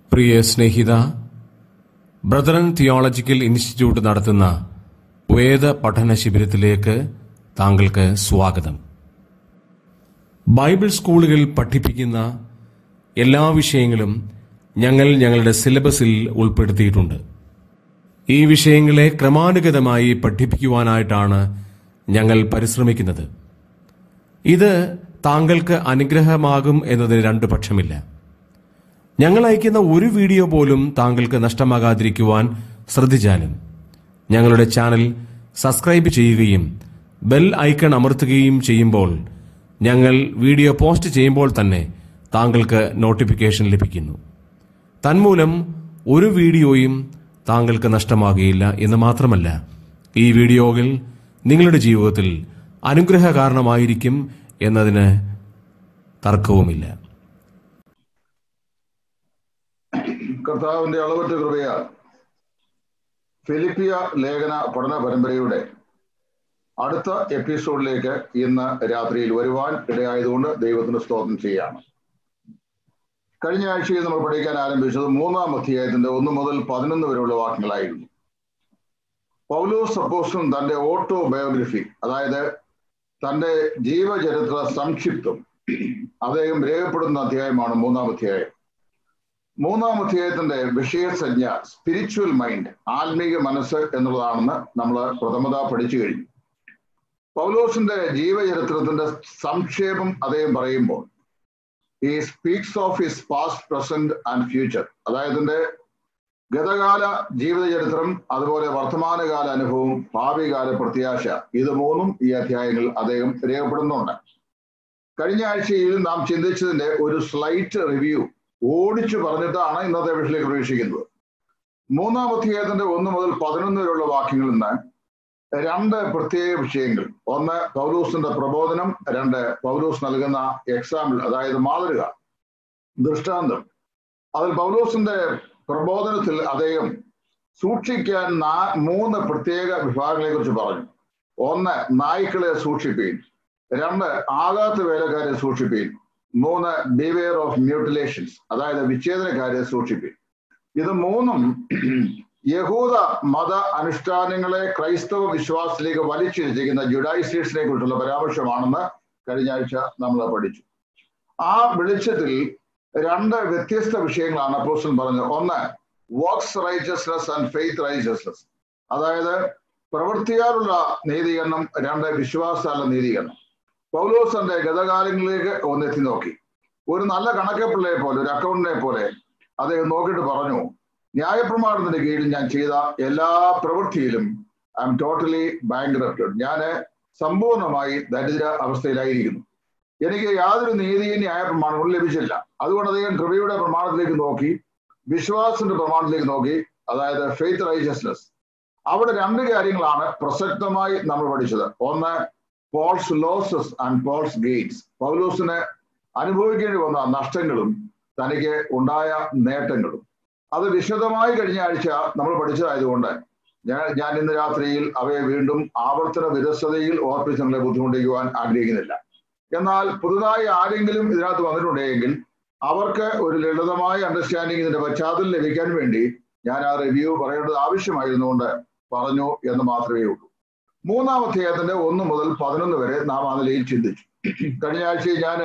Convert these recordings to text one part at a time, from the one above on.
പ്രിയ സ്നേഹിത Brethren Theological Institute നടത്തുന്ന വേദ പഠന ശിബിരത്തിലേക്ക് താങ്കൾക്ക് സ്വാഗതം ബൈബിൾ സ്കൂളുകളിൽ പഠിപ്പിക്കുന്ന എല്ലാ വിഷയങ്ങളും ഞങ്ങൾ ഞങ്ങളുടെ സിലബസിൽ ഉൾപ്പെടുത്തിയിട്ടുണ്ട് ഈ വിഷയങ്ങളെ ക്രമാനുഗതമായി പഠിപ്പിക്കുവാനായിട്ടാണ് ഞങ്ങൾ പരിശ്രമിക്കുന്നത് ഇത് താങ്കൾക്ക് അനുഗ്രഹമാകും എന്നതിന് രണ്ടു പക്ഷമില്ല ഞങ്ങൾ അയക്കുന്ന ഒരു വീഡിയോ പോലും താങ്കൾക്ക് നഷ്ടമാകാതിരിക്കുവാൻ ശ്രദ്ധിച്ചാലും ഞങ്ങളുടെ ചാനൽ സബ്സ്ക്രൈബ് ചെയ്യുകയും ബെൽ ഐക്കൺ അമർത്തുകയും ചെയ്യുമ്പോൾ ഞങ്ങൾ വീഡിയോ പോസ്റ്റ് ചെയ്യുമ്പോൾ തന്നെ താങ്കൾക്ക് നോട്ടിഫിക്കേഷൻ ലഭിക്കുന്നു തന്മൂലം ഒരു വീഡിയോയും താങ്കൾക്ക് നഷ്ടമാകുകയില്ല എന്ന് മാത്രമല്ല ഈ വീഡിയോകൾ നിങ്ങളുടെ ജീവിതത്തിൽ അനുഗ്രഹ കാരണമായിരിക്കും എന്നതിന് തർക്കവുമില്ല കർത്താവിന്റെ അളവറ്റ കൃപയാൽ ഫിലിപ്പിയ ലേഖന പഠന പരമ്പരയുടെ അടുത്ത എപ്പിസോഡിലേക്ക് ഇന്ന് രാത്രിയിൽ വരുവാൻ ഇടയായതുകൊണ്ട് ദൈവത്തിന് സ്തോത്രം ചെയ്യാണ് കഴിഞ്ഞ ആഴ്ചയിൽ നമ്മൾ പഠിക്കാൻ ആരംഭിച്ചത് മൂന്നാം അധ്യായത്തിന്റെ ഒന്ന് മുതൽ പതിനൊന്ന് വരെയുള്ള വാക്യങ്ങളായിരുന്നു പൗലോസ് അപ്പോസ്റ്റൻ തന്റെ ഓട്ടോ ബയോഗ്രഫി അതായത് തന്റെ ജീവചരിത്ര സംക്ഷിപ്തം അദ്ദേഹം രേഖപ്പെടുന്ന അധ്യായമാണ് മൂന്നാം അധ്യായം മൂന്നാം അധ്യായത്തിന്റെ വിഷയസഞ്ജ സ്പിരിച്വൽ മൈൻഡ് ആത്മീക മനസ്സ് എന്നുള്ളതാണെന്ന് നമ്മൾ പ്രഥമത പഠിച്ചു കഴിഞ്ഞു പൗലോസിന്റെ ജീവചരിത്രത്തിന്റെ സംക്ഷേപം അദ്ദേഹം പറയുമ്പോൾ ഈ speaks of his past present and future അതായത് ഗതകാല ജീവിതചരിത്രം അതുപോലെ വർത്തമാനകാല അനുഭവം ഭാവികാല പ്രത്യാശ ഇത് മൂന്നും ഈ അധ്യായങ്ങൾ അദ്ദേഹം രേഖപ്പെടുന്നുണ്ട് കഴിഞ്ഞ ആഴ്ചയിൽ നാം ചിന്തിച്ചതിന്റെ ഒരു സ്ലൈറ്റ് റിവ്യൂ ഓടിച്ചു പറഞ്ഞിട്ടാണ് ഇന്നത്തെ വിഷയിലേക്ക് പ്രവേശിക്കുന്നത് മൂന്നാം അധ്യായത്തിന്റെ ഒന്ന് മുതൽ പതിനൊന്ന് വരെയുള്ള വാക്യങ്ങളിൽ നിന്ന് രണ്ട് പ്രത്യേക വിഷയങ്ങൾ ഒന്ന് പൗലൂസിന്റെ പ്രബോധനം രണ്ട് പൗലൂസ് നൽകുന്ന എക്സാമ്പിൾ അതായത് മാതൃക ദൃഷ്ടാന്തം അതിൽ പൗലൂസിന്റെ പ്രബോധനത്തിൽ അദ്ദേഹം സൂക്ഷിക്കാൻ നാ മൂന്ന് പ്രത്യേക വിഭാഗങ്ങളെ കുറിച്ച് പറഞ്ഞു ഒന്ന് നായ്ക്കളെ സൂക്ഷിപ്പീൻ രണ്ട് ആകാത്ത വേലക്കാരെ സൂക്ഷിപ്പീൻ മൂന്ന് ബിവെയർ ഓഫ് മ്യൂട്ടിലേഷൻസ് അതായത് വിച്ഛേദനക്കാരെ സൂക്ഷിപ്പീൻ ഇത് മൂന്നും യഹൂദ മത അനുഷ്ഠാനങ്ങളെ ക്രൈസ്തവ വിശ്വാസത്തിലേക്ക് വലിച്ചിരിച്ചിരിക്കുന്ന ജുഡൈസേഷനെ കുറിച്ചുള്ള പരാമർശമാണെന്ന് കഴിഞ്ഞ ആഴ്ച നമ്മൾ പഠിച്ചു ആ വെളിച്ചത്തിൽ രണ്ട് വ്യത്യസ്ത വിഷയങ്ങളാണ് അപ്പോസ്റ്റൻ പറഞ്ഞത് ഒന്ന് works righteousness and faith righteousness അതായത് പ്രവൃത്തിയാലുള്ള നീതീകരണം രണ്ട് വിശ്വാസാല നീതീകരണം പൗലോസന്റെ ഗതകാലങ്ങളിലേക്ക് ഒന്ന് എത്തി നോക്കി ഒരു നല്ല കണക്കപ്പിള്ളയെ പോലെ ഒരു അക്കൗണ്ടിനെ പോലെ അദ്ദേഹം നോക്കിയിട്ട് പറഞ്ഞു ന്യായപ്രമാണത്തിന്റെ കീഴിൽ ഞാൻ ചെയ്ത എല്ലാ പ്രവൃത്തിയിലും ഐ എം ടോട്ടലി ബാങ്ക് ഞാൻ സമ്പൂർണമായി ദരിദ്ര അവസ്ഥയിലായിരിക്കുന്നു എനിക്ക് യാതൊരു നീതിയും ന്യായ പ്രമാണങ്ങളും ലഭിച്ചില്ല അതുകൊണ്ട് അദ്ദേഹം കൃപയുടെ പ്രമാണത്തിലേക്ക് നോക്കി വിശ്വാസത്തിന്റെ പ്രമാണത്തിലേക്ക് നോക്കി അതായത് ഫെയ്ത്ത് റൈച്ചസ്നെസ് അവിടെ രണ്ട് കാര്യങ്ങളാണ് പ്രസക്തമായി നമ്മൾ പഠിച്ചത് ഒന്ന് Paul's losses and Paul's gains പൗലോസിന് അനുഭവിക്കേണ്ടി വന്ന നഷ്ടങ്ങളും തനിക്ക് ഉണ്ടായ നേട്ടങ്ങളും അത് വിശദമായി കഴിഞ്ഞ ആഴ്ച നമ്മൾ പഠിച്ചതായതുകൊണ്ട് ഞാൻ ഞാൻ ഇന്ന് രാത്രിയിൽ അവയെ വീണ്ടും ആവർത്തന വിരസതയിൽ ഓർപ്പിച്ച് നമ്മളെ ബുദ്ധിമുട്ടിക്കുവാൻ ആഗ്രഹിക്കുന്നില്ല എന്നാൽ പുതുതായി ആരെങ്കിലും ഇതിനകത്ത് വന്നിട്ടുണ്ടെങ്കിൽ അവർക്ക് ഒരു ലളിതമായ അണ്ടർസ്റ്റാൻഡിങ് ഇതിന്റെ പശ്ചാത്തലം ലഭിക്കാൻ വേണ്ടി ഞാൻ ആ റിവ്യൂ പറയേണ്ടത് ആവശ്യമായിരുന്നുകൊണ്ട് പറഞ്ഞു എന്ന് മാത്രമേ ഉള്ളൂ മൂന്നാം അധ്യായത്തിന്റെ ഒന്ന് മുതൽ പതിനൊന്ന് വരെ നാം ആ നിലയിൽ ചിന്തിച്ചു കഴിഞ്ഞ ആഴ്ചയിൽ ഞാൻ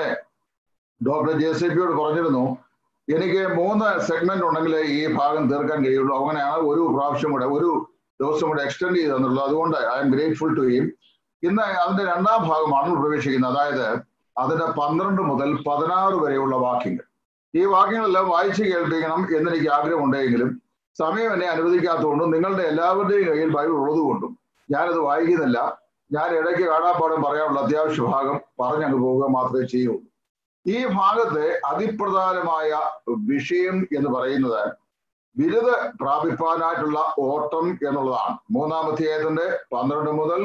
ഡോക്ടർ ജെ സി പിയോട് പറഞ്ഞിരുന്നു എനിക്ക് മൂന്ന് സെഗ്മെന്റ് ഉണ്ടെങ്കിൽ ഈ ഭാഗം തീർക്കാൻ കഴിയുള്ളൂ അങ്ങനെയാണ് ഒരു പ്രാവശ്യം കൂടെ ഒരു ദിവസം കൂടെ എക്സ്റ്റെൻഡ് ചെയ്ത് തന്നുള്ളൂ അതുകൊണ്ട് I'm grateful to him ഇന്ന് അതിന്റെ രണ്ടാം ഭാഗമാണ് പ്രവേശിക്കുന്നത് അതായത് അതിന്റെ പന്ത്രണ്ട് മുതൽ പതിനാറ് വരെയുള്ള വാക്യങ്ങൾ ഈ വാക്യങ്ങളെല്ലാം വായിച്ചു കേൾപ്പിക്കണം എന്നെനിക്ക് ആഗ്രഹമുണ്ടെങ്കിലും സമയം എന്നെ അനുവദിക്കാത്തതുകൊണ്ടും നിങ്ങളുടെ എല്ലാവരുടെയും കയ്യിൽ ബൈബിൾ ഉള്ളതുകൊണ്ടും ഞാനത് വായിക്കുന്നില്ല ഞാൻ ഇടയ്ക്ക് കാണാപ്പാടം പറയാനുള്ള അത്യാവശ്യ ഭാഗം പറഞ്ഞങ്ങ് പോവുക മാത്രമേ ചെയ്യൂ ഈ ഭാഗത്തെ അതിപ്രധാനമായ വിഷയം എന്ന് പറയുന്നത് ബിരുദ പ്രാപിപ്പാനായിട്ടുള്ള ഓട്ടം എന്നുള്ളതാണ് മൂന്നാം അധ്യായത്തിന്റെ പന്ത്രണ്ട് മുതൽ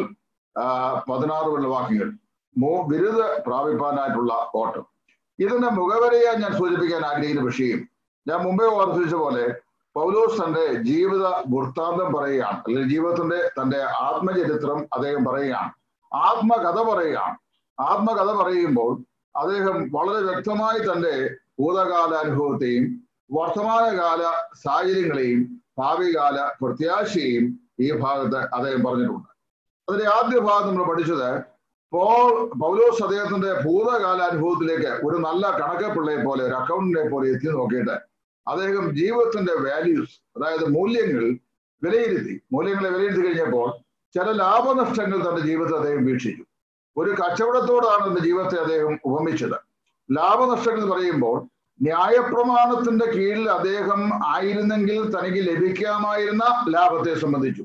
പതിനാറ് വരെയുള്ള വാക്യങ്ങൾ മൂ ബിരുദ പ്രാപിപ്പാനായിട്ടുള്ള ഓട്ടം ഇതിന്റെ മുഖവരയെ ഞാൻ സൂചിപ്പിക്കാൻ ആഗ്രഹിക്കുന്ന വിഷയം ഞാൻ മുമ്പേ ഓർപ്പിച്ച പോലെ പൗലോസ് തന്റെ ജീവിത വൃത്താന്തം പറയുകയാണ് അല്ലെങ്കിൽ ജീവിതത്തിന്റെ തന്റെ ആത്മചരിത്രം അദ്ദേഹം പറയുകയാണ് ആത്മകഥ പറയുകയാണ് ആത്മകഥ പറയുമ്പോൾ അദ്ദേഹം വളരെ വ്യക്തമായി തന്റെ ഭൂതകാല അനുഭവത്തെയും വർത്തമാനകാല സാഹചര്യങ്ങളെയും ഭാവികാല പ്രത്യാശയെയും ഈ ഭാഗത്ത് അദ്ദേഹം പറഞ്ഞിട്ടുണ്ട് അതിന്റെ ആദ്യ ഭാഗം നമ്മൾ പഠിച്ചത് പോൾ പൗലോസ് അദ്ദേഹത്തിന്റെ ഭൂതകാല അനുഭവത്തിലേക്ക് ഒരു നല്ല കണക്കപ്പിള്ളയെ പോലെ ഒരു അക്കൗണ്ടിനെ പോലെ എത്തി നോക്കിയിട്ട് അദ്ദേഹം ജീവിതത്തിന്റെ വാല്യൂസ് അതായത് മൂല്യങ്ങൾ വിലയിരുത്തി മൂല്യങ്ങളെ വിലയിരുത്തി കഴിഞ്ഞപ്പോൾ ചില ലാഭനഷ്ടങ്ങൾ തന്റെ ജീവിതത്തെ അദ്ദേഹം വീക്ഷിച്ചു ഒരു കച്ചവടത്തോടാണ് തന്റെ ജീവിതത്തെ അദ്ദേഹം ഉപമിച്ചത് ലാഭനഷ്ടങ്ങൾ എന്ന് പറയുമ്പോൾ ന്യായപ്രമാണത്തിന്റെ കീഴിൽ അദ്ദേഹം ആയിരുന്നെങ്കിൽ തനിക്ക് ലഭിക്കാമായിരുന്ന ലാഭത്തെ സംബന്ധിച്ചു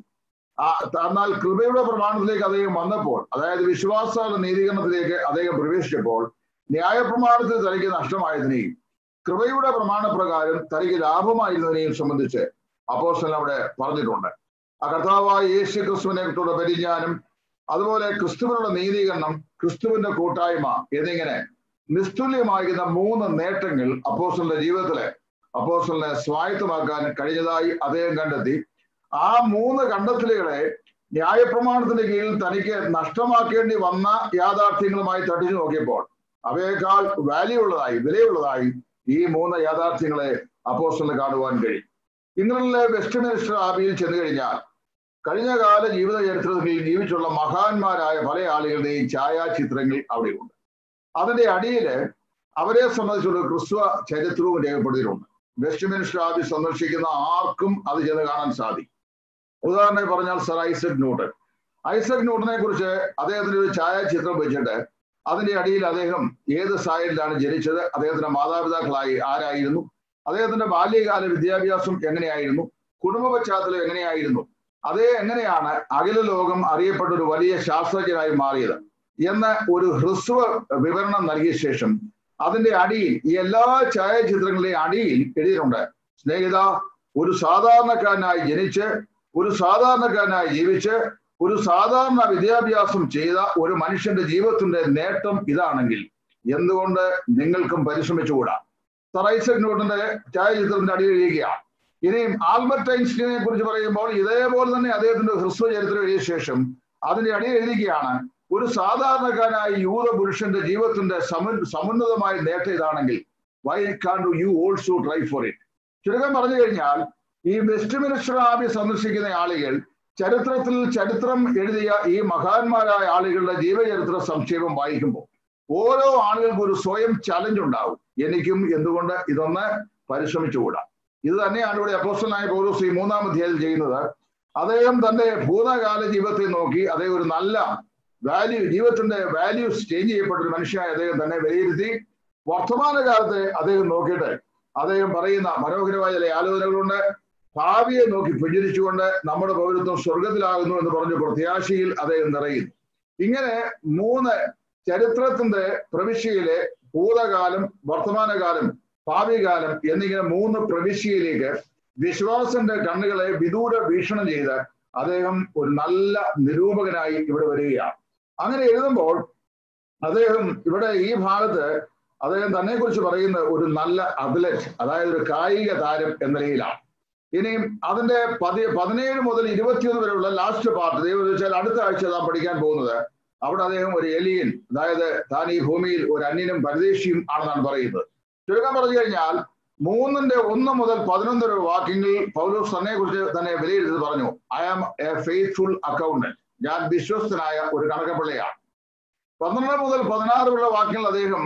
എന്നാൽ കൃപയുടെ പ്രമാണത്തിലേക്ക് അദ്ദേഹം വന്നപ്പോൾ അതായത് വിശ്വാസ നീതീകരണത്തിലേക്ക് അദ്ദേഹം പ്രവേശിച്ചപ്പോൾ ന്യായപ്രമാണത്തിൽ തനിക്ക് നഷ്ടമായതിനെയും കൃപയുടെ പ്രമാണപ്രകാരം തനിക്ക് ലാഭമായിരുന്നതിനെയും സംബന്ധിച്ച് അപ്പോസ്റ്റൽ അവിടെ പറഞ്ഞിട്ടുണ്ട് ആ കർത്താവായ യേശു ക്രിസ്തുവിനെ കുറിച്ചുള്ള പരിജ്ഞാനം അതുപോലെ ക്രിസ്തുവിനുള്ള നീതീകരണം ക്രിസ്തുവിന്റെ കൂട്ടായ്മ എന്നിങ്ങനെ നിസ്തുല്യമാകുന്ന മൂന്ന് നേട്ടങ്ങൾ അപ്പോസ്റ്റലിന്റെ ജീവിതത്തിലെ അപ്പോസ്റ്റലിനെ സ്വായത്തമാക്കാൻ കഴിഞ്ഞതായി അദ്ദേഹം കണ്ടെത്തി ആ മൂന്ന് കണ്ടെത്തലുകളെ ന്യായപ്രമാണത്തിന്റെ കീഴിൽ തനിക്ക് നഷ്ടമാക്കേണ്ടി വന്ന യാഥാർത്ഥ്യങ്ങളുമായി തട്ടിച്ചു നോക്കിയപ്പോൾ അവയേക്കാൾ വാല്യൂ ഉള്ളതായി വിലയുള്ളതായി ഈ മൂന്ന് യാഥാർത്ഥ്യങ്ങളെ അപ്പോസ്റ്റലിന് കാണുവാൻ കഴിയും ഇംഗ്ലണ്ടിലെ വെസ്റ്റ് മിനിസ്റ്റർ ആബിയിൽ ചെന്നു കഴിഞ്ഞാൽ കഴിഞ്ഞ കാല ജീവിത ചരിത്രത്തിൽ ജീവിച്ചുള്ള മഹാന്മാരായ പല ആളുകളുടെയും ഛായാചിത്രങ്ങൾ അവിടെയുണ്ട് അതിന്റെ അടിയില് അവരെ സംബന്ധിച്ചുള്ള ക്രിസ്തുവ ചരിത്രവും രേഖപ്പെടുത്തിയിട്ടുണ്ട് വെസ്റ്റ് മിനിസ്റ്റർ ആബി സന്ദർശിക്കുന്ന ആർക്കും അത് ചെന്ന് കാണാൻ സാധിക്കും ഉദാഹരണം പറഞ്ഞാൽ സർ ഐസക് ന്യൂട്ടൺ ഐസക് ന്യൂട്ടനെ കുറിച്ച് അദ്ദേഹത്തിന്റെ ഒരു ഛായാചിത്രം വെച്ചിട്ട് അതിന്റെ അടിയിൽ അദ്ദേഹം ഏത് സാഹചര്യത്തിലാണ് ജനിച്ചത് അദ്ദേഹത്തിന്റെ മാതാപിതാക്കളായി ആരായിരുന്നു അദ്ദേഹത്തിന്റെ ബാല്യകാല വിദ്യാഭ്യാസം എങ്ങനെയായിരുന്നു കുടുംബ പശ്ചാത്തലം എങ്ങനെയായിരുന്നു അതേ എങ്ങനെയാണ് അഖില ലോകം അറിയപ്പെട്ട ഒരു വലിയ ശാസ്ത്രജ്ഞനായി മാറിയത് എന്ന ഒരു ഹ്രസ്വ വിവരണം നൽകിയ ശേഷം അതിന്റെ അടിയിൽ ഈ എല്ലാ ഛായാചിത്രങ്ങളുടെയും അടിയിൽ എഴുതിയിട്ടുണ്ട് സ്നേഹിത ഒരു സാധാരണക്കാരനായി ജനിച്ച് ഒരു സാധാരണക്കാരനായി ജീവിച്ച് ഒരു സാധാരണ വിദ്യാഭ്യാസം ചെയ്ത ഒരു മനുഷ്യന്റെ ജീവിതത്തിന്റെ നേട്ടം ഇതാണെങ്കിൽ എന്തുകൊണ്ട് നിങ്ങൾക്കും പരിശ്രമിച്ചുകൂടാ സർ ഐസക് ന്യൂട്ടന്റെ ഛായാചിത്രത്തിന്റെ അടിയിൽ എഴുതുകയാണ് ഇനിയും ആൽബർട്ട് ഐൻസ്റ്റീനെ കുറിച്ച് പറയുമ്പോൾ ഇതേപോലെ തന്നെ അദ്ദേഹത്തിന്റെ ഹ്രസ്വ ചരിത്രം എഴുതിയ ശേഷം അതിന്റെ അടിയിൽ എഴുതിക്കുകയാണ് ഒരു സാധാരണക്കാരനായ യൂത പുരുഷന്റെ ജീവിതത്തിന്റെ സമു സമുന്നതമായ നേട്ടം ഇതാണെങ്കിൽ why can do you also try for it ചുരുക്കം പറഞ്ഞു കഴിഞ്ഞാൽ ഈ വെസ്റ്റ് മിനിസ്റ്റർ ആബി സന്ദർശിക്കുന്ന ആളുകൾ ചരിത്രത്തിൽ ചരിത്രം എഴുതിയ ഈ മഹാന്മാരായ ആളുകളുടെ ജീവചരിത്ര സംക്ഷേപം വായിക്കുമ്പോൾ ഓരോ ആളുകൾക്കും ഒരു സ്വയം ചലഞ്ച് ഉണ്ടാവും എനിക്കും എന്തുകൊണ്ട് ഇതൊന്ന് പരിശ്രമിച്ചുകൂടാ ഇത് തന്നെയാണ് ഇവിടെ അപ്പോസ്റ്റലായ പൗലോസ് ഈ മൂന്നാം അധ്യായത്തിൽ ചെയ്യുന്നത് അദ്ദേഹം തന്റെ ഭൂതകാല ജീവിതത്തെ നോക്കി അദ്ദേഹം ഒരു നല്ല വാല്യൂ ജീവിതത്തിന്റെ വാല്യൂസ് ചേഞ്ച് ചെയ്യപ്പെട്ട ഒരു മനുഷ്യനായി അദ്ദേഹം തന്നെ വിലയിരുത്തി വർത്തമാനകാലത്തെ അദ്ദേഹം നോക്കിയിട്ട് അദ്ദേഹം പറയുന്ന മനോഹരമായ ചില ആലോചനകളുണ്ട് ഭാവിയെ നോക്കി പുഞ്ചിരിച്ചുകൊണ്ട് നമ്മുടെ പൗരത്വം സ്വർഗത്തിലാകുന്നു എന്ന് പറഞ്ഞ പ്രത്യാശയിൽ അദ്ദേഹം നിറയുന്നു ഇങ്ങനെ മൂന്ന് ചരിത്രത്തിന്റെ പ്രവിശ്യയിലെ ഭൂതകാലം വർത്തമാനകാലം ഭാവികാലം എന്നിങ്ങനെ മൂന്ന് പ്രവിശ്യയിലേക്ക് വിശ്വാസന്റെ കണ്ണുകളെ വിദൂര വീക്ഷണം ചെയ്ത് അദ്ദേഹം ഒരു നല്ല നിരൂപകനായി ഇവിടെ വരികയാണ് അങ്ങനെ എഴുതുമ്പോൾ അദ്ദേഹം ഇവിടെ ഈ ഭാഗത്ത് അദ്ദേഹം തന്നെ കുറിച്ച് പറയുന്ന ഒരു നല്ല അത്ലറ്റ് അതായത് ഒരു കായിക താരം എന്ന നിലയിലാണ് ഇനിയും അതിന്റെ പതി പതിനേഴ് മുതൽ ഇരുപത്തിയൊന്ന് വരെയുള്ള ലാസ്റ്റ് പാർട്ട് ദൈവം വെച്ചാൽ അടുത്ത ആഴ്ച നാം പഠിക്കാൻ പോകുന്നത് അവിടെ അദ്ദേഹം ഒരു എലിയൻ അതായത് താൻ ഈ ഭൂമിയിൽ ഒരു അന്യനും പരദേശിയും ആണെന്നാണ് പറയുന്നത് ചുരുക്കം പറഞ്ഞു കഴിഞ്ഞാൽ മൂന്നിന്റെ ഒന്ന് മുതൽ പതിനൊന്ന് വരെ വാക്യങ്ങളിൽ പൗലോസ് തന്നെ കുറിച്ച് തന്നെ വിലയിരുത്തി പറഞ്ഞു I am a faithful accountant ഞാൻ വിശ്വസ്തനായ ഒരു കണക്കപ്പിള്ളയാണ് പന്ത്രണ്ട് മുതൽ പതിനാറ് വരെയുള്ള വാക്യങ്ങൾ അദ്ദേഹം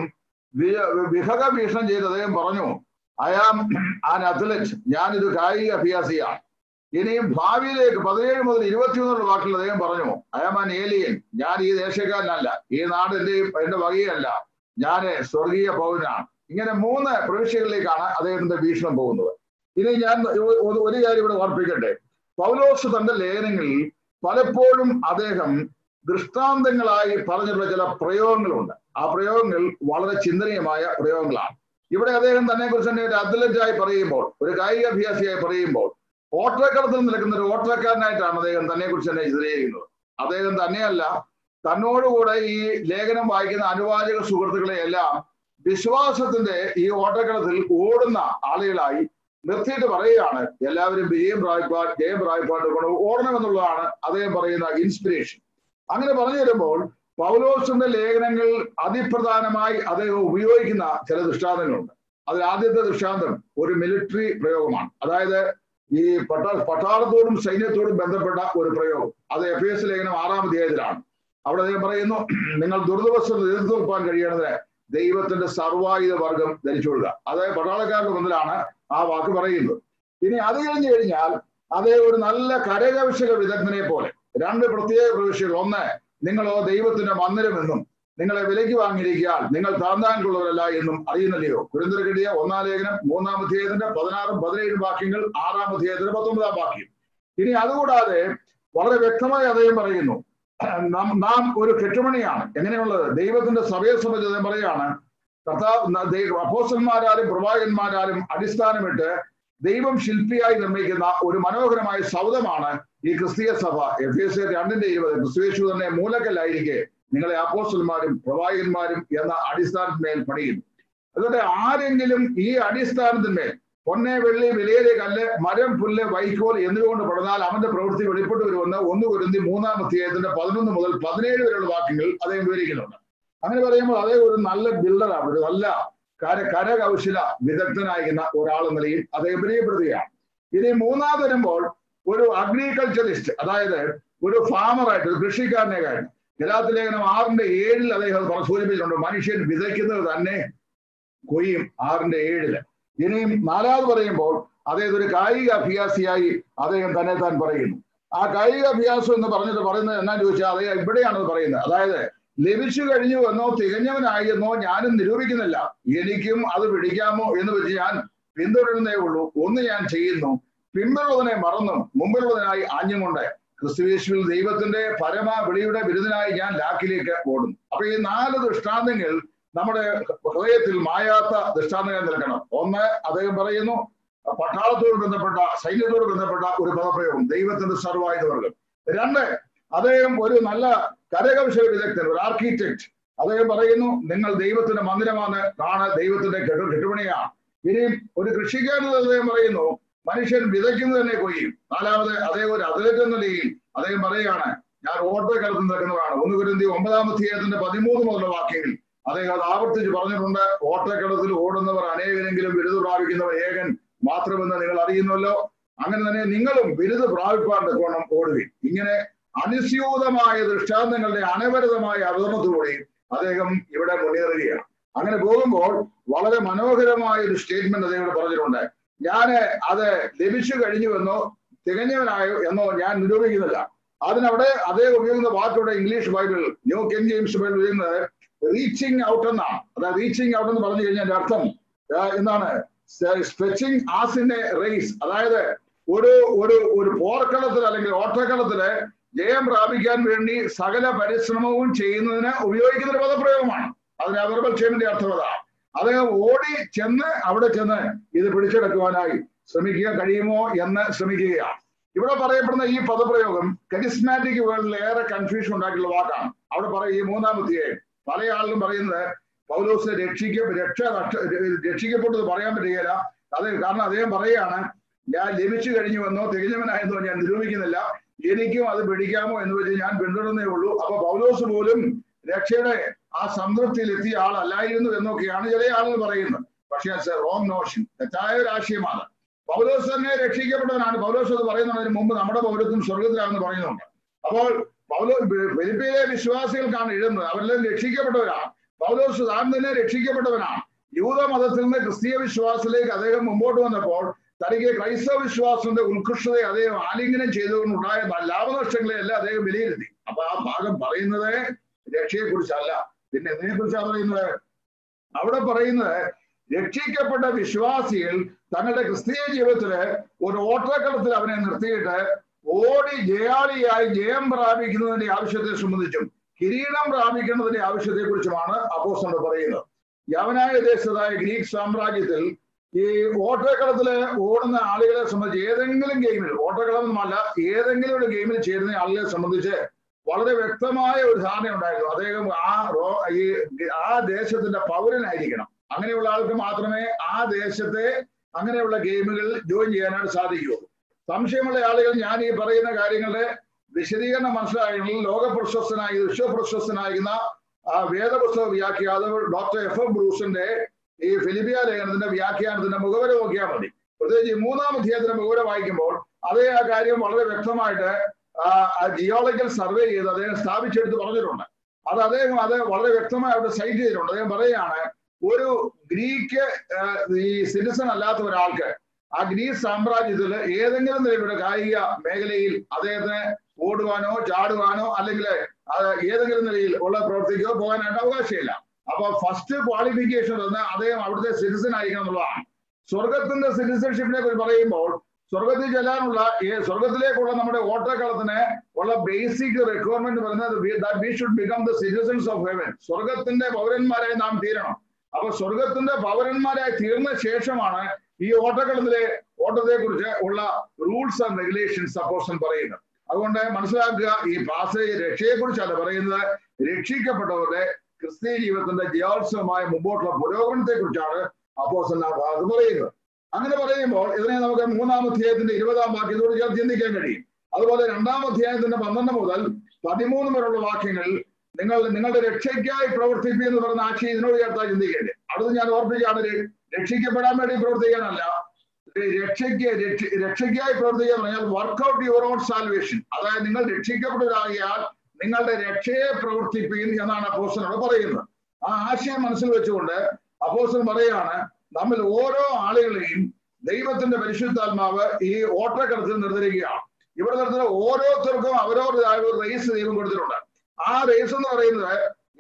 വിഹക ഭീഷണം ചെയ്ത് അദ്ദേഹം പറഞ്ഞു ഐ ആം ആൻ അത്ലറ്റ് ഞാൻ ഇത് കായിക അഭ്യാസിയാണ് ഇനിയും ഭാവിയിലേക്ക് പതിനേഴ് മുതൽ ഇരുപത്തിയൊന്നുള്ള വാക്കിൽ അദ്ദേഹം പറഞ്ഞു ഐ ആം ആൻ ഏലിയൻ ഞാൻ ഈ ദേശക്കാരനല്ല ഈ നാട് എന്റെ എന്റെ വകയല്ല ഞാൻ സ്വർഗീയ പൗരനാണ് ഇങ്ങനെ മൂന്ന് പ്രവിശ്യകളിലേക്കാണ് അദ്ദേഹത്തിന്റെ ഭീഷണം പോകുന്നത് ഇനി ഞാൻ ഒരു കാര്യം ഇവിടെ ഓർപ്പിക്കട്ടെ പൗലോസ് തന്റെ ലേഖനങ്ങളിൽ പലപ്പോഴും അദ്ദേഹം ദൃഷ്ടാന്തങ്ങളായി പറഞ്ഞിട്ടുള്ള ചില പ്രയോഗങ്ങളുണ്ട് ആ പ്രയോഗങ്ങൾ വളരെ ചിന്തനീയമായ പ്രയോഗങ്ങളാണ് ഇവിടെ അദ്ദേഹം തന്നെ കുറിച്ച് തന്നെ ഒരു അത്ലറ്റായി പറയുമ്പോൾ ഒരു കായിക അഭ്യാസിയായി പറയുമ്പോൾ ഓട്ടക്കളത്തിൽ നിൽക്കുന്ന ഒരു ഓട്ടക്കാരനായിട്ടാണ് അദ്ദേഹം തന്നെ കുറിച്ച് തന്നെ ചിത്രീകരിക്കുന്നത് അദ്ദേഹം തന്നെയല്ല തന്നോടുകൂടെ ഈ ലേഖനം വായിക്കുന്ന അനുവാചക സുഹൃത്തുക്കളെ എല്ലാം വിശ്വാസത്തിന്റെ ഈ ഓട്ടക്കളത്തിൽ ഓടുന്ന ആളുകളായി നിർത്തിയിട്ട് പറയുകയാണ് എല്ലാവരും വിജയം പ്രാപിപ്പാൻ ജയം പ്രാപിപ്പാൻ കൊണ്ട് ഓടണമെന്നുള്ളതാണ് അദ്ദേഹം പറയുന്ന ഇൻസ്പിരേഷൻ അങ്ങനെ പറഞ്ഞു വരുമ്പോൾ പൗലോസിന്റെ ലേഖനങ്ങൾ അതിപ്രധാനമായി അദ്ദേഹം ഉപയോഗിക്കുന്ന ചില ദൃഷ്ടാന്തങ്ങളുണ്ട് അതിൽ ആദ്യത്തെ ദൃഷ്ടാന്തം ഒരു മിലിറ്ററി പ്രയോഗമാണ് അതായത് ഈ പട്ടാ പട്ടാളത്തോടും സൈന്യത്തോടും ബന്ധപ്പെട്ട ഒരു പ്രയോഗം അത് എഫ് എസ് ലേഖനം ആറാം അധ്യായത്തിലാണ് അവിടെ അദ്ദേഹം പറയുന്നു നിങ്ങൾ ദുരിതവസ്ഥ എതിർത്ത് നിൽപ്പാൻ കഴിയണത് ദൈവത്തിന്റെ സർവായുധ വർഗം ധരിച്ചുകൊള്ളുക അത് പട്ടാളക്കാരുടെ മുന്നിലാണ് ആ വാക്ക് പറയുന്നത് ഇനി അത് കഴിഞ്ഞു കഴിഞ്ഞാൽ അതേ ഒരു നല്ല കരകൗശല വിദഗ്ധനെ പോലെ രണ്ട് പ്രത്യേക പ്രവിശ്യകൾ ഒന്ന് നിങ്ങളോ ദൈവത്തിന്റെ മന്ദിരമെന്നും നിങ്ങളെ വിലയ്ക്ക് വാങ്ങിയിരിക്കാൻ നിങ്ങൾ താന്താൻകുള്ളവരല്ല എന്നും അറിയുന്നില്ലയോ കുരുന്തരക്കെടിയ ഒന്നാം ലേഖനം മൂന്നാം അധ്യായത്തിന്റെ പതിനാറും പതിനേഴും വാക്യങ്ങൾ ആറാം അധ്യായത്തിന്റെ പത്തൊമ്പതാം വാക്യം ഇനി അതുകൂടാതെ വളരെ വ്യക്തമായി അദ്ദേഹം പറയുന്നു നാം നാം ഒരു കെട്ടുമണിയാണ് എങ്ങനെയുള്ളത് ദൈവത്തിന്റെ സഭയെ സംബന്ധിച്ച് അദ്ദേഹം പറയാണ് കർത്താവ് അപ്പോസ്റ്റന്മാരാലും പ്രവാചകന്മാരാലും അടിസ്ഥാനമിട്ട് ദൈവം ശില്പിയായി നിർമ്മിക്കുന്ന ഒരു മനോഹരമായ സൗധമാണ് ഈ ക്രിസ്തീയ സഭ എഫ് എസ് രണ്ടിന്റെ ഇരുപത് ക്രിസ്തുവേശു തന്നെ മൂലക്കല്ലായിരിക്കെ നിങ്ങളെ അപ്പോസ്റ്റന്മാരും പ്രവാചകന്മാരും എന്ന അടിസ്ഥാനത്തിന്മേൽ പണിയുന്നു അതുകൊണ്ട് ആരെങ്കിലും ഈ അടിസ്ഥാനത്തിന്മേൽ പൊന്നെ വെള്ളി വിലയേറിയ കല്ല് മരം പുല്ല് വൈക്കോൽ എന്നിവകൊണ്ട് പടന്നാൽ അവന്റെ പ്രവൃത്തി വെളിപ്പെട്ടു വരുമെന്ന് ഒന്ന് കുരുന്തി മൂന്നാം അധ്യായത്തിന്റെ പതിനൊന്ന് മുതൽ പതിനേഴ് വരെയുള്ള വാക്യങ്ങൾ അദ്ദേഹം വിവരിക്കുന്നുണ്ട് അങ്ങനെ പറയുമ്പോൾ അതേ ഒരു നല്ല ബിൽഡറാണ് ഒരു നല്ല കര കരകൗശല വിദഗ്ധനായിരുന്ന ഒരാളെന്ന നിലയിൽ അദ്ദേഹം പരിചയപ്പെടുത്തുകയാണ് ഇനി മൂന്നാമത് വരുമ്പോൾ ഒരു അഗ്രികൾച്ചറിസ്റ്റ് അതായത് ഒരു ഫാമറായിട്ട് ഒരു കൃഷിക്കാരനെ കാര്യം ഗലാത്ത് ലേഖനം ആറിന്റെ ഏഴിൽ അദ്ദേഹം സൂചിപ്പിച്ചിട്ടുണ്ട് മനുഷ്യൻ വിതയ്ക്കുന്നത് തന്നെ കൊയ്യും ആറിന്റെ ഏഴില് ഇനിയും നാലാമത് പറയുമ്പോൾ അദ്ദേഹം ഒരു കായിക അഭ്യാസിയായി അദ്ദേഹം തന്നെ താൻ പറയുന്നു ആ കായിക അഭ്യാസം എന്ന് പറഞ്ഞിട്ട് പറയുന്നത് എന്നാ ചോദിച്ചാൽ അദ്ദേഹം ഇവിടെയാണ് പറയുന്നത് അതായത് ലഭിച്ചു കഴിഞ്ഞു എന്നോ തികഞ്ഞവനായി എന്നോ ഞാനും നിരൂപിക്കുന്നില്ല എനിക്കും അത് പിടിക്കാമോ എന്ന് വെച്ച് ഞാൻ പിന്തുടരുന്നേ ഉള്ളൂ ഒന്ന് ഞാൻ ചെയ്യുന്നു പിമ്പുള്ളതിനെ മറന്നും മുമ്പിലുള്ളതിനായി ആഞ്ഞുകൊണ്ട് ക്രിസ്തുവേശുവിൽ ദൈവത്തിന്റെ പരമ വിളിയുടെ ബിരുദനായി ഞാൻ ലാക്കിലേക്ക് ഓടുന്നു അപ്പൊ ഈ നാല് ദൃഷ്ടാന്തങ്ങൾ നമ്മുടെ ഹൃദയത്തിൽ മായാത്ത ദൃഷ്ടാന്തങ്ങൾ നിൽക്കണം ഒന്ന് അദ്ദേഹം പറയുന്നു പട്ടാളത്തോട് ബന്ധപ്പെട്ട സൈന്യത്തോട് ബന്ധപ്പെട്ട ഒരു പദപ്രയോഗം ദൈവത്തിന്റെ സർവായുധ വർഗം രണ്ട് അദ്ദേഹം ഒരു നല്ല കരകൗശല വിദഗ്ധൻ ഒരു ആർക്കിടെക്ട് അദ്ദേഹം പറയുന്നു നിങ്ങൾ ദൈവത്തിന്റെ മന്ദിരമാണ് ആണ് ദൈവത്തിന്റെ കെട്ടു കെട്ടുപണിയാണ് ഇനിയും ഒരു കൃഷിക്കാരൻ അദ്ദേഹം പറയുന്നു മനുഷ്യൻ വിതയ്ക്കുന്നത് തന്നെ കൊയ്യും നാലാമത് അദ്ദേഹം ഒരു അത്ലറ്റ് എന്ന നിലയിൽ അദ്ദേഹം പറയുകയാണ് ഞാൻ ഓട്ടക്കാലത്ത് നിൽക്കുന്നവരാണ് ഒന്ന് കുരുന്തി ഒമ്പതാം അധ്യായത്തിന്റെ പതിമൂന്ന് മുതലുള്ള വാക്യങ്ങൾ അദ്ദേഹം അത് ആവർത്തിച്ച് പറഞ്ഞിട്ടുണ്ട് ഓട്ടക്കളത്തിൽ ഓടുന്നവർ അനേകരെങ്കിലും ബിരുദ പ്രാപിക്കുന്നവർ ഏകൻ മാത്രമെന്ന് നിങ്ങൾ അറിയുന്നല്ലോ അങ്ങനെ തന്നെ നിങ്ങളും ബിരുദ പ്രാപിപ്പാൻ കോണം ഓടുകയും ഇങ്ങനെ അനുസ്യൂതമായ ദൃഷ്ടാന്തങ്ങളുടെ അനവരതമായ അവതരണത്തോടെ അദ്ദേഹം ഇവിടെ മുന്നേറുകയാണ് അങ്ങനെ പോകുമ്പോൾ വളരെ മനോഹരമായ ഒരു സ്റ്റേറ്റ്മെന്റ് അദ്ദേഹം ഇവിടെ പറഞ്ഞിട്ടുണ്ട് ഞാൻ അത് ലഭിച്ചു കഴിഞ്ഞുവെന്നോ തികഞ്ഞവനായോ എന്നോ ഞാൻ നിരൂപിക്കുന്നില്ല അതിനവിടെ അദ്ദേഹം ഉപയോഗിക്കുന്ന വാക്കുകളുടെ English Bible New King James Bible ഉപയോഗിക്കുന്നത് റീച്ചിങ് ഔട്ട് എന്നാണ് അതായത് റീച്ചിങ് ഔട്ട് എന്ന് പറഞ്ഞു കഴിഞ്ഞാൽ അർത്ഥം എന്താണ് സ്ട്രെച്ചിങ് ആസിന്റെ റേസ് അതായത് ഒരു ഒരു ഒരു പോർക്കളത്തിൽ അല്ലെങ്കിൽ ഓട്ടക്കളത്തില് ജയം പ്രാപിക്കാൻ വേണ്ടി സകല പരിശ്രമവും ചെയ്യുന്നതിന് ഉപയോഗിക്കുന്ന ഒരു പദപ്രയോഗമാണ് അതിന് വെർബൽ ക്ഷേമിന്റെ അർത്ഥം അതാണ് അദ്ദേഹം ഓടി ചെന്ന് അവിടെ ചെന്ന് ഇത് പിടിച്ചെടുക്കുവാനായി ശ്രമിക്കുക കഴിയുമോ എന്ന് ശ്രമിക്കുകയാണ് ഇവിടെ പറയപ്പെടുന്ന ഈ പദപ്രയോഗം കരിസ്മാറ്റിക് വേൾഡിൽ ഏറെ കൺഫ്യൂഷൻ ഉണ്ടാക്കിയുള്ള വാക്കാണ് അവിടെ പറയും ഈ മൂന്നാമത്തെ പല ആളിലും പറയുന്നത് പൗലോസ് രക്ഷിക്ക രക്ഷ രക്ഷിക്കപ്പെട്ടത് പറയാൻ പറ്റുകയില്ല അത് കാരണം അദ്ദേഹം പറയുകയാണ് ഞാൻ ലഭിച്ചു കഴിഞ്ഞുവെന്നോ തികഞ്ഞവനായെന്നോ ഞാൻ നിരൂപിക്കുന്നില്ല എനിക്കും അത് പിടിക്കാമോ എന്ന് വെച്ച് ഞാൻ പിന്തുടർന്നേ ഉള്ളൂ അപ്പൊ പൗലോസ് പോലും രക്ഷയുടെ ആ സംതൃപ്തിയിൽ എത്തിയ ആളല്ലായിരുന്നു എന്നൊക്കെയാണ് ചില ആളുകൾ പറയുന്നത് പക്ഷേ റോങ് നോഷൻ തെറ്റായ ഒരു ആശയമാണ് പൗലോസ് തന്നെ രക്ഷിക്കപ്പെട്ടവനാണ് പൗലോസ് അത് പറയുന്നതിന് മുമ്പ് നമ്മുടെ പൗരത്വം സ്വർഗത്തിലാണെന്ന് പറയുന്നുണ്ട് അപ്പോൾ പൗലോ ഫിലിപ്പിയിലെ വിശ്വാസികൾക്കാണ് എഴുതുന്നത് അവരെല്ലാം രക്ഷിക്കപ്പെട്ടവരാണ് പൗലോസ് താൻ തന്നെ രക്ഷിക്കപ്പെട്ടവനാണ് യൂത മതത്തിൽ നിന്ന് ക്രിസ്തീയ വിശ്വാസത്തിലേക്ക് അദ്ദേഹം മുമ്പോട്ട് വന്നപ്പോൾ തനിക്ക് ക്രൈസ്തവ വിശ്വാസത്തിന്റെ ഉത്കൃഷ്ടതയെ അദ്ദേഹം ആലിംഗനം ചെയ്തുകൊണ്ടുണ്ടായ ലാഭനഷ്ടങ്ങളെ എല്ലാം അദ്ദേഹം വിലയിരുത്തി അപ്പൊ ആ ഭാഗം പറയുന്നത് രക്ഷയെ കുറിച്ചല്ല പിന്നെ എന്തിനെ കുറിച്ചാണ് പറയുന്നത് അവിടെ പറയുന്നത് രക്ഷിക്കപ്പെട്ട വിശ്വാസികൾ തങ്ങളുടെ ക്രിസ്തീയ ജീവിതത്തില് ഒരു ഓട്ടക്കളത്തിൽ അവനെ നിർത്തിയിട്ട് ഓടി ജയാളിയായി ജയം പ്രാപിക്കുന്നതിന്റെ ആവശ്യത്തെ സംബന്ധിച്ചും കിരീടം പ്രാപിക്കുന്നതിന്റെ ആവശ്യത്തെ കുറിച്ചുമാണ് അപ്പോസ്റ്റർ പറയുന്നത് യവനായ ദേശത്തായ ഗ്രീക്ക് സാമ്രാജ്യത്തിൽ ഈ ഓട്ടക്കളത്തില് ഓടുന്ന ആളുകളെ സംബന്ധിച്ച് ഏതെങ്കിലും ഗെയിമിൽ ഓട്ടക്കളം എന്നല്ല ഏതെങ്കിലും ഒരു ഗെയിമിൽ ചേരുന്ന ആളുകളെ സംബന്ധിച്ച് വളരെ വ്യക്തമായ ഒരു ധാരണ ഉണ്ടായിരുന്നു അദ്ദേഹം ആ റോ ഈ ആ ദേശത്തിന്റെ പൗരനായിരിക്കണം അങ്ങനെയുള്ള ആൾക്ക് മാത്രമേ ആ ദേശത്തെ അങ്ങനെയുള്ള ഗെയിമുകൾ ജോയിൻ ചെയ്യാനായിട്ട് സാധിക്കൂ സംശയമുള്ള ആളുകൾ ഞാൻ ഈ പറയുന്ന കാര്യങ്ങളുടെ വിശദീകരണം മനസ്സിലായെങ്കിൽ ലോക പ്രശസ്തനായി വിശ്വപ്രശസ്തനായിരുന്ന ആ വേദപുസ്തക വ്യാഖ്യാതാവ് ഡോക്ടർ എഫ് എം ബ്രൂസിന്റെ ഈ ഫിലിപ്പിയ ലേഖനത്തിന്റെ വ്യാഖ്യാനത്തിന്റെ മുഖവര നോക്കിയാൽ മതി പ്രത്യേകിച്ച് ഈ മൂന്നാം അധ്യായത്തിന്റെ മുഖവര വായിക്കുമ്പോൾ അതേ ആ കാര്യം വളരെ വ്യക്തമായിട്ട് ജിയോളജിക്കൽ സർവേ ചെയ്ത് അദ്ദേഹം സ്ഥാപിച്ചെടുത്ത് പറഞ്ഞിട്ടുണ്ട് അത് അദ്ദേഹം അത് വളരെ വ്യക്തമായി അവിടെ സൈറ്റ് ചെയ്തിട്ടുണ്ട് അദ്ദേഹം പറയുകയാണ് ഒരു ഗ്രീക്ക് ഈ സിറ്റിസൺ അല്ലാത്ത ഒരാൾക്ക് ആ ഗ്രീസ് സാമ്രാജ്യത്തിൽ ഏതെങ്കിലും നിലയുടെ കായിക മേഖലയിൽ അദ്ദേഹത്തിന് ഓടുവാനോ ചാടുവാനോ അല്ലെങ്കിൽ ഏതെങ്കിലും നിലയിൽ ഉള്ള പ്രവർത്തിക്കോ പോകാനായിട്ട് അവകാശമില്ല അപ്പൊ ഫസ്റ്റ് ക്വാളിഫിക്കേഷൻ എന്ന് അദ്ദേഹം അവിടുത്തെ സിറ്റിസൺ ആയിരിക്കണം എന്നുള്ളതാണ് സ്വർഗത്തിന്റെ സിറ്റിസൺഷിപ്പിനെ കുറിച്ച് പറയുമ്പോൾ സ്വർഗത്തിൽ ചെല്ലാനുള്ള സ്വർഗത്തിലേക്കുള്ള നമ്മുടെ ഓട്ടക്കളത്തിന് ഉള്ള ബേസിക് റിക്വയർമെന്റ് പറയുന്നത് we should become the citizens of heaven സ്വർഗത്തിന്റെ പൗരന്മാരായി നാം തീരണം അപ്പൊ സ്വർഗത്തിന്റെ പൗരന്മാരായി തീർന്ന ശേഷമാണ് ഈ ഓട്ടക്കളത്തിലെ ഓട്ടത്തെ കുറിച്ച് ഉള്ള റൂൾസ് ആൻഡ് റെഗുലേഷൻസ് അപ്പോസൻ പറയുന്നത് അതുകൊണ്ട് മനസ്സിലാക്കുക ഈ പാസേജ് രക്ഷയെ കുറിച്ചല്ല പറയുന്നത് രക്ഷിക്കപ്പെട്ടവരുടെ ക്രിസ്തീയ ജീവിതത്തിന്റെ ജിയോത്സവമായ മുമ്പോട്ടുള്ള പുരോഗമനത്തെ കുറിച്ചാണ് അപ്പോസൻ ആ ഭാഗത്ത് പറയുന്നത് അങ്ങനെ പറയുമ്പോൾ ഇതിനെ നമുക്ക് മൂന്നാം അധ്യായത്തിന്റെ ഇരുപതാം വാക്യത്തോട് ചേർത്ത് ചിന്തിക്കാൻ കഴിയും അതുപോലെ രണ്ടാം അധ്യായത്തിന്റെ പന്ത്രണ്ട് മുതൽ പതിമൂന്ന് വരെയുള്ള വാക്യങ്ങൾ നിങ്ങൾ നിങ്ങളുടെ രക്ഷയ്ക്കായി പ്രവർത്തിക്കുക എന്ന് പറഞ്ഞ ആശയം ഇതിനോട് ചേർത്താ ചിന്തിക്കേണ്ടത് അടുത്ത് ഞാൻ ഓർപ്പിച്ചാണ് രക്ഷിക്കപ്പെടാൻ വേണ്ടി പ്രവർത്തിക്കാനല്ല രക്ഷയ്ക്ക് രക്ഷയ്ക്കായി പ്രവർത്തിക്കുക പറഞ്ഞാൽ വർക്ക്ഔട്ട് യുവർ ഓൺ സാൽവേഷൻ അതായത് നിങ്ങൾ രക്ഷിക്കപ്പെട്ടവരാകിയാൽ നിങ്ങളുടെ രക്ഷയെ പ്രവർത്തിപ്പിക്കും എന്നാണ് അപ്പോസനോട് പറയുന്നത് ആ ആശയം മനസ്സിൽ വെച്ചുകൊണ്ട് അപ്പോസൻ പറയാണ് നമ്മൾ ഓരോ ആളുകളെയും ദൈവത്തിന്റെ പരിശുദ്ധാത്മാവ് ഈ ഓട്ടക്കടത്തിൽ നിർത്തിരിക്കുകയാണ് ഇവിടെ നിർത്തുന്ന ഓരോരുത്തർക്കും അവരവരുടേതായ ഒരു റേസ് ദൈവം കൊടുത്തിട്ടുണ്ട് ആ റേസ് എന്ന് പറയുന്നത്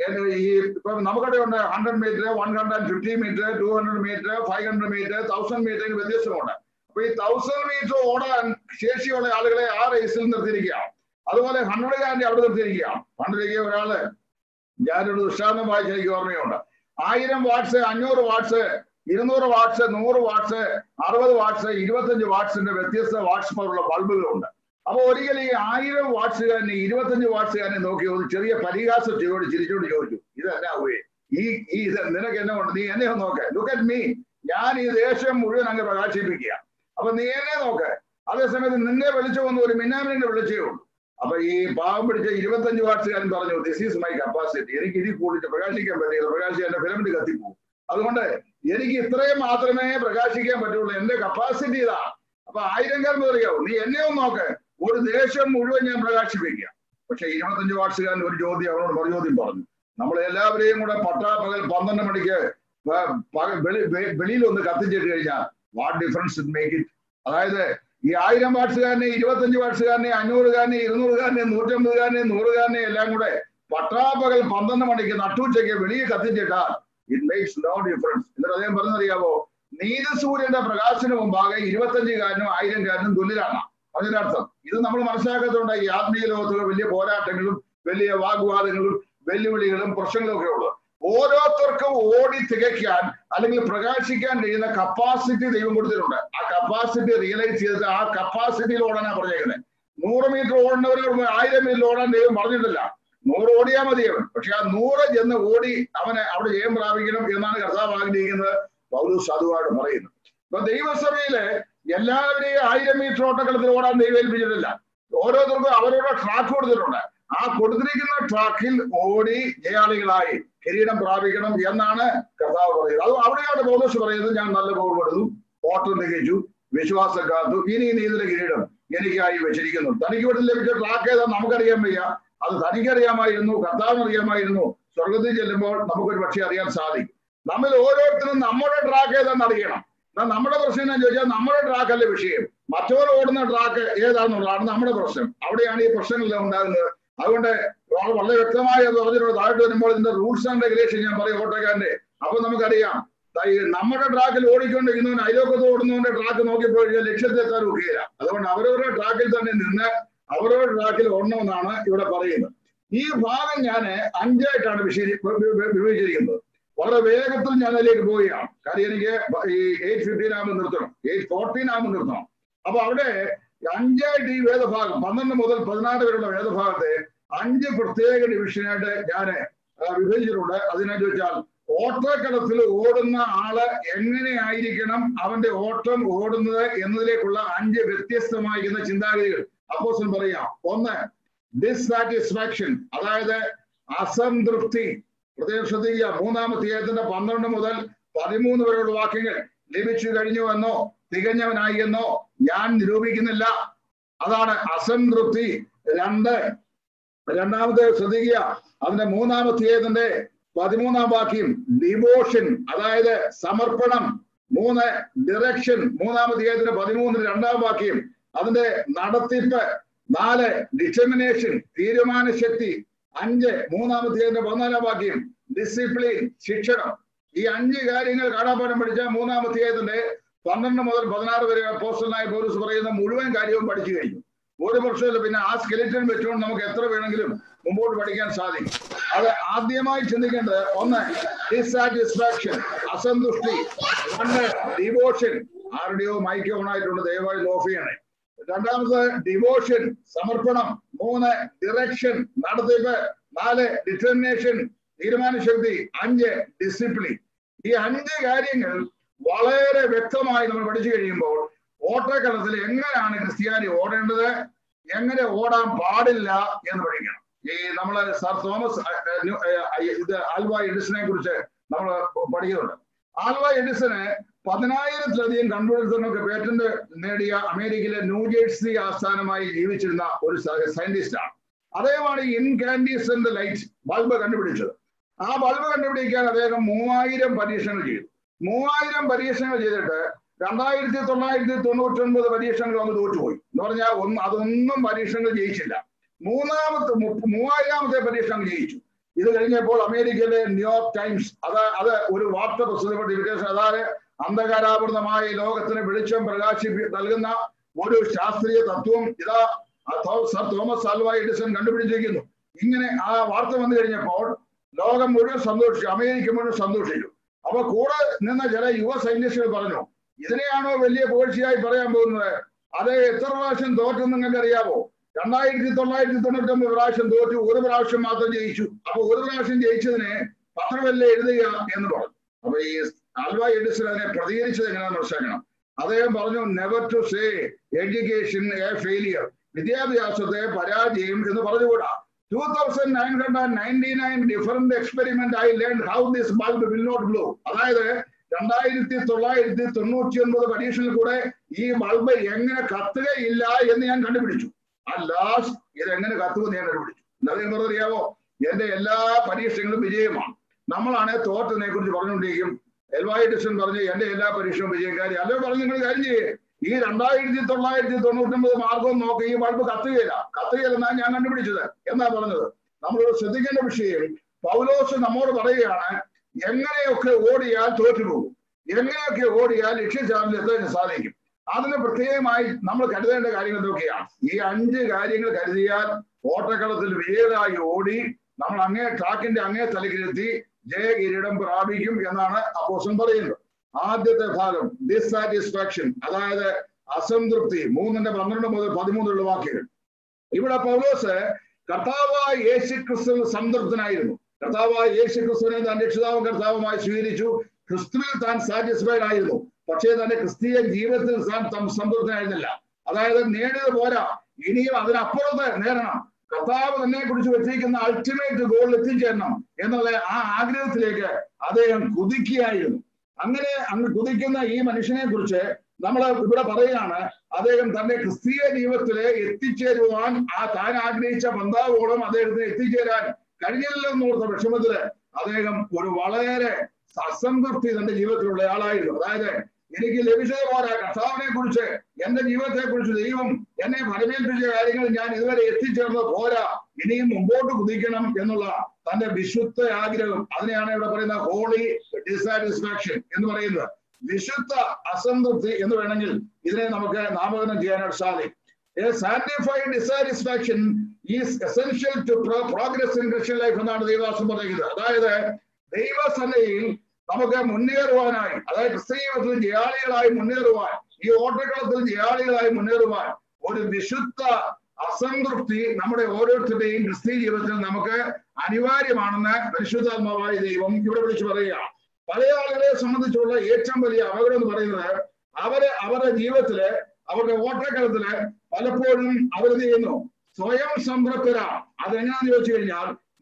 ഈ ഇപ്പൊ നമുക്കിടെ ഉണ്ട് hundred metre one hundred fifty metre two hundred metre five hundred metre thousand മീറ്ററിന് വ്യത്യാസമുണ്ട് അപ്പൊ ഈ തൗസൻഡ് മീറ്റർ ഓടാൻ ശേഷിയുള്ള ആളുകളെ ആ റേസിൽ നിർത്തിയിരിക്കുകയാണ് അതുപോലെ ഹൺഡ്രഡ് കാരൻ്റെ അവിടെ നിർത്തിയിരിക്കുകയാണ് ഹൺഡ്രഡിലേക്ക് ഒരാള് ഞാനൊരു ദൃഷ്ടാന്തം വായിച്ച എനിക്ക് ഓർമ്മയുണ്ട് ആയിരം വാട്ട്സ് അഞ്ഞൂറ് വാട്ട്സ് ഇരുന്നൂറ് വാട്ട്സ് നൂറ് വാട്ട്സ് അറുപത് വാട്ട്സ് ഇരുപത്തഞ്ച് വാട്ട്സിന്റെ വ്യത്യസ്ത വാട്ട്സ് പവറുള്ള ബൾബുകളുണ്ട് അപ്പൊ ഒരിക്കലും ഈ ആയിരം വാട്ട്സുകാരനെ ഇരുപത്തഞ്ച് വാട്ട്സുകാരനെ നോക്കി ഒരു ചെറിയ പരിഹാസ ചെയ്യോട് ചിരിച്ചോട് ചോദിച്ചു ഇതെന്നാ പോയി ഈ ഈ ഇത് നിനക്ക് എന്നെ കൊണ്ട് നീ എന്നെ ഒന്ന് നോക്ക് ലുക്ക് അറ്റ് മീ ഞാൻ ഈ ദേശം മുഴുവൻ അങ്ങ് പ്രകാശിപ്പിക്കുക അപ്പൊ നീ എന്നെ നോക്ക് അതേസമയത്ത് നിന്നെ വിളിച്ചു വന്ന ഒരു മിന്നാമിനെ വിളിച്ചേ ഉള്ളൂ അപ്പൊ ഈ പാവം പിടിച്ച ഇരുപത്തഞ്ച് വാട്സുകാരൻ പറഞ്ഞു ദിസ് ഈസ് മൈ കപ്പാസിറ്റി എനിക്ക് ഇതിൽ കൂടിയിട്ട് പ്രകാശിക്കാൻ പറ്റില്ല പ്രകാശിക്കാൻ എന്റെ ഫിലമെന്റ് കത്തിപ്പോകും അതുകൊണ്ട് എനിക്ക് ഇത്രയും മാത്രമേ പ്രകാശിക്കാൻ പറ്റുള്ളൂ എന്റെ കപ്പാസിറ്റി ഇതാണ് അപ്പൊ ആയിരംകാരൻ പറയാവൂ നീ എന്നെ ഒന്ന് നോക്ക് ഒരു ദേശം മുഴുവൻ ഞാൻ പ്രകാശിപ്പിക്കുക പക്ഷെ ഇരുപത്തഞ്ച് വാട്സുകാരൻ ഒരു ചോദ്യം അവനോട് മറുചോദ്യം പറഞ്ഞു നമ്മൾ എല്ലാവരെയും കൂടെ പട്ടാപ്പകൽ പന്ത്രണ്ട് മണിക്ക് വെളിയിൽ ഒന്ന് കത്തിച്ചിട്ട് കഴിഞ്ഞാൽ what difference it make it അതായത് ഈ ആയിരം വാട്സുകാരനെ ഇരുപത്തഞ്ച് വാട്സുകാരനെ അഞ്ഞൂറുകാരനെ ഇരുന്നൂറുകാരനെ നൂറ്റമ്പതുകാരനെ നൂറുകാരനെ എല്ലാം കൂടെ പട്ടാപ്പകൽ പന്ത്രണ്ട് മണിക്ക് നട്ടുച്ചയ്ക്ക് വെളിയിൽ കത്തിച്ചിട്ടാൽ ഇറ്റ് മേക്സ് നോ ഡിഫറൻസ് എന്നിട്ട് അദ്ദേഹം പറഞ്ഞറിയാവോ നീതസൂര്യന്റെ പ്രകാശത്തിന് മുമ്പാകെ ഇരുപത്തഞ്ചുകാരനും ആയിരംകാരനും തുല്യരാണ് അതിന്റെ അർത്ഥം ഇത് നമ്മൾ മനസ്സിലാക്കാത്തതുകൊണ്ട് ഈ ആത്മീയ ലോകത്തുള്ള വലിയ പോരാട്ടങ്ങളും വലിയ വാഗ്വാദങ്ങളും വെല്ലുവിളികളും പ്രശ്നങ്ങളും ഒക്കെ ഉള്ളത് ഓരോരുത്തർക്കും ഓടി തികയ്ക്കാൻ അല്ലെങ്കിൽ പ്രകാശിക്കാൻ കഴിയുന്ന കപ്പാസിറ്റി ദൈവം കൊടുത്തിട്ടുണ്ട് ആ കപ്പാസിറ്റി റിയലൈസ് ചെയ്തിട്ട് ആ കപ്പാസിറ്റിയിൽ ഓടാനാ പറഞ്ഞേക്കുന്നത് നൂറ് മീറ്റർ ഓടുന്നവരോട് ആയിരം മീറ്റർ ഓടാൻ ദൈവം പറഞ്ഞിട്ടില്ല നൂറ് ഓടിയാ മതി അവൻ പക്ഷെ ആ നൂറ് ചെന്ന് ഓടി അവനെ അവിടെ ജയം പ്രാപിക്കണം എന്നാണ് കർത്താവ് ആഗ്രഹിക്കുന്നത് പൗലൂസ് അതുമായിട്ട് പറയുന്നത് ഇപ്പൊ ദൈവസഭയില് എല്ലാവരെയും ആയിരം മീറ്റർ ഓട്ടക്കളത്തിൽ ഓടാൻ ദൈവം ഏൽപ്പിച്ചിട്ടില്ല ഓരോരുത്തർക്കും അവരവരുടെ ട്രാക്ക് കൊടുത്തിട്ടുണ്ട് ആ കൊടുത്തിരിക്കുന്ന ട്രാക്കിൽ ഓടി ജയാളികളായി കിരീടം പ്രാപിക്കണം എന്നാണ് കർത്താവ് പറയുന്നത് അത് അവിടെയാണ് പൗലോസ് പറയുന്നത് ഞാൻ നല്ല പോർപ്പെടുന്നു ഓട്ടം തികച്ചു വിശ്വാസം കാത്തു ഇനി നീതിയുടെ കിരീടം എനിക്കായി വെച്ചിരിക്കുന്നു തനിക്ക് ഇവിടെ ലഭിച്ച ട്രാക്ക് ഏതാ നമുക്കറിയാൻ വയ്യ അത് തനിക്കറിയാമായിരുന്നു കർത്താവിന് അറിയാമായിരുന്നു സ്വർഗത്തിൽ ചെല്ലുമ്പോൾ നമുക്കൊരു പക്ഷേ അറിയാൻ സാധിക്കും നമ്മൾ ഓരോരുത്തരും നമ്മുടെ ട്രാക്ക് ഏതാണെന്ന് അറിയണം എന്നാൽ നമ്മുടെ പ്രശ്നം എന്ന് ചോദിച്ചാൽ നമ്മുടെ ട്രാക്ക് അല്ല വിഷയം മറ്റവർ ഓടുന്ന ട്രാക്ക് ഏതാണെന്നുള്ളതാണ് നമ്മുടെ പ്രശ്നം അവിടെയാണ് ഈ പ്രശ്നങ്ങളെല്ലാം ഉണ്ടാകുന്നത് അതുകൊണ്ട് വളരെ വ്യക്തമായി അത് പറഞ്ഞിട്ടുണ്ട് താഴോട്ട് വരുമ്പോൾ ഇതിന്റെ റൂൾസ് ആൻഡ് റെഗുലേഷൻ ഞാൻ പറയും ഓട്ടോക്കാരന്റെ അപ്പൊ നമുക്കറിയാം നമ്മുടെ ട്രാക്കിൽ ഓടിക്കൊണ്ടിരിക്കുന്നവൻ അയലോക്കത്ത് ഓടുന്നവന്റെ ട്രാക്ക് നോക്കിയപ്പോൾ കഴിഞ്ഞാൽ ലക്ഷ്യത്തെത്താൻ ഒക്കുകയില്ല അതുകൊണ്ട് അവരവരുടെ ട്രാക്കിൽ തന്നെ നിന്ന് അവരവരുടെ ട്രാക്കിൽ ഓടണമെന്നാണ് ഇവിടെ പറയുന്നത് ഈ ഭാഗം ഞാൻ അഞ്ചായിട്ടാണ് വിഭജിച്ചിരിക്കുന്നത് വളരെ വേഗത്തിൽ ഞാൻ അതിലേക്ക് പോവുകയാണ് കാര്യം എനിക്ക് ഈ എയ്റ്റ് ഫിഫ്റ്റീൻ ആകുമ്പോൾ നിർത്തണം എയ്റ്റ് ഫോർട്ടീൻ ആകുമ്പോൾ നിർത്തണം അപ്പൊ അവിടെ അഞ്ചായിട്ട് ഈ വേദഭാഗം പന്ത്രണ്ട് മുതൽ പതിനാറ് വരെയുള്ള വേദഭാഗത്തെ അഞ്ച് പ്രത്യേക ഡിവിഷനായിട്ട് ഞാൻ വിഭജിച്ചിട്ടുണ്ട് അതിനെന്ന് വെച്ചാൽ ഓട്ടക്കളത്തിൽ ഓടുന്ന ആള് എങ്ങനെയായിരിക്കണം അവന്റെ ഓട്ടം ഓടുന്നത് എന്നതിലേക്കുള്ള അഞ്ച് വ്യത്യസ്തമായിരിക്കുന്ന ചിന്താഗതികൾ അപ്പോസൻ പറയാം ഒന്ന് ഡിസാറ്റിസ്ഫാക്ഷൻ അതായത് അസംതൃപ്തി പ്രത്യേകം ശ്രദ്ധിക്കുക മൂന്നാമത്തെ അധ്യായത്തിന്റെ പന്ത്രണ്ട് മുതൽ പതിമൂന്ന് വരെയുള്ള വാക്യങ്ങൾ ലഭിച്ചു കഴിഞ്ഞുവെന്നോ തികഞ്ഞവനായി എന്നോ ഞാൻ നിരൂപിക്കുന്നില്ല അതാണ് അസംതൃപ്തി രണ്ട് രണ്ടാമത്തെ ശ്രദ്ധിക്കുക അതിന്റെ മൂന്നാമത്തേതിന്റെ പതിമൂന്നാം വാക്യം ഡിവോഷൻ അതായത് സമർപ്പണം മൂന്ന് ഡിറക്ഷൻ മൂന്നാമത്തേതിന്റെ പതിമൂന്നിന് രണ്ടാം വാക്യം അതിന്റെ നടത്തിപ്പ് നാല് ഡിറ്റർമിനേഷൻ തീരുമാനശക്തി അഞ്ച് മൂന്നാമത്തേതിന്റെ പതിനാലാം വാക്യം ഡിസിപ്ലിൻ ശിക്ഷണം ഈ അഞ്ച് കാര്യങ്ങൾ കാണാപ്പാടം പഠിച്ച മൂന്നാമത്തേതിന്റെ പന്ത്രണ്ട് മുതൽ പതിനാറ് വരെ പോസ്റ്റലായ പോലീസ് പറയുന്ന മുഴുവൻ കാര്യവും പഠിച്ചു കഴിഞ്ഞു ഒരു വർഷത്തിൽ പിന്നെ ആ സ്കെലിറ്റൻ വെച്ചുകൊണ്ട് നമുക്ക് എത്ര വേണമെങ്കിലും മുമ്പോട്ട് പഠിക്കാൻ സാധിക്കും അത് ആദ്യമായി ചിന്തിക്കേണ്ടത് ഒന്ന് ഡിസാറ്റിസ്ഫാക്ഷൻ അസന്തുഷ്ടി രണ്ട് ഡിവോഷൻ ആരുടെയോ മൈക്ക് ഓൺ ആയിട്ടുണ്ട് ദയവായി ഓഫ് ചെയ്യണേ രണ്ടാമത് ഡിവോഷൻ സമർപ്പണം മൂന്ന് ഡിറക്ഷൻ നടത്തിപ്പ് നാല് ഡിറ്റർമിനേഷൻ തീരുമാനശക്തി അഞ്ച് ഡിസിപ്ലിൻ ഈ അഞ്ച് കാര്യങ്ങൾ വളരെ വ്യക്തമായി നമ്മൾ പഠിച്ചു കഴിയുമ്പോൾ ഓട്ടക്കളത്തിൽ എങ്ങനെയാണ് ക്രിസ്ത്യാനി ഓടേണ്ടത് എങ്ങനെ ഓടാൻ പാടില്ല എന്ന് പഠിക്കണം ഈ നമ്മൾ സർ തോമസ് ഇത് ആൽവ എഡിസനെ കുറിച്ച് നമ്മൾ പഠിക്കുന്നുണ്ട് ആൽവ എഡിസന് പതിനായിരത്തിലധികം കണ്ടുപിടുത്തങ്ങൾക്ക് പേറ്റന്റ് നേടിയ അമേരിക്കയിലെ ന്യൂജേഴ്സി ആസ്ഥാനമായി ജീവിച്ചിരുന്ന ഒരു സയന്റിസ്റ്റ് ആണ് അദ്ദേഹമാണ് ഇൻകാൻഡീസന്റ് ലൈറ്റ് ബൾബ് കണ്ടുപിടിച്ചത് ആ ബൾബ് കണ്ടുപിടിക്കാൻ അദ്ദേഹം മൂവായിരം പരീക്ഷണങ്ങൾ ചെയ്തു മൂവായിരം പരീക്ഷണങ്ങൾ ചെയ്തിട്ട് രണ്ടായിരത്തി തൊള്ളായിരത്തി തൊണ്ണൂറ്റി ഒൻപത് പരീക്ഷണങ്ങൾ അങ്ങ് തോറ്റുപോയി എന്ന് പറഞ്ഞാൽ ഒന്ന് അതൊന്നും പരീക്ഷണങ്ങൾ ജയിച്ചില്ല മൂന്നാമത്തെ മൂവായിരാമത്തെ പരീക്ഷണം ജയിച്ചു ഇത് കഴിഞ്ഞപ്പോൾ അമേരിക്കയിലെ ന്യൂയോർക്ക് ടൈംസ് അത് അത് ഒരു വാർത്ത പ്രസിദ്ധപ്പെട്ടിരിക്കുന്ന അതായത് അന്ധകാരാവൃതമായ ലോകത്തിന് വെളിച്ചം പ്രകാശിപ്പി നൽകുന്ന ഒരു ശാസ്ത്രീയ തത്വം ഇതാ സർ തോമസ് ആൽവ എഡിസൺ കണ്ടുപിടിച്ചിരിക്കുന്നു ഇങ്ങനെ ആ വാർത്ത വന്നു കഴിഞ്ഞപ്പോൾ ലോകം മുഴുവൻ സന്തോഷിച്ചു അമേരിക്ക മുഴുവൻ സന്തോഷിച്ചു അപ്പൊ കൂടെ നിന്ന ചില യുവ സൈന്റിസ്റ്റുകൾ പറഞ്ഞു ഇതിനെയാണോ വലിയ പുകഴ്ചയായി പറയാൻ പോകുന്നത് അത് എത്ര പ്രാവശ്യം തോറ്റെന്ന് നിങ്ങൾക്ക് അറിയാമോ രണ്ടായിരത്തി തൊള്ളായിരത്തി തൊണ്ണൂറ്റി ഒമ്പത് പ്രാവശ്യം തോറ്റു ഒരു പ്രാവശ്യം മാത്രം ജയിച്ചു അപ്പൊ ഒരു പ്രാവശ്യം ജയിച്ചതിനെ പത്രമല്ലേ എഴുതുക എന്ന് പറഞ്ഞു അപ്പൊ ഈ ആൽവ എഡിസൺ അതിനെ പ്രതികരിച്ചത് എങ്ങനെയാണെന്ന് മനസ്സിലാക്കണം അദ്ദേഹം പറഞ്ഞു never to say education a failure വിദ്യാഭ്യാസത്തെ പരാജയം എന്ന് പറഞ്ഞുകൂടാ two thousand nine hundred ninety nine different experiment I learn how this bulb will not blow അതായത് രണ്ടായിരത്തി തൊള്ളായിരത്തി തൊണ്ണൂറ്റി ഒൻപത് പരീക്ഷയിൽ കൂടെ ഈ ബൾബ് എങ്ങനെ കത്തുകയില്ല എന്ന് ഞാൻ കണ്ടുപിടിച്ചു ആ ലാസ്റ്റ് ഇത് എങ്ങനെ കത്തുമെന്ന് ഞാൻ കണ്ടുപിടിച്ചു അദ്ദേഹം പറഞ്ഞറിയാവോ എന്റെ എല്ലാ പരീക്ഷകളും വിജയമാണ് നമ്മളാണ് തോറ്റതിനെ കുറിച്ച് പറഞ്ഞുകൊണ്ടിരിക്കും എൽവായി ഡിഷൻ പറഞ്ഞ് എന്റെ എല്ലാ പരീക്ഷയും വിജയക്കാരി അല്ലോ പറഞ്ഞു നിങ്ങൾ കാര്യം ചെയ്യേ ഈ രണ്ടായിരത്തി തൊള്ളായിരത്തി തൊണ്ണൂറ്റി ഒമ്പത് മാർഗം നോക്കി ഈ ബൾബ് കത്തുകയില്ല കത്തുകയില്ലെന്നാണ് ഞാൻ കണ്ടുപിടിച്ചത് എന്നാ പറഞ്ഞത് നമ്മൾ ശ്രദ്ധിക്കേണ്ട വിഷയം പൗലോസ് നമ്മോട് പറയുകയാണ് എങ്ങനെയൊക്കെ ഓടിയാൽ തോറ്റുപോകും എങ്ങനെയൊക്കെ ഓടിയാൽ ലക്ഷ്യസ്ഥാനത്ത് എത്താൻ സാധിക്കും അതിന് പ്രത്യേകമായി നമ്മൾ കരുതേണ്ട കാര്യങ്ങൾ എന്തൊക്കെയാണ് ഈ അഞ്ച് കാര്യങ്ങൾ കരുതിയാൽ ഓട്ടക്കളത്തിൽ വേഗമായി ഓടി നമ്മൾ അങ്ങേ ട്രാക്കിന്റെ അങ്ങേ തലക്കിലെത്തി ജയകിരീടം പ്രാപിക്കും എന്നാണ് അപ്പോസൻ പറയുന്നത് ആദ്യത്തെ ഭാഗം ഡിസാറ്റിസ്ഫാക്ഷൻ അതായത് അസംതൃപ്തി മൂന്നിന്റെ പന്ത്രണ്ട് മുതൽ പതിമൂന്നുള്ള വാക്യങ്ങൾ ഇവിടെ പൗലോസ് കർത്താവായ യേശു ക്രിസ്തു സംതൃപ്തനായിരുന്നു കർത്താവായ യേശു ക്രിസ്തുവിനെ താൻ രക്ഷിതാവും കർത്താവുമായി സ്വീകരിച്ചു ക്രിസ്തുവിൽ താൻ സാറ്റിസ്ഫൈഡ് ആയിരുന്നു പക്ഷേ തന്റെ ക്രിസ്തീയ ജീവിതത്തിൽ താൻ സംതൃപ്തനായിരുന്നില്ല അതായത് നേടിയത് പോരാ ഇനിയും അതിനപ്പുറത്ത് നേടണം കർത്താവ് തന്നെ കുറിച്ച് വെച്ചിരിക്കുന്ന അൾട്ടിമേറ്റ് ഗോളിൽ എത്തിച്ചേരണം എന്നുള്ള ആ ആഗ്രഹത്തിലേക്ക് അദ്ദേഹം കുതിക്കുകയായിരുന്നു അങ്ങനെ അങ്ങ് കുതിക്കുന്ന ഈ മനുഷ്യനെ കുറിച്ച് നമ്മൾ ഇവിടെ പറയുകയാണ് അദ്ദേഹം തന്റെ ക്രിസ്തീയ ജീവിതത്തില് എത്തിച്ചേരുവാൻ ആ താൻ ആഗ്രഹിച്ച ബന്ധാവോളം അദ്ദേഹത്തിന് എത്തിച്ചേരാൻ കഴിഞ്ഞില്ലല്ലോ എന്നോർത്ത വിഷമത്തില് അദ്ദേഹം ഒരു വളരെ അസംതൃപ്തി തന്റെ ജീവിതത്തിലുള്ള ആളായിരുന്നു അതായത് എനിക്ക് ലഭിച്ചത് പോരാ കർത്താവിനെ കുറിച്ച് എന്റെ ജീവിതത്തെ കുറിച്ച് ദൈവം എന്നെ ഫലമേൽപ്പിച്ച കാര്യങ്ങൾ ഞാൻ ഇതുവരെ എത്തിച്ചേർന്നത് പോരാ ഇനിയും മുമ്പോട്ട് കുതിക്കണം എന്നുള്ള തന്റെ വിശുദ്ധ ആഗ്രഹം അതിനെയാണ് ഇവിടെ പറയുന്ന ഹോളി ഡിസാറ്റിസ്ഫാക്ഷൻ എന്ന് പറയുന്നത് വിശുദ്ധ അസംതൃപ്തി എന്ന് വേണമെങ്കിൽ ഇതിനെ നമുക്ക് നാമകരണം ചെയ്യാനായിട്ട് സാധിക്കും A sanctified dissatisfaction is essential to pro progress in Christian life എന്നാണ് ദൈവദാസം പറയുന്നത് അതായത് ദൈവസന്നയിൽ നമുക്ക് മുന്നേറുവാനായി അതായത് ക്രിസ്തീയത്തിൽ ജയാളികളായി മുന്നേറുവാൻ ഈ ഓട്ടക്കളത്തിൽ ജയാളികളായി മുന്നേറുവാൻ ഒരു വിശുദ്ധ അസംതൃപ്തി നമ്മുടെ ഓരോരുത്തരുടെയും ക്രിസ്തീയ ജീവിതത്തിൽ നമുക്ക് അനിവാര്യമാണെന്ന് പരിശുദ്ധാത്മാവായ ദൈവം ഇവിടെ വിളിച്ചു പറയുകയാണ് പല ആളുകളെ സംബന്ധിച്ചുള്ള ഏറ്റവും വലിയ അപകടം എന്ന് പറയുന്നത് അവര് അവരുടെ ജീവിതത്തില് അവരുടെ ഓട്ടക്കളത്തില് പലപ്പോഴും അവർ ചെയ്യുന്നു സ്വയം സംതൃപ്തരാണ് അതെങ്ങനെയാന്ന് ചോദിച്ചു കഴിഞ്ഞാൽ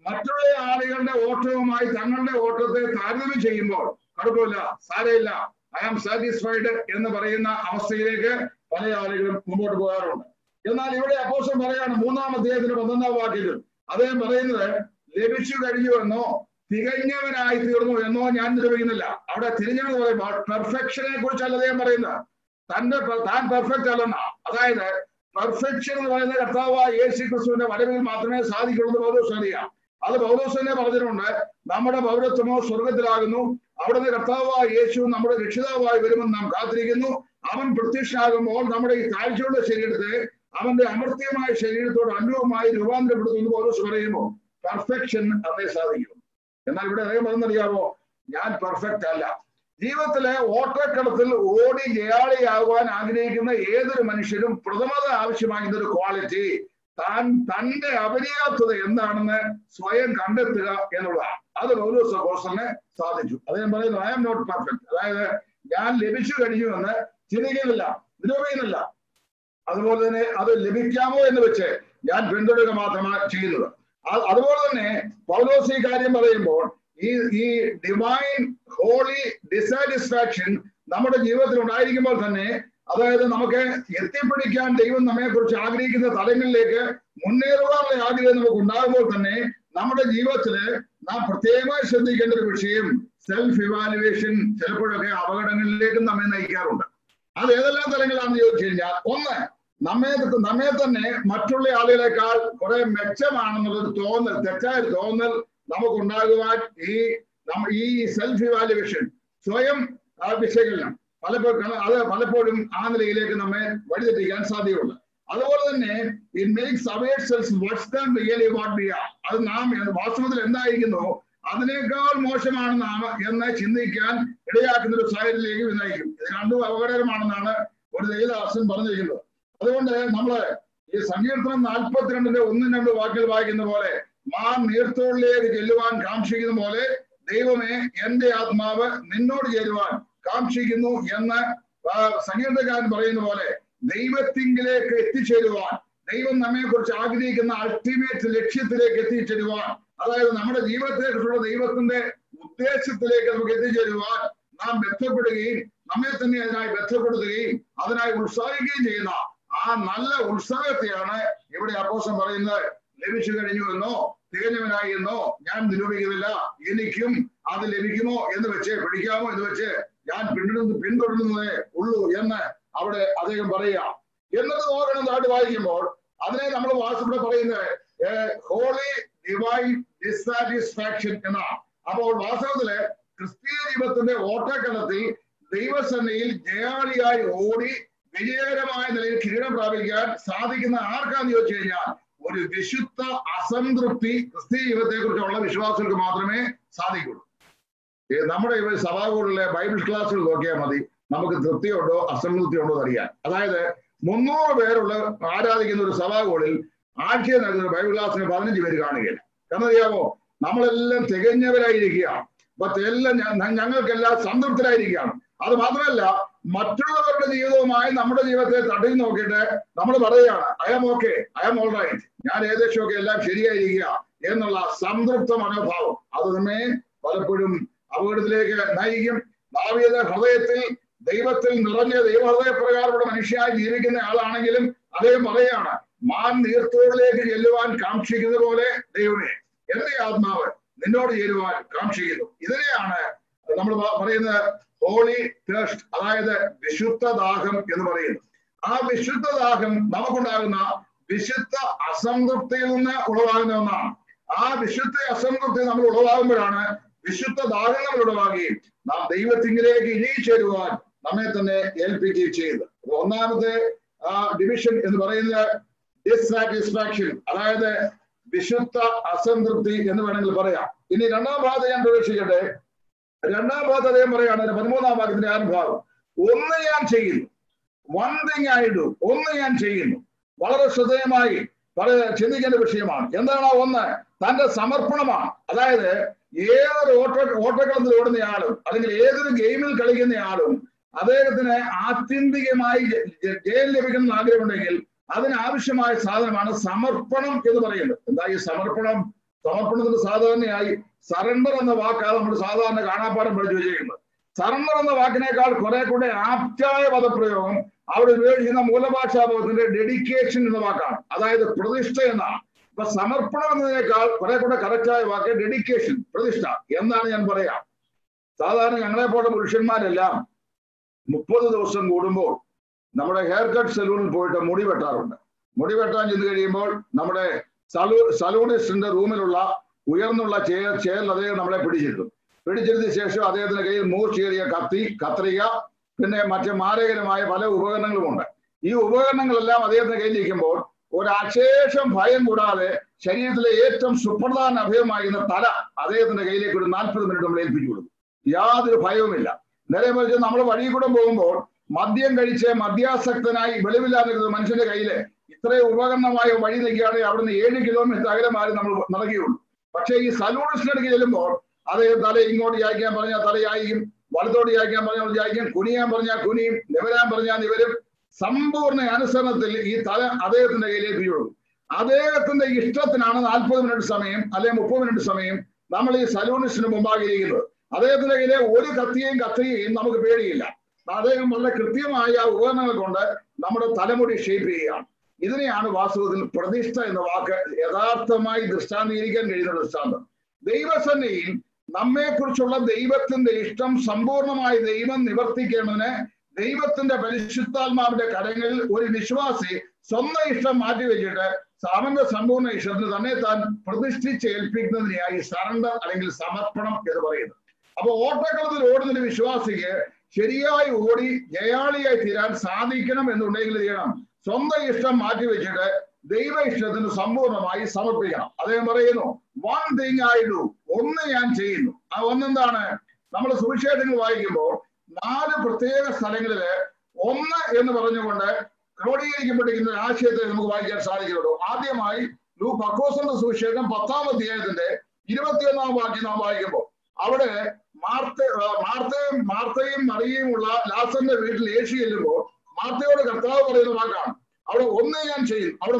മറ്റുള്ള ആളുകളുടെ ഓട്ടവുമായി തങ്ങളുടെ ഓട്ടത്തെ താരതമ്യം ചെയ്യുമ്പോൾ കുഴപ്പമില്ല സാരമില്ല ഐ ആം സാറ്റിസ്ഫൈഡ് എന്ന് പറയുന്ന അവസ്ഥയിലേക്ക് പല ആളുകളും മുമ്പോട്ട് പോകാറുണ്ട് എന്നാൽ ഇവിടെ അപ്പോസം പറയാണ് മൂന്നാം അധ്യായത്തിന്റെ പന്ത്രണ്ടാം വാക്യത്തിൽ അദ്ദേഹം പറയുന്നത് ലഭിച്ചു കഴിഞ്ഞു എന്നോ തികഞ്ഞവനായി തീർന്നു എന്നോ ഞാൻ നിരൂപിക്കുന്നില്ല അവിടെ തിരിഞ്ഞെന്ന് പറയുമ്പോൾ പെർഫെക്ഷനെ കുറിച്ചല്ല അദ്ദേഹം പറയുന്നത് തന്റെ പ- താൻ പെർഫെക്റ്റ് അല്ലെന്ന അതായത് പെർഫെക്ഷൻ എന്ന് പറയുന്ന കർത്താവായ യേശു ക്രിസ്തുവിന്റെ വരവിൽ മാത്രമേ സാധിക്കുള്ളൂ എന്ന് പൗലോസ് അറിയാം അത് പൗലോസ് തന്നെ പറഞ്ഞിട്ടുണ്ട് നമ്മുടെ പൗരത്വമോ സ്വർഗത്തിലാകുന്നു അവിടുന്ന് കർത്താവായ യേശു നമ്മുടെ രക്ഷിതാവായി വരുമെന്ന് നാം കാത്തിരിക്കുന്നു അവൻ പ്രത്യക്ഷനാകുമ്പോൾ നമ്മുടെ ഈ താഴ്ചയുള്ള ശരീരത്തെ അവന്റെ അമർത്യമായ ശരീരത്തോട് അനുഭവമായി രൂപാന്തരപ്പെടുത്തുന്നു പൗലോസ് പറയുമ്പോൾ പെർഫെക്ഷൻ അതേ സാധിക്കും എന്നാൽ ഇവിടെ അദ്ദേഹം പറഞ്ഞറിയാമോ ഞാൻ പെർഫെക്റ്റ് അല്ല ജീവിതത്തിലെ ഓട്ടക്കളത്തിൽ ഓടി ജയാളിയാകുവാൻ ആഗ്രഹിക്കുന്ന ഏതൊരു മനുഷ്യരും പ്രഥമത ആവശ്യമാകുന്ന ഒരു ക്വാളിറ്റി താൻ തന്റെ അപര്യാപ്തത എന്താണെന്ന് സ്വയം കണ്ടെത്തുക എന്നുള്ളതാണ് അത് പൗലോസ് അപ്പോസ്റ്റലിന് സാധിച്ചു അദ്ദേഹം പറയുന്നു ഐ എം നോട്ട് പെർഫെക്റ്റ് അതായത് ഞാൻ ലഭിച്ചു കഴിഞ്ഞു എന്ന് ചിന്തിക്കുന്നില്ല നിരൂപിക്കുന്നില്ല അതുപോലെ തന്നെ അത് ലഭിക്കാമോ എന്ന് വെച്ച് ഞാൻ പിന്തുടരുക മാത്രമാണ് ചെയ്യുന്നത് അത് അതുപോലെ തന്നെ പൗലോസ് ഈ കാര്യം പറയുമ്പോൾ ഈ ഈ ഡിവൈൻ ഹോളി ഡിസാറ്റിസ്ഫാക്ഷൻ നമ്മുടെ ജീവിതത്തിൽ ഉണ്ടായിരിക്കുമ്പോൾ തന്നെ അതായത് നമുക്ക് എത്തിപ്പിടിക്കാൻ ദൈവം നമ്മെ കുറിച്ച് ആഗ്രഹിക്കുന്ന തലങ്ങളിലേക്ക് മുന്നേറുവാനുള്ള ആഗ്രഹം നമുക്ക് ഉണ്ടാകുമ്പോൾ തന്നെ നമ്മുടെ ജീവിതത്തില് നാം പ്രത്യേകമായി ശ്രദ്ധിക്കേണ്ട ഒരു വിഷയം സെൽഫ് ഇവാലുവേഷൻ ചിലപ്പോഴൊക്കെ അപകടങ്ങളിലേക്കും നമ്മെ നയിക്കാറുണ്ട് അത് ഏതെല്ലാം തലങ്ങളാണെന്ന് ചോദിച്ചു കഴിഞ്ഞാൽ ഒന്ന് നമ്മെ നമ്മെ തന്നെ മറ്റുള്ള ആളുകളെക്കാൾ കുറെ മെച്ചമാണെന്നുള്ളൊരു തോന്നൽ തെറ്റായ ഒരു തോന്നൽ നമുക്കുണ്ടാകുവാൻ ഈ നമ്മ ഈ സെൽഫ് ഇവാലുവേഷൻ സ്വയം ആ വിശകലനം പലപ്പോഴും അത് പലപ്പോഴും ആ നിലയിലേക്ക് നമ്മെ വഴിതെറ്റിക്കാൻ സാധ്യതയുണ്ട് അതുപോലെ തന്നെ it makes aware selves what's than really what we are അത് നാം വാസ്തവത്തിൽ എന്തായിരിക്കുന്നു അതിനേക്കാൾ മോശമാണ് നാം എന്ന് ചിന്തിക്കാൻ ഇടയാക്കുന്ന ഒരു സാഹചര്യത്തിലേക്ക് ഇത് നയിക്കും ഇത് രണ്ടും അപകടകരമാണെന്നാണ് ഒരു ദൈവദാസൻ പറഞ്ഞിരിക്കുന്നത് അതുകൊണ്ട് നമ്മള് ഈ സങ്കീർത്തനം നാൽപ്പത്തിരണ്ടിന്റെ ഒന്നും രണ്ട് വാക്കുകൾ വായിക്കുന്ന പോലെ മാ നീർത്തോളിലേക്ക് ചെല്ലുവാൻ കാക്ഷിക്കുന്ന പോലെ ദൈവമേ എന്റെ ആത്മാവ് നിന്നോട് ചേരുവാൻ കാക്ഷിക്കുന്നു എന്ന് ആ, സങ്കീർത്തകാരൻ പറയുന്ന പോലെ ദൈവത്തിങ്കിലേക്ക് എത്തിച്ചേരുവാൻ ദൈവം നമ്മെ കുറിച്ച് ആഗ്രഹിക്കുന്ന അൾട്ടിമേറ്റ് ലക്ഷ്യത്തിലേക്ക് എത്തിച്ചേരുവാൻ അതായത് നമ്മുടെ ജീവിതത്തെ കുറിച്ചുള്ള ദൈവത്തിന്റെ ഉദ്ദേശത്തിലേക്ക് നമുക്ക് എത്തിച്ചേരുവാൻ നാം ബന്ധപ്പെടുകയും നമ്മെ തന്നെ അതിനായി ബന്ധപ്പെടുത്തുകയും അതിനായി ഉത്സാഹിക്കുകയും ചെയ്യുന്ന ആ നല്ല ഉത്സാഹത്തെയാണ് ഇവിടെ അപ്പോസം പറയുന്നത് ലഭിച്ചു കഴിഞ്ഞു എന്നോ തികഞ്ഞവനായി എന്നോ ഞാൻ നിരൂപിക്കുന്നില്ല എനിക്കും അത് ലഭിക്കുമോ എന്ന് വെച്ച് പിടിക്കാമോ എന്ന് വെച്ച് ഞാൻ പിന്തുടരുന്നു പിന്തുടരുന്നതേ ഉള്ളൂ എന്ന് അവിടെ അദ്ദേഹം പറയുക എന്നിട്ട് നോക്കണം താഴ്ത്തി വായിക്കുമ്പോൾ അതിനെ നമ്മൾ വാസ്തവത്തിൽ പറയുന്നത് ഹോളി ഡിവൈൻ ഡിസാറ്റിസ്ഫാക്ഷൻ എന്നാണ് അപ്പോൾ വാസ്തവത്തില് ക്രിസ്തീയ ജീവിതത്തിന്റെ ഓട്ടക്കളത്തിൽ ദൈവസന്നയിൽ ജയാളിയായി ഓടി വിജയകരമായ നിലയിൽ കിരീടം പ്രാപിക്കാൻ സാധിക്കുന്ന ആർക്കാന്ന് ചോദിച്ചു കഴിഞ്ഞാൽ ഒരു വിശുദ്ധ അസംതൃപ്തി ക്രിസ്തീയ ജീവിതത്തെ കുറിച്ചുള്ള വിശ്വാസികൾക്ക് മാത്രമേ സാധിക്കുള്ളൂ ഈ നമ്മുടെ ഈ സഭാകളിലെ ബൈബിൾ ക്ലാസ്സുകൾ നോക്കിയാൽ മതി നമുക്ക് തൃപ്തിയുണ്ടോ അസംതൃപ്തി ഉണ്ടോ എന്ന് അറിയാൻ അതായത് മുന്നൂറ് പേരുള്ള ആരാധിക്കുന്ന ഒരു സഭാകളിൽ ആഴ്ചയിൽ നടക്കുന്ന ബൈബിൾ ക്ലാസ്സിന് പതിനഞ്ച് പേര് കാണുകയില്ല കാരണം അറിയാമോ നമ്മളെല്ലാം തികഞ്ഞവരായിരിക്കുകയാണ് അപ്പൊ എല്ലാം ഞ- ഞങ്ങൾക്കെല്ലാം സംതൃപ്തരായിരിക്കുകയാണ് അത് മാത്രമല്ല മറ്റുള്ളവരുടെ ജീവിതവുമായി നമ്മുടെ ജീവിതത്തെ തട്ടി നോക്കിയിട്ട് നമ്മൾ പറയുകയാണ് I am okay I am all right ഞാൻ ഏകദേശമൊക്കെ എല്ലാം ശരിയായിരിക്കുക എന്നുള്ള സംതൃപ്ത മനോഭാവം അത് നമ്മെ പലപ്പോഴും അപകടത്തിലേക്ക് നയിക്കും ഭാവിയുടെ ഹൃദയത്തിൽ ദൈവത്തിൽ നിറഞ്ഞ ദൈവഹൃദയപ്രകാരമുള്ള മനുഷ്യനായി ജീവിക്കുന്ന ആളാണെങ്കിലും അദ്ദേഹം പറയുകയാണ് മാൻ നീർത്തോടിലേക്ക് ചെല്ലുവാൻ കാക്ഷിക്കുന്ന പോലെ ദൈവമേ എന്റെ ആത്മാവ് നിന്നോട് ചേരുവാൻ കാക്ഷിക്കുന്നു ഇതിനെയാണ് നമ്മൾ പറയുന്നത് ഹോളി തേഴ്സ്റ്റ് അതായത് വിശുദ്ധ ദാഹം എന്ന് പറയുന്നു ആ വിശുദ്ധ ദാഹം നമുക്കുണ്ടാകുന്ന വിശുദ്ധ അസംതൃപ്തിയിൽ നിന്ന് ഉളവാകുന്ന ഒന്നാണ് ആ വിശുദ്ധ അസംതൃപ്തി നമ്മൾ ഉളവാകുമ്പോഴാണ് വിശുദ്ധ ദാഹം നമ്മൾ ഉളവാകുകയും നാം ദൈവത്തിങ്കിലേക്ക് ഇഴയിച്ചേരുവാൻ നമ്മെ തന്നെ ഏൽപ്പിക്കുകയും ചെയ്തു അപ്പൊ ഒന്നാമത്തെ ആ ഡിവിഷൻ എന്ന് പറയുന്നത് ഡിസാറ്റിസ്ഫാക്ഷൻ അതായത് വിശുദ്ധ അസംതൃപ്തി എന്ന് വേണമെങ്കിൽ പറയാം ഇനി രണ്ടാം ഭാഗത്ത് ഞാൻ പ്രവേശിക്കട്ടെ രണ്ടാം ഭാഗത്ത് അദ്ദേഹം പറയാണ് അതിന്റെ പതിമൂന്നാം ഭാഗത്തിന്റെ ആരംഭാഗം ഒന്ന് ഞാൻ ചെയ്യുന്നു വൺ തിങ് ഐ ഡു ഒന്ന് ഞാൻ ചെയ്യുന്നു വളരെ ശ്രദ്ധേയമായി വളരെ ചിന്തിക്കേണ്ട വിഷയമാണ് എന്താണ് ആ ഒന്ന് തന്റെ സമർപ്പണമാണ് അതായത് ഏതൊരു ഓട്ട ഓട്ടക്കളത്തിൽ ഓടുന്നയാളും അല്ലെങ്കിൽ ഏതൊരു ഗെയിമിൽ കളിക്കുന്നയാളും അദ്ദേഹത്തിന് ആത്യന്തികമായി ജ- ജ- ജയം ലഭിക്കുന്ന ആഗ്രഹമുണ്ടെങ്കിൽ അതിനാവശ്യമായ സാധനമാണ് സമർപ്പണം എന്ന് പറയുന്നത് എന്താ ഈ സമർപ്പണം സമർപ്പണത്തിന് സാധാരണയായി സറണ്ടർ എന്ന വാക്കാണ് നമ്മൾ സാധാരണ കാണാപ്പാടം പഠിച്ചു വെച്ചിരിക്കുന്നത് സറണ്ടർ എന്ന വാക്കിനേക്കാൾ കുറെ കൂടെ ആപ്റ്റായ പദപ്രയോഗം അവിടെ ഉപയോഗിക്കുന്ന മൂലഭാഷാപദത്തിന്റെ ഡെഡിക്കേഷൻ എന്ന വാക്കാണ് അതായത് പ്രതിഷ്ഠ എന്നാണ് ഇപ്പൊ സമർപ്പണം എന്നതിനേക്കാൾ കുറെ കൂടെ കറക്റ്റായ വാക്ക് ഡെഡിക്കേഷൻ പ്രതിഷ്ഠ എന്നാണ് ഞാൻ പറയാം സാധാരണ ഞങ്ങളെ പോലെ പുരുഷന്മാരെല്ലാം മുപ്പത് ദിവസം കൂടുമ്പോൾ നമ്മുടെ ഹെയർ കട്ട് സലൂണിൽ പോയിട്ട് മുടി വെട്ടാറുണ്ട് മുടി വെട്ടാൻ ചെന്ന് കഴിയുമ്പോൾ നമ്മുടെ സലൂ സലൂണിസ്റ്റിന്റെ റൂമിലുള്ള ഉയർന്നുള്ള ചെയർ ചെയറിൽ അദ്ദേഹം നമ്മളെ പിടിച്ചിരുത്തും പിടിച്ചതിന് ശേഷം അദ്ദേഹത്തിന്റെ കയ്യിൽ മൂർച്ചേറിയ കത്തി കത്രിക പിന്നെ മറ്റ് മാരകരമായ പല ഉപകരണങ്ങളുമുണ്ട് ഈ ഉപകരണങ്ങളെല്ലാം അദ്ദേഹത്തിന്റെ കയ്യിലിരിക്കുമ്പോൾ ഒരു അശേഷം ഭയം കൂടാതെ ശരീരത്തിലെ ഏറ്റവും സുപ്രധാന അഭയമായിരുന്ന തല അദ്ദേഹത്തിന്റെ കയ്യിലേക്ക് ഒരു നാൽപ്പത് മിനിറ്റ് നമ്മൾ ഏൽപ്പിച്ചു കൊടുക്കും യാതൊരു ഭയവുമില്ല നേരെ മറിച്ച് നമ്മൾ വഴി കൂടെ പോകുമ്പോൾ മദ്യം കഴിച്ച് മദ്യാസക്തനായി വെളിവില്ലാതെ നിൽക്കുന്ന മനുഷ്യന്റെ കയ്യില് ഇത്രയും ഉപകരണമായ വഴി നിൽക്കുകയാണെങ്കിൽ അവിടുന്ന് ഏഴ് കിലോമീറ്റർ അകലെ മാറി നമ്മൾ നടക്കുകയുള്ളൂ പക്ഷേ ഈ സലൂണിസ്റ്റിനടുക്ക് ചെല്ലുമ്പോൾ അദ്ദേഹം തല ഇങ്ങോട്ട് ചായ്ക്കാൻ പറഞ്ഞാൽ തല ചായ്ക്കും വലത്തോട്ട് ചായ്ക്കാൻ പറഞ്ഞാൽ ചായ്ക്കും കുനിയാൻ പറഞ്ഞാൽ കുനിയും നിവരാൻ പറഞ്ഞാൽ നിവരും സമ്പൂർണ്ണ അനുസരണത്തിൽ ഈ തല അദ്ദേഹത്തിന്റെ കയ്യിലേക്ക് കൊടുക്കും അദ്ദേഹത്തിന്റെ ഇഷ്ടത്തിനാണ് നാൽപ്പത് മിനിറ്റ് സമയം അല്ലെങ്കിൽ മുപ്പത് മിനിറ്റ് സമയം നമ്മൾ ഈ സലൂണിസ്റ്റിന് മുമ്പാകെ ഇരിക്കുന്നത് അദ്ദേഹത്തിന്റെ കയ്യിലെ ഒരു കത്തിയെയും കത്രികയും നമുക്ക് പേടിയില്ല അദ്ദേഹം വളരെ കൃത്യമായ ഉപകരണങ്ങൾ കൊണ്ട് നമ്മുടെ തലമുടി ഷേപ്പ് ചെയ്യുകയാണ് ഇതിനെയാണ് വാസ്തവത്തിൽ പ്രതിഷ്ഠ എന്ന വാക്ക് യഥാർത്ഥമായി ദൃഷ്ടാന്തീകരിക്കാൻ കഴിയുന്ന ദൃഷ്ടാന്തം ദൈവസന്നയിൽ നമ്മെക്കുറിച്ചുള്ള ദൈവത്തിന്റെ ഇഷ്ടം സമ്പൂർണമായി ദൈവം നിവർത്തിക്കേണ്ടതിന് ദൈവത്തിന്റെ പരിശുദ്ധാത്മാവിന്റെ കരങ്ങളിൽ ഒരു വിശ്വാസി സ്വന്തം ഇഷ്ടം മാറ്റിവെച്ചിട്ട് അവന്റെ സമ്പൂർണ്ണ ഇഷ്ടത്തിന് തന്നെ താൻ പ്രതിഷ്ഠിച്ച് ഏൽപ്പിക്കുന്നതിനെയായി സറണ്ടർ അല്ലെങ്കിൽ സമർപ്പണം എന്ന് പറയുന്നത് അപ്പൊ ഓട്ടക്കളത്തിൽ ഓടുന്ന ഒരു വിശ്വാസിക്ക് ശരിയായി ഓടി ജയാളിയായി തീരാൻ സാധിക്കണം എന്നുണ്ടെങ്കിൽ ചെയ്യണം സ്വന്തം ഇഷ്ടം മാറ്റിവെച്ചിട്ട് ദൈവ ഇഷ്ടത്തിന് സമ്പൂർണ്ണമായി സമർപ്പിക്കണം അദ്ദേഹം പറയുന്നു വൺ തിങ് ഐ ഡു ഒന്ന് ഞാൻ ചെയ്യുന്നു ആ ഒന്നെന്താണ് നമ്മൾ സുവിശേഷങ്ങൾ വായിക്കുമ്പോൾ നാല് പ്രത്യേക സ്ഥലങ്ങളില് ഒന്ന് എന്ന് പറഞ്ഞുകൊണ്ട് ക്രോഡീകരിക്കപ്പെട്ടിരിക്കുന്ന ഒരു ആശയത്തെ നമുക്ക് വായിക്കാൻ സാധിക്കുന്നുള്ളൂ ആദ്യമായി ലൂ പക്കോസന്റെ സുവിശേഷം പത്താം അധ്യായത്തിന്റെ ഇരുപത്തിയൊന്നാം വാക്യം നാം വായിക്കുമ്പോൾ അവിടെ മാർത്ത മാർത്തയും മാർത്തയും മറിയയും ഉള്ള ലാസറിന്റെ വീട്ടിൽ യേശു ചെല്ലുമ്പോൾ മാർത്തയോട് കർത്താവ് പറയുന്ന വാക്കാണ് അവിടെ ഒന്ന് ഞാൻ ചെയ്യും അവിടെ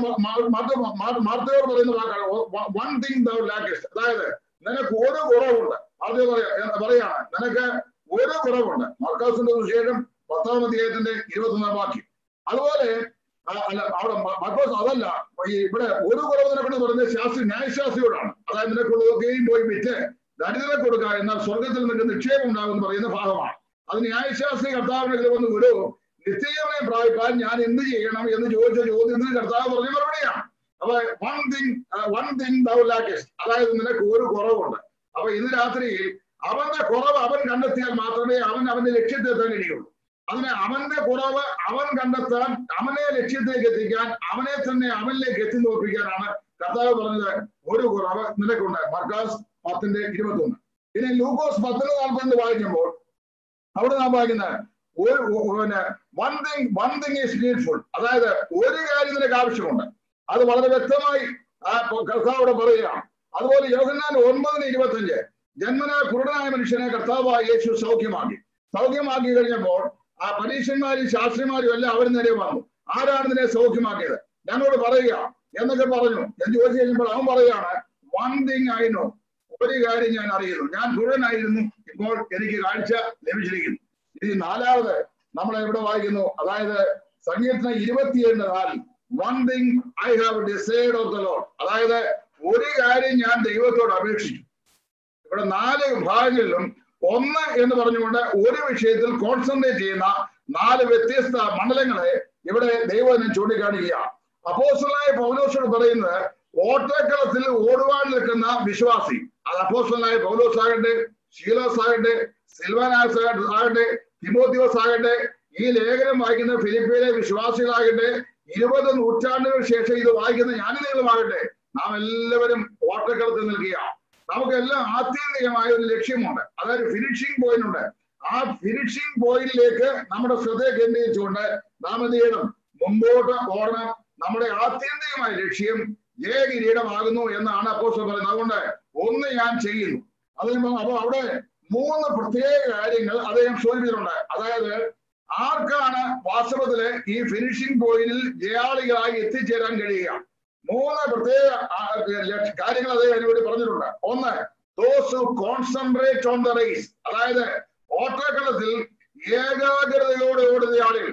മാർത്തയോട് പറയുന്ന വാക്കാണ് വൺ തിങ് ദൗ ലാക്കസ്റ്റ് അതായത് നിനക്ക് ഒരു കുറവുണ്ട് ആദ്യം പറയാ പറയാണ് നിനക്ക് ഒരു കുറവുണ്ട് മർക്കാസിന്റെ വിശേഷം പത്താം അധ്യായത്തിന്റെ ഇരുപത്തൊന്നാം വാക്യം അതുപോലെ അല്ല അവിടെ മർക്കോസ് അതല്ല ഈ ഇവിടെ ഒരു കുറവ് നിനക്കെന്ന് പറയുന്നത് ശാസ്ത്രി ന്യായശാസ്ത്രിയോടാണ് അതായത് നിനക്കുള്ളതൊക്കെയും പോയി വിറ്റ് ദരിദ്രം കൊടുക്കുക എന്നാൽ സ്വർഗത്തിൽ നിനക്ക് നിക്ഷേപം ഉണ്ടാകും എന്ന് പറയുന്ന ഭാഗമാണ് അത് ന്യായശാസ്ത്രി കർത്താവിനെ വന്ന് ഒരു നിശ്ചയമേ പ്രാപിക്കാൻ ഞാൻ എന്ത് ചെയ്യണം എന്ന് ചോദിച്ച ചോദ്യത്തിന് കർത്താവ് പറഞ്ഞ മറുപടിയാണ് അപ്പൊ one thing one thing thou lackest അതായത് നിനക്ക് ഒരു കുറവുണ്ട് അപ്പൊ ഇന്ന് രാത്രിയിൽ അവന്റെ കുറവ് അവൻ കണ്ടെത്തിയാൽ മാത്രമേ അവൻ അവന്റെ ലക്ഷ്യത്തെത്താൻ കഴിയുള്ളൂ അതിന് അവന്റെ കുറവ് അവൻ കണ്ടെത്താൻ അവനെ ലക്ഷ്യത്തിലേക്ക് എത്തിക്കാൻ അവനെ തന്നെ അവനിലേക്ക് എത്തി നോക്കിക്കാനാണ് കർത്താവ് പറഞ്ഞത് ഒരു കുറവ് നിനക്കുണ്ട് മർക്കാസ് പത്തിന്റെ ഇരുപത്തൊന്ന് ഇനി ലൂക്കോസ് പത്തിന് നാൽപ്പത് വായിക്കുമ്പോൾ അവിടെ നാം വായിക്കുന്നത് ഒരു പിന്നെ one thing one thing is needful അതായത് ഒരു കാര്യം നിനക്ക് ആവശ്യമുണ്ട് അത് വളരെ വ്യക്തമായി ആ കർത്താവോട് പറയുകയാണ് അതുപോലെ യോഹന്നാൻ ഒൻപതിന് ഇരുപത്തഞ്ച് ജന്മന കുരുടനായ മനുഷ്യനെ കർത്താവായ യേശു സൗഖ്യമാക്കി സൗഖ്യമാക്കി കഴിഞ്ഞപ്പോൾ ആ പരീക്ഷന്മാരും ശാസ്ത്രിമാരും എല്ലാം അവർ നേരെ വന്നു ആരാണ് ഇതിനെ സൗഖ്യമാക്കിയത് ഞങ്ങളോട് പറയുക എന്നൊക്കെ പറഞ്ഞു എന്ന് ചോദിച്ചു കഴിഞ്ഞപ്പോൾ അവൻ പറയുകയാണ് വൺ തിങ് ഐ നോ ഒരു കാര്യം ഞാൻ അറിയുന്നു ഞാൻ കുരുടനായിരുന്നു ഇപ്പോൾ എനിക്ക് കാഴ്ച ലഭിച്ചിരിക്കുന്നു ഇനി നാലാമത് നമ്മൾ എവിടെ വായിക്കുന്നു അതായത് സംഗീതത്തിന് ഇരുപത്തിയേഴിന്റെ നാലിൽ one thing I have desired of the Lord അതായത് ഒരു കാര്യം ഞാൻ ദൈവത്തോട് അപേക്ഷിച്ചു ഇവിടെ നാല് വിഭാഗങ്ങളിലും ഒന്ന് എന്ന് പറഞ്ഞുകൊണ്ട് ഒരു വിഷയത്തിൽ കോൺസെൻട്രേറ്റ് ചെയ്യുന്ന നാല് വ്യത്യസ്ത മണ്ഡലങ്ങളെ ഇവിടെ ദൈവം ചൂണ്ടിക്കാണിക്കുക അപ്പോസ്റ്റലായ പൗലോസോട് പറയുന്നത് ഓട്ടക്കളത്തിൽ ഓടുവാൻ നിൽക്കുന്ന വിശ്വാസി അത് അപ്പോസ്റ്റലായ പൗലോസ് ആകട്ടെ ഷീലോസ് ആകട്ടെ സിൽവാനാസ് ആകട്ടെ തിമോത്തിയോസ് ആകട്ടെ ഈ ലേഖനം വായിക്കുന്ന ഫിലിപ്പിയിലെ വിശ്വാസികളാകട്ടെ ഇരുപത് നൂറ്റാണ്ടുകൾക്ക് ശേഷം ഇത് വായിക്കുന്ന ഞാനികളുമാകട്ടെ നാം എല്ലാവരും ഓട്ടക്കളത്തിൽ നിൽക്കുക നമുക്കെല്ലാം ആത്യന്തികമായ ഒരു ലക്ഷ്യമുണ്ട് അതായത് ഫിനിഷിംഗ് പോയിന്റ് ഉണ്ട് ആ ഫിനിഷിംഗ് പോയിന്റിലേക്ക് നമ്മുടെ ശ്രദ്ധ കേന്ദ്രീകരിച്ചുകൊണ്ട് നാം എന്ത് ചെയ്യണം മുമ്പോട്ട് ഓടണം നമ്മുടെ ആത്യന്തികമായ ലക്ഷ്യം ജയ കിരീടമാകുന്നു എന്നാണ് അപ്പോസ്റ്റൽ പറയുന്നത് അതുകൊണ്ട് ഒന്ന് ഞാൻ ചെയ്യുന്നു അതിന് അപ്പൊ അവിടെ മൂന്ന് പ്രത്യേക കാര്യങ്ങൾ അദ്ദേഹം സൂചിപ്പിച്ചിട്ടുണ്ട് അതായത് ആർക്കാണ് വാസ്തവത്തില് ഈ ഫിനിഷിംഗ് പോയിന്റിൽ ജയാളികളായി എത്തിച്ചേരാൻ കഴിയുക മൂന്ന് പ്രത്യേക ആ, ലക്ഷ- കാര്യങ്ങൾ അദ്ദേഹം അതിനുവേണ്ടി പറഞ്ഞിട്ടുണ്ട് ഒന്ന് those concentrate on the race അതായത് ഓട്ടക്കളത്തിൽ ഏകാഗ്രതയോടെ ഓടുന്ന ആളുകൾ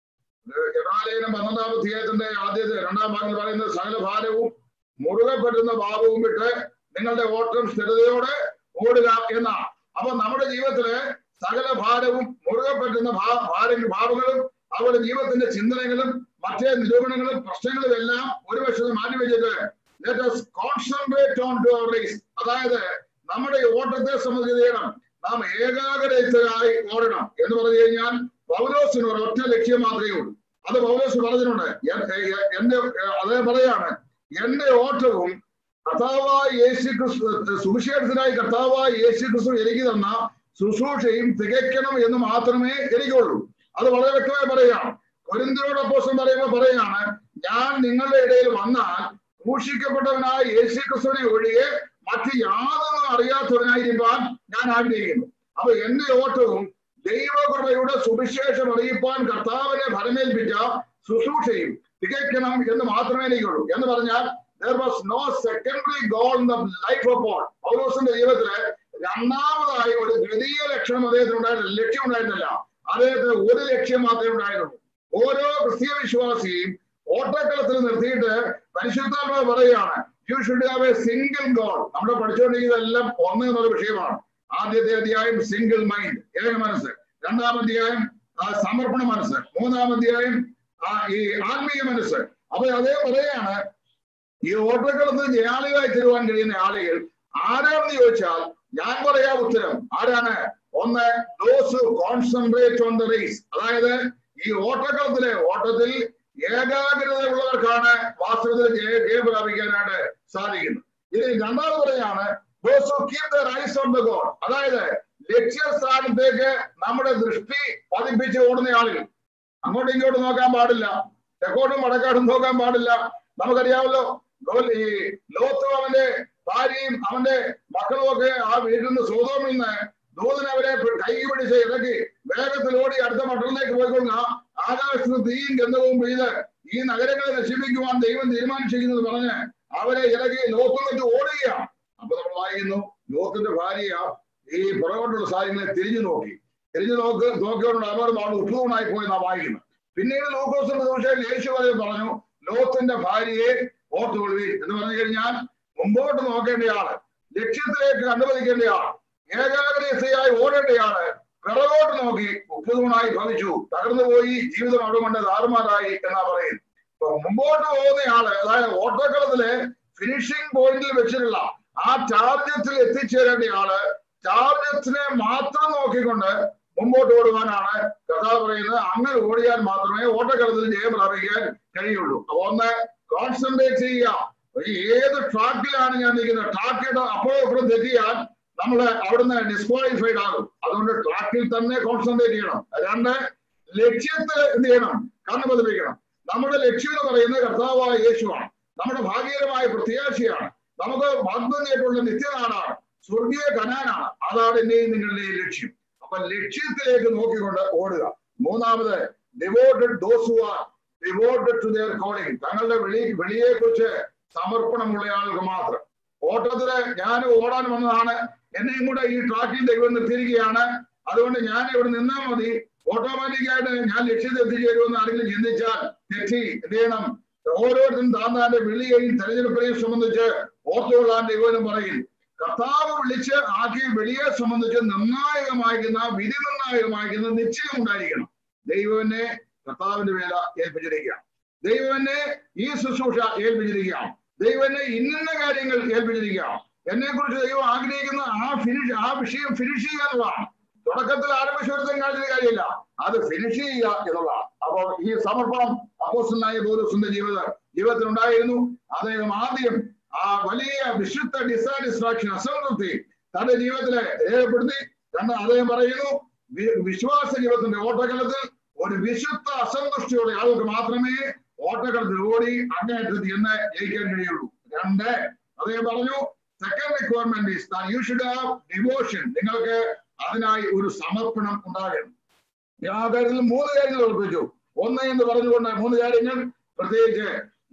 എബ്രാലേഖനം പന്ത്രണ്ടാം അധ്യായത്തിന്റെ ആദ്യത്തെ രണ്ടാം ഭാഗത്തിൽ പറയുന്നത് സകല ഭാരവും മുറുകെ പറ്റുന്ന ഭാവവും വിട്ട് നിങ്ങളുടെ ഓട്ടം സ്ഥിരതയോടെ ഓടുക എന്നാണ് അപ്പൊ നമ്മുടെ ജീവിതത്തില് സകല ഭാരവും മുറുകെ പറ്റുന്ന ഭാ- ഭാര ഭാവങ്ങളും അവരുടെ ജീവിതത്തിന്റെ ചിന്തനകളും മറ്റേ നിരൂപണങ്ങളും പ്രശ്നങ്ങളും എല്ലാം ഒരു വശത്ത് മാറ്റി വെച്ചിട്ട് let us concentrate on to our race അതായത് നമ്മുടെ ഈ ഓട്ടത്തെ സംബന്ധിച്ചിടത്തോളം നാം ഏകാഗ്രതയായി ഓടണം എന്ന് പറഞ്ഞു കഴിഞ്ഞാൽ പൗലോസിന് ഒരു ഒറ്റ ലക്ഷ്യം മാത്രമേ ഉള്ളൂ അത് പൗലോസ് പറഞ്ഞിട്ടുണ്ട് എൻ- എ- എന്റെ അദ്ദേഹം പറയാണ് എന്റെ ഓട്ടവും കർത്താവായ യേശു ക്രിസ്തു സുവിശേഷത്തിനായി കർത്താവായ യേശു ക്രിസ്തു എനിക്ക് തന്ന ശുശ്രൂഷയും തികയ്ക്കണം എന്ന് മാത്രമേ എനിക്കുള്ളൂ അത് വളരെ വ്യക്തമായി പറയുകയാണ് കൊരിന്തിയോടൊപ്പം പറയുമ്പോൾ പറയുകയാണ് ഞാൻ നിങ്ങളുടെ ഇടയിൽ വന്നാൽ ക്രൂശിക്കപ്പെട്ടവനായ യേശു ക്രിസ്തുവിനെ ഒഴികെ മറ്റ് യാതൊന്നും അറിയാത്തവനായിരിക്കാൻ ഞാൻ ആഗ്രഹിക്കുന്നു അപ്പൊ എന്റെ ഓട്ടവും ദൈവകൃപയുടെ സുവിശേഷം അറിയിപ്പാൻ കർത്താവിനെ ഫലമേൽപ്പിച്ച ശുശ്രൂഷയും തികയ്ക്കണം എന്ന് മാത്രമേ എനിക്കുള്ളൂ എന്ന് പറഞ്ഞാൽ there was no secondary goal in the life of Paul. പൗലോസിന്റെ ജീവിതത്തില് രണ്ടാമതായി ഒരു ദ്വിതീയ ലക്ഷ്യം അദ്ദേഹത്തിന് ഉണ്ടായിരുന്നില്ല ലക്ഷ്യം ഉണ്ടായിരുന്നില്ല അദ്ദേഹത്തിന് ഒരു ലക്ഷ്യം മാത്രമേ ഉണ്ടായിരുന്നുള്ളൂ ഓരോ ക്രിസ്തീയ വിശ്വാസിയും ഓട്ടക്കളത്തിൽ നിർത്തിയിട്ട് പരിശുദ്ധാത്മാവ് പറയുകയാണ് you should have a single goal നമ്മുടെ പഠിച്ചുകൊണ്ടിരിക്കുന്നതെല്ലാം ഒന്ന് എന്നുള്ള വിഷയമാണ് ആദ്യത്തെ അധ്യായം സിംഗിൾ മൈൻഡ് ഏക മനസ്സ് രണ്ടാം അധ്യായം ആ, സമർപ്പണ മനസ്സ് മൂന്നാം അധ്യായം ആ, ഈ ആത്മീയ മനസ്സ് അപ്പൊ അതേ പറയാണ് ഈ ഓട്ടക്കളത്തിൽ ജയാളികളായി തരുവാൻ കഴിയുന്ന ആളുകൾ ആരാണെന്ന് ചോദിച്ചാൽ ഞാൻ പറയാം ഉത്തരം ആരാണ് ഒന്ന് those concentrate on the race അതായത് ഈ ഓട്ടക്കളത്തിലെ ഓട്ടത്തിൽ ഏകാഗ്രത ഉള്ളവർക്കാണ് വാസ്തവത്തിൽ ജയ ജയം പ്രാപിക്കാനായിട്ട് സാധിക്കുന്നത് ഇനി രണ്ടാമത് പറയാണ് those who keep the rise on the goal അതായത് ലക്ഷ്യസ്ഥാനത്തേക്ക് നമ്മുടെ ദൃഷ്ടി പതിപ്പിച്ച് ഓടുന്ന ആളുകൾ അങ്ങോട്ടും ഇങ്ങോട്ടും നോക്കാൻ പാടില്ല തെക്കോട്ടും വടക്കാട്ടും നോക്കാൻ പാടില്ല നമുക്കറിയാമല്ലോ ഗോൽ- ഈ ലോത്തും അവന്റെ ഭാര്യയും അവന്റെ മക്കളും ഒക്കെ ആ വീട്ടിൽ നിന്ന് സോതോമിൽ നിന്ന് ദൂതൻ അവരെ പി- കൈ പിടിച്ച് ഇറക്കി വേഗത്തിൽ ഓടി അടുത്ത മട്ടണിലേക്ക് പോയിക്കൊള്ളുക ആകാശത്ത് തീയും ഗന്ധവും പെയ്ത് ഈ നഗരങ്ങളെ നശിപ്പിക്കുവാൻ ദൈവം തീരുമാനിച്ചിരിക്കുന്നത് പറഞ്ഞ് അവരെ ഇറക്കി ലോത്തിൽ വെച്ച് ഓടുകയാണ് അപ്പൊ നമ്മൾ വായിക്കുന്നു ലോത്തിന്റെ ഭാര്യ ഈ പുറകോട്ടുള്ള സാഹചര്യങ്ങളെ തിരിഞ്ഞു നോക്കി തിരിഞ്ഞു നോക്ക് നോക്കിയോണ്ട് അവർ അവിടെ ഉപ്പുതൂണായി പോയി നാം വായിക്കുന്നു പിന്നീട് ലൂക്കോസിന്റെ ദിവസം യേശു വരെ പറഞ്ഞു ലോത്തിന്റെ ഭാര്യയെ ഓർത്തുകൊള്ളുവീൻ എന്ന് പറഞ്ഞു കഴിഞ്ഞാൽ മുമ്പോട്ട് നോക്കേണ്ടയാള് ലക്ഷ്യത്തിലേക്ക് കണ്ടുപതിക്കേണ്ടയാൾ ഏകാഗ്രതയായി ഓടേണ്ടയാള് പിറകോട്ട് നോക്കി ഉപ്പുതൂണായി ഭവിച്ചു തകർന്നു പോയി ജീവിതം അവിടെ കൊണ്ട് താറുമാറായി എന്നാ പറയുന്നത് അപ്പൊ മുമ്പോട്ട് പോകുന്നയാള് അതായത് ഓട്ടക്കളത്തിലെ ഫിനിഷിംഗ് പോയിന്റിൽ വെച്ചിട്ടുള്ള ആ ടാർഗറ്റിൽ എത്തിച്ചേരേണ്ടയാള് ടാർഗറ്റിനെ മാത്രം നോക്കിക്കൊണ്ട് മുമ്പോട്ട് ഓടുവാനാണ് കഥ പറയുന്നത് അങ്ങനെ ഓടിയാൽ മാത്രമേ ഓട്ടക്കളത്തിൽ ജയം പ്രാപിക്കാൻ കഴിയുള്ളൂ അപ്പൊ ഒന്ന് കോൺസെൻട്രേറ്റ് ചെയ്യുക ഈ ഏത് ട്രാക്കിലാണ് ഞാൻ നിൽക്കുന്നത് ട്രാക്കിയുടെ അപ്പോഴും ഇപ്പോഴും തെറ്റിയാൽ നമ്മൾ അവിടുന്ന് ഡിസ്ക്വാളിഫൈഡ് ആകും അതുകൊണ്ട് ട്രാക്കിൽ തന്നെ കോൺസെൻട്രേറ്റ് ചെയ്യണം രണ്ട് ലക്ഷ്യത്തിൽ എന്ത് ചെയ്യണം കണ്ണു പതിപ്പിക്കണം നമ്മുടെ ലക്ഷ്യം എന്ന് പറയുന്നത് കർത്താവായ യേശുവാണ് നമ്മുടെ ഭാഗ്യകരമായ പ്രത്യാശയാണ് നമുക്ക് വാഗ്ദം ചെയ്തിട്ടുള്ള നിത്യനാടാണ് സ്വർഗീയ കനാനാണ് അതാണ് എന്റെയും നിങ്ങളുടെയും ലക്ഷ്യം അപ്പൊ ലക്ഷ്യത്തിലേക്ക് നോക്കിക്കൊണ്ട് ഓടുക മൂന്നാമത് devoted those who are devoted to their calling തങ്ങളുടെ വെളി വെളിയെ കുറിച്ച് സമർപ്പണമുള്ള ആൾക്ക് മാത്രം ഓട്ടത്തില് ഞാൻ ഓടാൻ വന്നതാണ് എന്നെയും കൂടെ ഈ ട്രാക്കിൽ ദൈവം നിർത്തിയിരിക്കുകയാണ് അതുകൊണ്ട് ഞാൻ ഇവിടെ നിന്നാൽ മതി ഓട്ടോമാറ്റിക് ആയിട്ട് ഞാൻ ലക്ഷ്യത്തിൽ എത്തിച്ചേരുമെന്ന് ആരെങ്കിലും ചിന്തിച്ചാൽ തെറ്റി എന്ത് ചെയ്യണം ഓരോരുത്തരും താൻ താന്റെ വിളിയെയും തെരഞ്ഞെടുപ്പിനെയും സംബന്ധിച്ച് ഓർത്തുകൊള്ളാൻ ദൈവം പറയും കർത്താവ് വിളിച്ച് ആക്കിയ വെളിയെ സംബന്ധിച്ച് നിർണായകമായിരിക്കുന്ന വിധി നിർണായകമായിരിക്കുന്ന നിശ്ചയം ഉണ്ടായിരിക്കണം ദൈവനെ കർത്താവിന്റെ വേല ഏൽപ്പിച്ചിരിക്കുകയാണ് ദൈവനെ ഈ ശുശ്രൂഷ ഏൽപ്പിച്ചിരിക്കുകയാണ് ദൈവനെ ഇന്ന കാര്യങ്ങൾ ഏൽപ്പിച്ചിരിക്കുകയാണ് എന്നെ കുറിച്ച് ദൈവം ആഗ്രഹിക്കുന്ന ആ ഫിനിഷ് ആ വിഷയം ഫിനിഷ് ചെയ്യാനുള്ളതാണ് തുടക്കത്തിൽ ആരംഭിച്ചൊരുത്തം കാണിച്ച കാര്യമില്ല അത് ഫിനിഷ് ചെയ്യുക എന്നുള്ളതാണ് അപ്പോൾ ഈ സമർപ്പണം അപ്പോസ്റ്റലായ പൗലോസിന്റെ ജീവിത ജീവിതത്തിൽ ഉണ്ടായിരുന്നു അദ്ദേഹം ആദ്യം ആ വലിയ വിശുദ്ധ ഡിസാറ്റിസ്ഫാക്ഷൻ അസംതൃപ്തി തന്റെ ജീവിതത്തിലെ രേഖപ്പെടുത്തി രണ്ട് അദ്ദേഹം പറയുന്നു വി- വിശ്വാസ ജീവിതത്തിന്റെ ഓട്ടക്കളത്തിൽ ഒരു വിശുദ്ധ അസന്തുഷ്ടിയോടെ ആൾക്ക് മാത്രമേ ഓട്ടക്കളത്തിൽ ഓടി അങ്ങേറ്റത്തിൽ എന്ന് ജയിക്കാൻ കഴിയുള്ളൂ രണ്ട് അദ്ദേഹം പറഞ്ഞു second requirement is you should have devotion നിങ്ങൾക്ക് അതിനായി ഒരു സമർപ്പണം ഉണ്ടാകണം ആ കാര്യത്തിൽ മൂന്ന് കാര്യങ്ങൾ ഉറപ്പിച്ചു ഒന്ന് എന്ന് പറഞ്ഞുകൊണ്ട് മൂന്ന് കാര്യങ്ങൾ പ്രത്യേകിച്ച്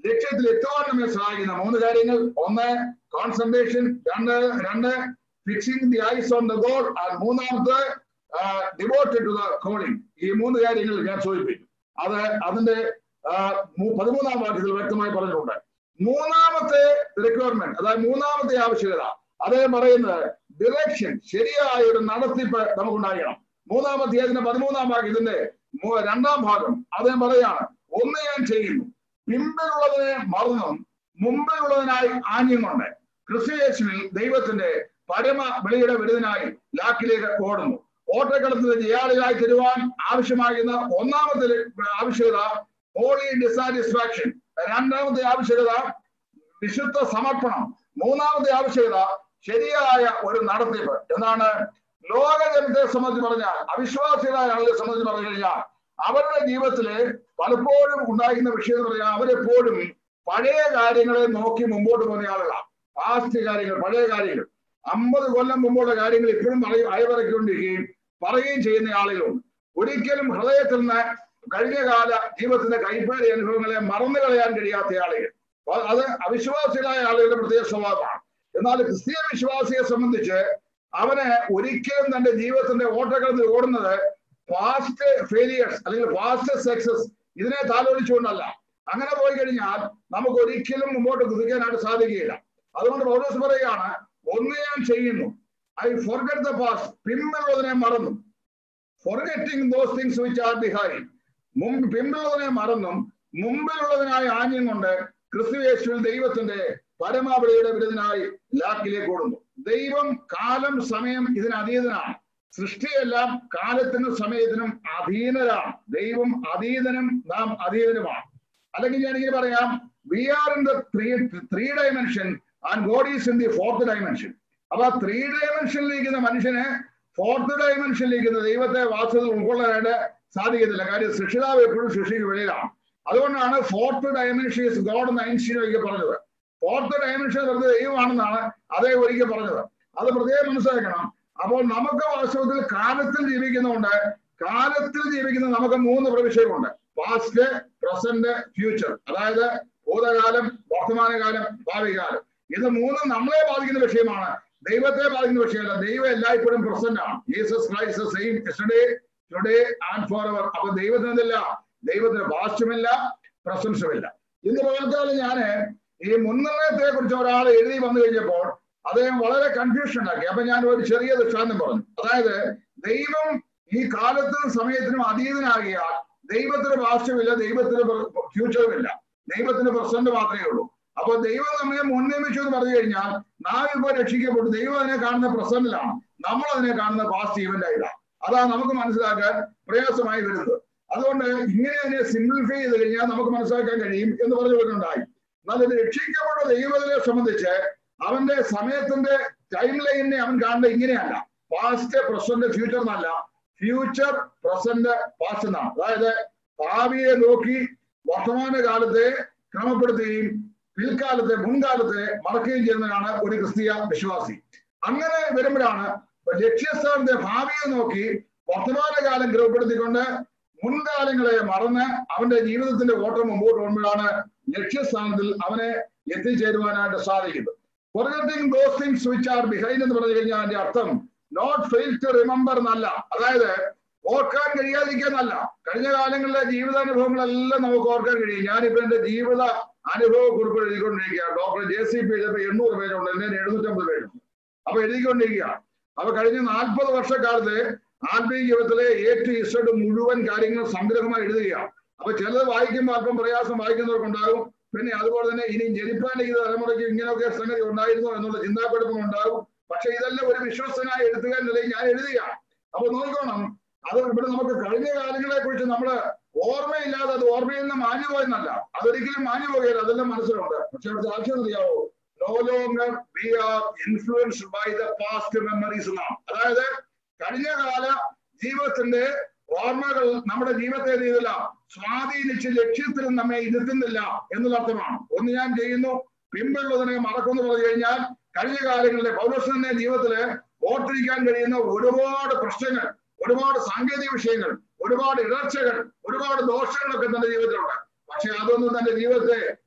ലക്ഷ്യത്തിൽ എത്തുവാൻ നമ്മെ സഹായിക്കുന്ന മൂന്ന് കാര്യങ്ങൾ ഒന്ന് കോൺസെൻട്രേഷൻ രണ്ട് രണ്ട് fixing the eyes on the goal മൂന്നാമത്തെ ഡിവോട്ടഡ് ടു ദ കോളിംഗ് ഈ മൂന്ന് കാര്യങ്ങൾ ഞാൻ സൂചിപ്പിക്കും അത് അതിന്റെ ആ, മൂ- പതിമൂന്നാം വാക്യത്തിൽ വ്യക്തമായി പറഞ്ഞിട്ടുണ്ട് മൂന്നാമത്തെ റിക്വയർമെന്റ് അതായത് മൂന്നാമത്തെ ആവശ്യകത അദ്ദേഹം പറയുന്നത് ഡിറക്ഷൻ ശരിയായ ഒരു നടത്തിപ്പ് നമുക്കുണ്ടാകണം മൂന്നാമത്തെ അതിന്റെ പതിമൂന്നാം വാക്യത്തിന്റെ മൂ- രണ്ടാം ഭാഗം അദ്ദേഹം പറയാണ് ഒന്ന് ഞാൻ ചെയ്യുന്നു പിമ്പിലുള്ളതിനെ മറന്നും മുമ്പിലുള്ളതിനായി ആഞ്ഞും കൊണ്ട് ക്രിസ്തുയേശുവിൽ ദൈവത്തിന്റെ പരമ വെളിയുടെ വിരുദിനായി ലാക്കിലേക്ക് ഓടുന്നു ഓട്ടക്കളത്തിൽ ജയാളികളായി തരുവാൻ ആവശ്യമാകുന്ന ഒന്നാമത്തെ ആവശ്യകത ഹോളി ഡിസാറ്റിസ്ഫാക്ഷൻ രണ്ടാമത്തെ ആവശ്യകത വിശുദ്ധ സമർപ്പണം മൂന്നാമത്തെ ആവശ്യകത ശരിയായ ഒരു നടത്തിപ്പ് എന്നാണ് ലോകജനത്തെ സംബന്ധിച്ച് പറഞ്ഞാൽ അവിശ്വാസികളായ ആളുകളെ സംബന്ധിച്ച് പറഞ്ഞു കഴിഞ്ഞാൽ അവരുടെ ജീവിതത്തില് പലപ്പോഴും ഉണ്ടായിരുന്ന വിഷയം എന്ന് പറഞ്ഞാൽ അവരെപ്പോഴും പഴയ കാര്യങ്ങളെ നോക്കി മുമ്പോട്ട് പോകുന്ന ആളുകളാണ് പാസ്റ്റ് കാര്യങ്ങൾ പഴയ കാര്യങ്ങൾ അമ്പത് കൊല്ലം മുമ്പുള്ള കാര്യങ്ങൾ ഇപ്പോഴും പറയും അയവിറക്കിക്കൊണ്ടിരിക്കുകയും പറയുകയും ചെയ്യുന്ന ആളുകളുണ്ട് ഒരിക്കലും ഹൃദയത്തിൽ നിന്ന് കഴിഞ്ഞ കാല ജീവിതത്തിന്റെ കൈപ്പേറി അനുഭവങ്ങളെ മറന്നു കളയാൻ കഴിയാത്ത ആളുകൾ അ- അത് അവിശ്വാസികളായ ആളുകളുടെ പ്രത്യേക സ്വഭാവമാണ് എന്നാൽ ക്രിസ്തീയ വിശ്വാസിയെ സംബന്ധിച്ച് അവന് ഒരിക്കലും തന്റെ ജീവിതത്തിന്റെ ഓട്ടക്കളത്തിൽ ഓടുന്നത് ഫാസ്റ്റ് ഫെയിലിയേഴ്സ് അല്ലെങ്കിൽ ഫാസ്റ്റ് സക്സസ് ഇതിനെ താലോലിച്ചുകൊണ്ടല്ല അങ്ങനെ പോയി കഴിഞ്ഞാൽ നമുക്ക് ഒരിക്കലും മുമ്പോട്ട് കുതിക്കാനായിട്ട് സാധിക്കുകയില്ല അതുകൊണ്ട് പൗലോസ് പറയുകയാണ് ഒന്ന് ഞാൻ ചെയ്യുന്നു ഐ ഫോർഗറ്റ് ദ പാസ്റ്റ് പിമ്പിലുള്ളതിനെ മറന്നു forgetting those things which are behind മുമ്പ് പിമ്പിലുള്ളതിനെ മറന്നും മുമ്പിലുള്ളതിനായി ആഞ്ഞും കൊണ്ട് ക്രിസ്തു യേശുവിൽ ദൈവത്തിന്റെ പരമാവളിയുടെ വിരുദ്ധനായി ലാക്കിലേക്ക് ഓടുന്നു ദൈവം കാലം സമയം ഇതിന് അതീതനാണ് സൃഷ്ടിയെല്ലാം കാലത്തിനും സമയത്തിനും അധീനരാണ് ദൈവം അതീതനും നാം അതീതനുമാണ് അല്ലെങ്കിൽ ഞാൻ ഇങ്ങനെ പറയാം we are in the three three dimension and God is in the fourth dimension അപ്പൊ ആ ത്രീ ഡയമെൻഷനിലിരിക്കുന്ന മനുഷ്യന് ഫോർത്ത് ഡയമെൻഷനിലിരിക്കുന്ന ദൈവത്തെ വാസ്തവത്തിൽ ഉൾക്കൊള്ളാനായിട്ട് സാധിക്കത്തില്ല കാര്യം സൃഷ്ടിതാവ് എപ്പോഴും സൃഷ്ടിക്ക് വെളിയിലാണ് അതുകൊണ്ടാണ് ഫോർത്ത് ഡയമെൻഷൻ ഇസ് ഗോഡ് എന്ന് ഐൻസ്റ്റീൻ ഒരിക്കൽ പറഞ്ഞത് ഫോർത്ത് ഡയമെൻഷൻ വെറുതെ ദൈവമാണെന്നാണ് അതേ ഒരിക്കൽ പറഞ്ഞത് അത് പ്രത്യേകം മനസ്സിലാക്കണം അപ്പോൾ നമുക്ക് വാസ്തവത്തിൽ കാലത്തിൽ ജീവിക്കുന്നതുകൊണ്ട് കാലത്തിൽ ജീവിക്കുന്ന നമുക്ക് മൂന്ന് പ്രവിഷയമുണ്ട് പാസ്റ്റ് പ്രസന്റ് ഫ്യൂച്ചർ അതായത് ഭൂതകാലം വർത്തമാനകാലം ഭാവി കാലം ഇത് മൂന്നും നമ്മളെ ബാധിക്കുന്ന വിഷയമാണ് ദൈവത്തെ ബാധിക്കുന്ന വിഷയമല്ല ദൈവം എല്ലായ്പ്പോഴും പ്രസന്റ് ആണ് Jesus Christ same yesterday today and for ever അപ്പൊ ദൈവത്തിന് എന്തില്ല ദൈവത്തിന് പാസ്റ്റുമില്ല പ്രസൻസുമില്ല ഇന്ന് പകൽക്കാലം ഞാന് ഈ മുൻനിർണയത്തെ കുറിച്ച് ഒരാൾ എഴുതി വന്നു കഴിഞ്ഞപ്പോൾ അദ്ദേഹം വളരെ കൺഫ്യൂഷൻ ഉണ്ടാക്കി അപ്പൊ ഞാൻ ഒരു ചെറിയ ദൃഷ്ടാന്തം പറഞ്ഞു അതായത് ദൈവം ഈ കാലത്തിനും സമയത്തിനും അതീതനാകിയാൽ ദൈവത്തിന് പാസ്റ്റുമില്ല ദൈവത്തിന് ഫ്യൂച്ചറും ഇല്ല ദൈവത്തിന് പ്രസന്റ് മാത്രമേ ഉള്ളൂ അപ്പൊ ദൈവം നമ്മെ മുൻനിയമിച്ചു എന്ന് പറഞ്ഞു കഴിഞ്ഞാൽ നാം ഇപ്പൊ രക്ഷിക്കപ്പെട്ടു ദൈവം അതിനെ കാണുന്ന പ്രസന്റിലാണ് നമ്മൾ അതിനെ കാണുന്ന പാസ്റ്റ് ഈവന്റ് ആയിട്ടാണ് അതാണ് നമുക്ക് മനസ്സിലാക്കാൻ പ്രയാസമായി വരുന്നത് അതുകൊണ്ട് ഇങ്ങനെ അതിനെ സിംപ്ലിഫൈ ചെയ്ത് കഴിഞ്ഞാൽ നമുക്ക് മനസ്സിലാക്കാൻ കഴിയും എന്ന് പറഞ്ഞു കൊടുക്കുന്നുണ്ടായി എന്നാൽ ഇത് രക്ഷിക്കപ്പെട്ട ദൈവത്തിനെ സംബന്ധിച്ച് അവന്റെ സമയത്തിന്റെ ടൈം ലൈനിനെ അവൻ കാണുന്നത് ഇങ്ങനെയല്ല പാസ്റ്റ് പ്രസന്റ് ഫ്യൂച്ചർ എന്നല്ല ഫ്യൂച്ചർ പ്രസന്റ് പാസ്റ്റ് എന്നാണ് അതായത് ഭാവിയെ നോക്കി വർത്തമാന കാലത്തെ ക്രമപ്പെടുത്തുകയും പിൽക്കാലത്തെ മുൻകാലത്തെ മറക്കുകയും ചെയ്യുന്നതാണ് ഒരു ക്രിസ്തീയ വിശ്വാസി അങ്ങനെ വരുമ്പോഴാണ് ലക്ഷ്യസ്ഥാനത്തെ ഭാവിയെ നോക്കി വർത്തമാനകാലം ക്രമപ്പെടുത്തിക്കൊണ്ട് മുൻകാലങ്ങളെ മറന്ന് അവന്റെ ജീവിതത്തിന്റെ ഓട്ടം മുമ്പോട്ട് പോകുമ്പോഴാണ് ലക്ഷ്യസ്ഥാനത്തിൽ അവനെ എത്തിച്ചേരുവാനായിട്ട് സാധിക്കുന്നത് forgetting those things which are behind എന്ന് പറഞ്ഞു കഴിഞ്ഞാൽ അതിന്റെ അർത്ഥം നോട്ട് ഫെയിൽ ടു റിമെമ്പർ എന്നല്ല അതായത് ഓർക്കാൻ കഴിയാതിരിക്കാന്നല്ല കഴിഞ്ഞ കാലങ്ങളിലെ ജീവിതാനുഭവങ്ങളെല്ലാം നമുക്ക് ഓർക്കാൻ കഴിയും ഞാനിപ്പോ എന്റെ ജീവിത അനുഭവ കുറിപ്പ് എഴുതിക്കൊണ്ടിരിക്കുകയാണ് ഡോക്ടർ ജെ സി പി എഴുതിയപ്പോ എണ്ണൂറ് പേരുണ്ട് എന്നെ എഴുന്നൂറ്റമ്പത് പേരുണ്ട് അപ്പൊ എഴുതിക്കൊണ്ടിരിക്കുകയാണ് അപ്പൊ കഴിഞ്ഞ നാൽപ്പത് വർഷക്കാലത്ത് ആത്മീയ ജീവിതത്തിലെ എ ടു ഇസഡ് മുഴുവൻ കാര്യങ്ങൾ സംഗ്രഹമായി എഴുതുകയാണ് അപ്പൊ ചിലത് വായിക്കുമ്പോൾ അല്പം പ്രയാസം വായിക്കുന്നവർക്കുണ്ടാകും പിന്നെ അതുപോലെ തന്നെ ഇനി ജനിപ്പാന്റെ ഈ തലമുറയ്ക്ക് ഇങ്ങനെയൊക്കെ സംഗതി ഉണ്ടായിരുന്നു എന്നുള്ള ചിന്താപ്പെടുത്തം ഉണ്ടാകും പക്ഷെ ഇതെല്ലാം ഒരു വിശ്വസ്തനായ എഴുത്തുകാരൻ നിലയിൽ ഞാൻ എഴുതുകയാണ് അപ്പൊ നോക്കണം അത് ഇവിടെ നമുക്ക് കഴിഞ്ഞ കാലങ്ങളെ കുറിച്ച് നമ്മള് ഓർമ്മയില്ലാതെ അത് ഓർമ്മയിൽ നിന്ന് മാഞ്ഞു പോയെന്നല്ല അതൊരിക്കലും മാഞ്ഞു പോകുകയില്ല അതെല്ലാം മനസ്സിലുണ്ട് പക്ഷെ ഇവിടുത്തെ ആവശ്യം അറിയാവോ no longer we are influenced by the past memories എന്നാണ് അതായത് കഴിഞ്ഞ കാല ജീവിതത്തിന്റെ ഓർമ്മകൾ നമ്മുടെ ജീവിതത്തെ ചെയ്തില്ല സ്വാധീനിച്ച് ലക്ഷ്യത്തിൽ നമ്മെ ഇരുത്തുന്നില്ല എന്നുള്ള അർത്ഥമാണ് ഒന്ന് ഞാൻ ചെയ്യുന്നു പിമ്പുള്ളതിനെ മറക്കുന്നു പറഞ്ഞു കഴിഞ്ഞാൽ കഴിഞ്ഞ കാലങ്ങളിലെ പൗരസ്വന്റെ ജീവിതത്തില് ഓർത്തിരിക്കാൻ കഴിയുന്ന ഒരുപാട് പ്രശ്നങ്ങൾ ഒരുപാട് സാങ്കേതിക വിഷയങ്ങൾ ഒരുപാട് ഇടർച്ചകൾ ഒരുപാട് ദോഷങ്ങളൊക്കെ തന്റെ ജീവിതത്തിലുണ്ട് പക്ഷെ അതൊന്നും തന്റെ ജീവിതത്തെ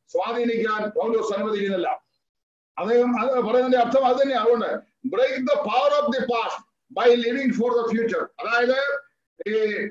സ്വാധീനിക്കാൻ പൗലോസ് അനുവദിക്കുന്നില്ല അദ്ദേഹം അത് പറയുന്നതിന്റെ അർത്ഥം അത് തന്നെയാണ് അതുകൊണ്ട് break the power of the past by living for the future അതായത് ഈ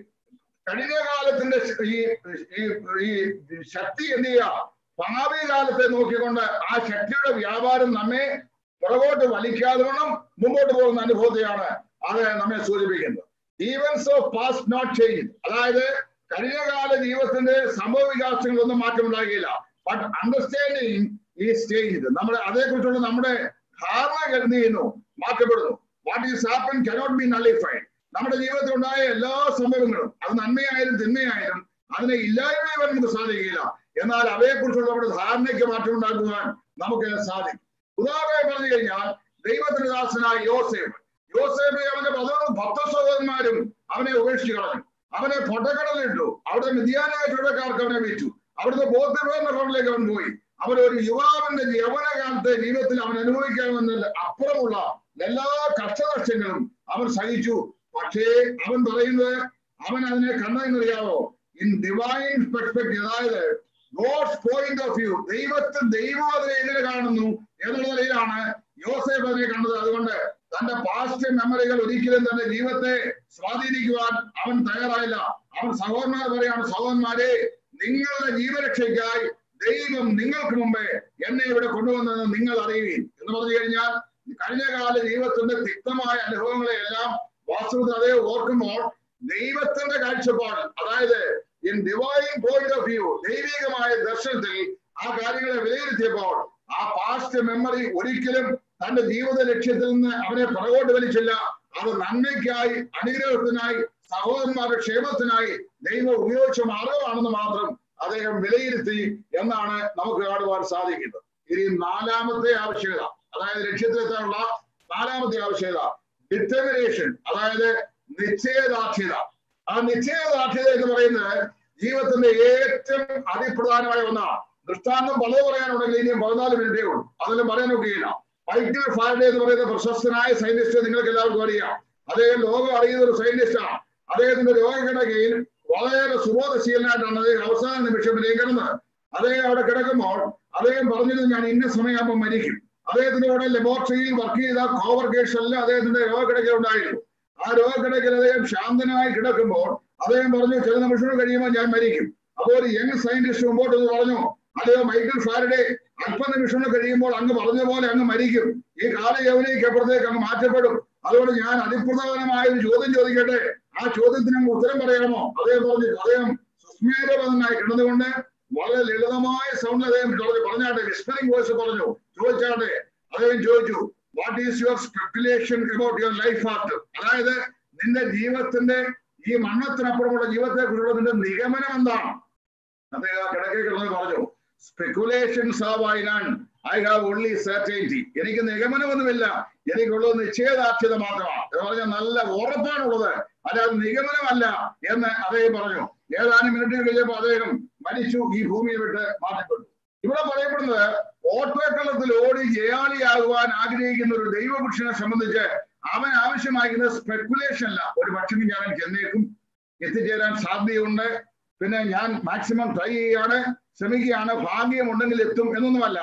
കഴിഞ്ഞ കാലത്തിന്റെ ഈ ഈ- ഈ ശക്തി എന്ത് ചെയ്യുക ഭാവി കാലത്തെ നോക്കിക്കൊണ്ട് ആ ശക്തിയുടെ വ്യാപാരം നമ്മെ പുറകോട്ട് വലിക്കാതെ വേണം മുമ്പോട്ട് പോകുന്ന അനുഭവത്തെയാണ് അത് നമ്മെ സൂചിപ്പിക്കുന്നത് events of past not change അതായത് കഴിഞ്ഞ കാല ജീവിതത്തിന്റെ സംഭവ വികാസങ്ങളൊന്നും മാറ്റമുണ്ടാകില്ല ബട്ട് അണ്ടർസ്റ്റാൻഡിങ് ഈ സ്റ്റേജ് നമ്മുടെ അതേക്കുറിച്ചുള്ള നമ്മുടെ ധാരണ എന്ത് ചെയ്യുന്നു മാറ്റപ്പെടുന്നു what is happen cannot be nullified നമ്മുടെ ജീവിതത്തിൽ ഉണ്ടായ എല്ലാ സംഭവങ്ങളും അത് നന്മയായാലും തിന്മയായാലും അതിനെ ഇല്ലായ്മ ചെയ്യാൻ നമുക്ക് സാധിക്കില്ല എന്നാൽ അവയെക്കുറിച്ചുള്ള നമ്മുടെ ധാരണയ്ക്ക് മാറ്റം ഉണ്ടാക്കുവാൻ നമുക്ക് സാധിക്കും ഉദാഹരണമായി പറഞ്ഞു കഴിഞ്ഞാൽ ദൈവത്തിന്റെ ദാസനായ യോസേഫ് യോസേഫ് അവന്റെ പതിനൊന്ന് ഭക്ത സഹോദരന്മാരും അവനെ ഉപേക്ഷിച്ച് കളഞ്ഞു അവനെ പൊട്ടക്കടലിട്ടു അവിടെ മിഥ്യാനായ ചുഴക്കാർക്ക് അവനെ വിറ്റു അവിടുത്തെ ബോധ്യപേരണ ഭവനിലേക്ക് അവൻ പോയി അവൻ ഒരു യുവാവിന്റെ യൗവനകാലത്തെ ജീവിതത്തിൽ അവൻ അനുഭവിക്കാമെന്നതിൽ അപ്പുറമുള്ള എല്ലാ കഷ്ടനഷ്ടങ്ങളും അവൻ സഹിച്ചു പക്ഷേ അവൻ പറയുന്നത് അവൻ അതിനെ കണ്ടതെന്നറിയാവോ ഇൻ ഡിവൈൻ പെർസ്പെക്ടീവ് അതായത് ഗോഡ്സ് പോയിന്റ് ഓഫ് വ്യൂ ദൈവത്തെ ദൈവം അതിനെ എങ്ങനെ കാണുന്നു എന്നുള്ള നിലയിലാണ് യോസേഫ് അതിനെ കണ്ടത് അതുകൊണ്ട് തന്റെ പാസ്റ്റ് മെമ്മറികൾ ഒരിക്കലും തന്റെ ജീവിതത്തെ സ്വാധീനിക്കുവാൻ അവൻ തയ്യാറായില്ല അവൻ സഹോദരന്മാർ പറയാണ് സഹോദരന്മാരെ നിങ്ങളുടെ ജീവരക്ഷയ്ക്കായി ദൈവം നിങ്ങൾക്ക് മുമ്പേ എന്നെ ഇവിടെ കൊണ്ടുവന്നെന്ന് നിങ്ങൾ അറിയുകയും എന്ന് പറഞ്ഞു കഴിഞ്ഞാൽ കഴിഞ്ഞകാല ജീവിതത്തിന്റെ തിക്തമായ അനുഭവങ്ങളെയെല്ലാം വാസ്തവത്തിൽ അതേ ഓർക്കുമ്പോൾ ദൈവത്തിന്റെ കാഴ്ചപ്പാട് അതായത് in divine point of view ദൈവികമായ ദർശനത്തിൽ ആ കാര്യങ്ങളെ വിലയിരുത്തിയപ്പോൾ ആ പാസ്റ്റ് മെമ്മറി ഒരിക്കലും തന്റെ ജീവിത ലക്ഷ്യത്തിൽ നിന്ന് അവനെ പുറകോട്ട് വലിച്ചില്ല അത് നന്മയ്ക്കായി അനുഗ്രഹത്തിനായി സഹോദരന്മാരുടെ ക്ഷേമത്തിനായി ദൈവം ഉപയോഗിച്ച മാർഗമാണെന്ന് മാത്രം അദ്ദേഹം വിലയിരുത്തി എന്നാണ് നമുക്ക് കാണുവാൻ സാധിക്കുന്നത് ഇനി നാലാമത്തെ ആവശ്യകത അതായത് ലക്ഷ്യത്തിലെത്താനുള്ള നാലാമത്തെ ആവശ്യകത ഡിറ്റർമിനേഷൻ അതായത് നിശ്ചയദാർഢ്യത ആ നിശ്ചയദാർഢ്യത എന്ന് പറയുന്നത് ജീവിതത്തിന്റെ ഏറ്റവും അതിപ്രധാനമായ ഒന്നാണ് ദൃഷ്ടാന്തം പല പറയാനുണ്ടെങ്കിൽ ഇനിയും പതിനാല് മിനിറ്റേ ഉള്ളൂ അതെല്ലാം പറയാൻ ഒക്കെയില്ല മൈക്കിൾ ഫാരഡേ എന്ന് പറയുന്ന പ്രശസ്തനായ സയന്റിസ്റ്റ് നിങ്ങൾക്ക് എല്ലാവർക്കും അറിയാം അദ്ദേഹം ലോകം അറിയുന്ന ഒരു സയന്റിസ്റ്റാണ് അദ്ദേഹത്തിന്റെ രോഗകിടക്കയിൽ വളരെ സുബോധശീലനായിട്ടാണ് അദ്ദേഹം അവസാന നിമിഷം കിടന്നത് അദ്ദേഹം അവിടെ കിടക്കുമ്പോൾ അദ്ദേഹം പറഞ്ഞത് ഞാൻ ഇന്ന സമയമാകുമ്പോൾ മരിക്കും അദ്ദേഹത്തിന്റെ കൂടെ ലബോറട്ടറിയിൽ വർക്ക് ചെയ്ത കോവർക്കേഴ്സ് എല്ലാം അദ്ദേഹത്തിന്റെ രോഗക്കിടക്കൽ ഉണ്ടായിരുന്നു ആ രോഗക്കിടക്കൽ അദ്ദേഹം ശാന്തനായി കിടക്കുമ്പോൾ അദ്ദേഹം പറഞ്ഞു ചില നിമിഷങ്ങൾ കഴിയുമ്പോൾ ഞാൻ മരിക്കും അപ്പോൾ ഒരു യങ് സയന്റിസ്റ്റ് മുമ്പോട്ട് എന്ന് പറഞ്ഞു അല്ലയോ മൈക്കിൾ ഫാരഡേ അല്പനിമിഷങ്ങൾ കഴിയുമ്പോൾ അങ്ങ് പറഞ്ഞ പോലെ അങ്ങ് മരിക്കും ഈ കാലയവനിക്ക് അപ്പുറത്തേക്ക് അങ്ങ് മാറ്റപ്പെടും അതുകൊണ്ട് ഞാൻ അതിപ്രധാനമായ ഒരു ചോദ്യം ചോദിക്കട്ടെ ആ ചോദ്യത്തിന് അങ്ങ് ഉത്തരം പറയാമോ അദ്ദേഹം പറഞ്ഞു അദ്ദേഹം സുസ്മേരപതനായി കിടന്നുകൊണ്ട് വളരെ ലളിതമായ സൗണ്ടിൽ അദ്ദേഹം പറഞ്ഞു പറഞ്ഞാട്ടെ വിസ്പറിംഗ് വോയിസ് പറഞ്ഞു ചോദിച്ചാട്ടെ അദ്ദേഹം ചോദിച്ചു what is your speculation about your life after അതായത് നിന്റെ ജീവിതത്തിന്റെ ഈ മണ്ണത്തിനപ്പുറമുള്ള ജീവിതത്തെ കുറിച്ചുള്ള നിന്റെ നിഗമനം എന്താണ് അദ്ദേഹം ആ കിടക്കേ കിടന്ന് പറഞ്ഞു speculations have I none I have only certainty എനിക്ക് നിഗമനമൊന്നുമില്ല എനിക്കുള്ളത് നിശ്ചയദാർഢ്യത മാത്രമാണ് എന്ന് പറഞ്ഞാൽ നല്ല ഉറപ്പാണുള്ളത് അല്ലാതെ നിഗമനമല്ല എന്ന് അദ്ദേഹം പറഞ്ഞു ഏതാനും മിനിറ്റുകൾ കഴിഞ്ഞപ്പോൾ അദ്ദേഹം മരിച്ചു ഈ ഭൂമിയെ വിട്ട് മാറ്റപ്പെട്ടു ഇവിടെ പറയപ്പെടുന്നത് ഓട്ടോക്കളത്തിൽ ഓടി ജയാളിയാകുവാൻ ആഗ്രഹിക്കുന്ന ഒരു ദൈവപുരുഷനെ സംബന്ധിച്ച് അവൻ ആവശ്യമായിരിക്കുന്നത് സ്പെക്കുലേഷൻ അല്ല ഒരു പക്ഷേ ഞാൻ ചെന്നേക്കും എത്തിച്ചേരാൻ സാധ്യതയുണ്ട് പിന്നെ ഞാൻ മാക്സിമം ട്രൈ ചെയ്യാണ് ശ്രമിക്കുകയാണ് ഭാഗ്യമുണ്ടെങ്കിൽ എത്തും എന്നൊന്നുമല്ല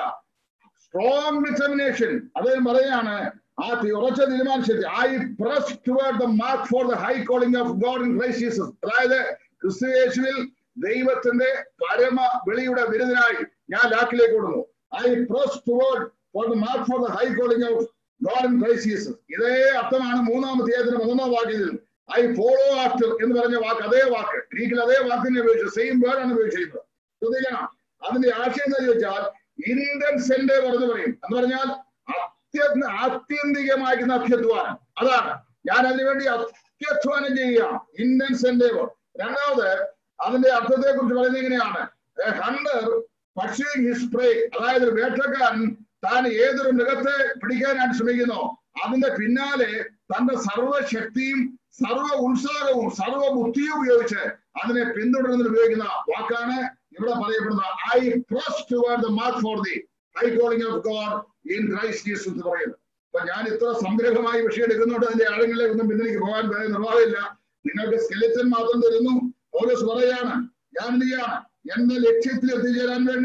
സ്ട്രോങ് ഡിറ്റർമിനേഷൻ അദ്ദേഹം പറയാണ് ആ തി- ഉറച്ച തീരുമാനിച്ചത് I press toward the mark for the high calling of God in Christ Jesus അതായത് ക്രിസ്തു യേശുവിൽ ദൈവത്തിന്റെ പരമ വെളിയുടെ വിരുദ്ധനായി ഞാൻ ലാക്കിലേക്ക് കൊടുന്നു I press toward for the mark for the high calling of God in Christ Jesus ഇതേ അർത്ഥമാണ് മൂന്നാമത്തെ ഏതിന് മൂന്നാം വാക്യത്തിൽ ഐ ഫോളോ ആഫ്റ്റർ എന്ന് പറഞ്ഞ വാക്ക് അതേ വാക്ക് ഗ്രീക്കിൽ അതേ വാക്കിനെ ഉപയോഗിച്ചു സെയിം വേർഡാണ് ഉപയോഗിച്ചിരുന്നത് ശ്രദ്ധിക്കണം അതിന്റെ ആശയം എന്താ ചോദിച്ചാൽ ഇന്റൻസ് എന്റെ പറഞ്ഞു പറയും എന്ന് പറഞ്ഞാൽ അത്യ ആത്യന്തികമായിരിക്കുന്ന അത്യധ്വാനം അതാണ് ഞാൻ അതിനുവേണ്ടി അത്യധ്വാനം ചെയ്യുകയാണ് ഇന്റൻസ് എന്റെ രണ്ടാമത് അതിന്റെ അർത്ഥത്തെ കുറിച്ച് പറയുന്നത് എങ്ങനെയാണ് ഹണ്ടർ പർസ്യൂയിങ് ഹിസ് പ്രേ അതായത് ഒരു വേട്ടക്കാരൻ താൻ ഏതൊരു മൃഗത്തെ പിടിക്കാനായിട്ട് ശ്രമിക്കുന്നോ അതിന്റെ പിന്നാലെ തന്റെ സർവശക്തിയും സർവ ഉത്സാഹവും സർവ ബുദ്ധിയും ഉപയോഗിച്ച് അതിനെ പിന്തുടരുന്നതിന് ഉപയോഗിക്കുന്ന വാക്കാണ് ഇവിടെ പറയപ്പെടുന്ന I press toward the mark for the high calling of God in Christ Jesus എന്ന് പറയുന്നത് അപ്പൊ ഞാൻ ഇത്ര സംഗ്രഹമായി വിഷയം എടുക്കുന്നുണ്ട് അതിന്റെ ആഴങ്ങളിലേക്ക് ഒന്നും പിന്നിലേക്ക് പോകാൻ വേറെ നിർവാഹമില്ല നിങ്ങൾക്ക് സ്കെലിറ്റൻ മാത്രം തരുന്നു ഓരോ പറയാണ് ഞാൻ എന്ത് ചെയ്യാണ് എന്റെ ലക്ഷ്യത്തിൽ എത്തിച്ചേരാൻ വേണ്ടി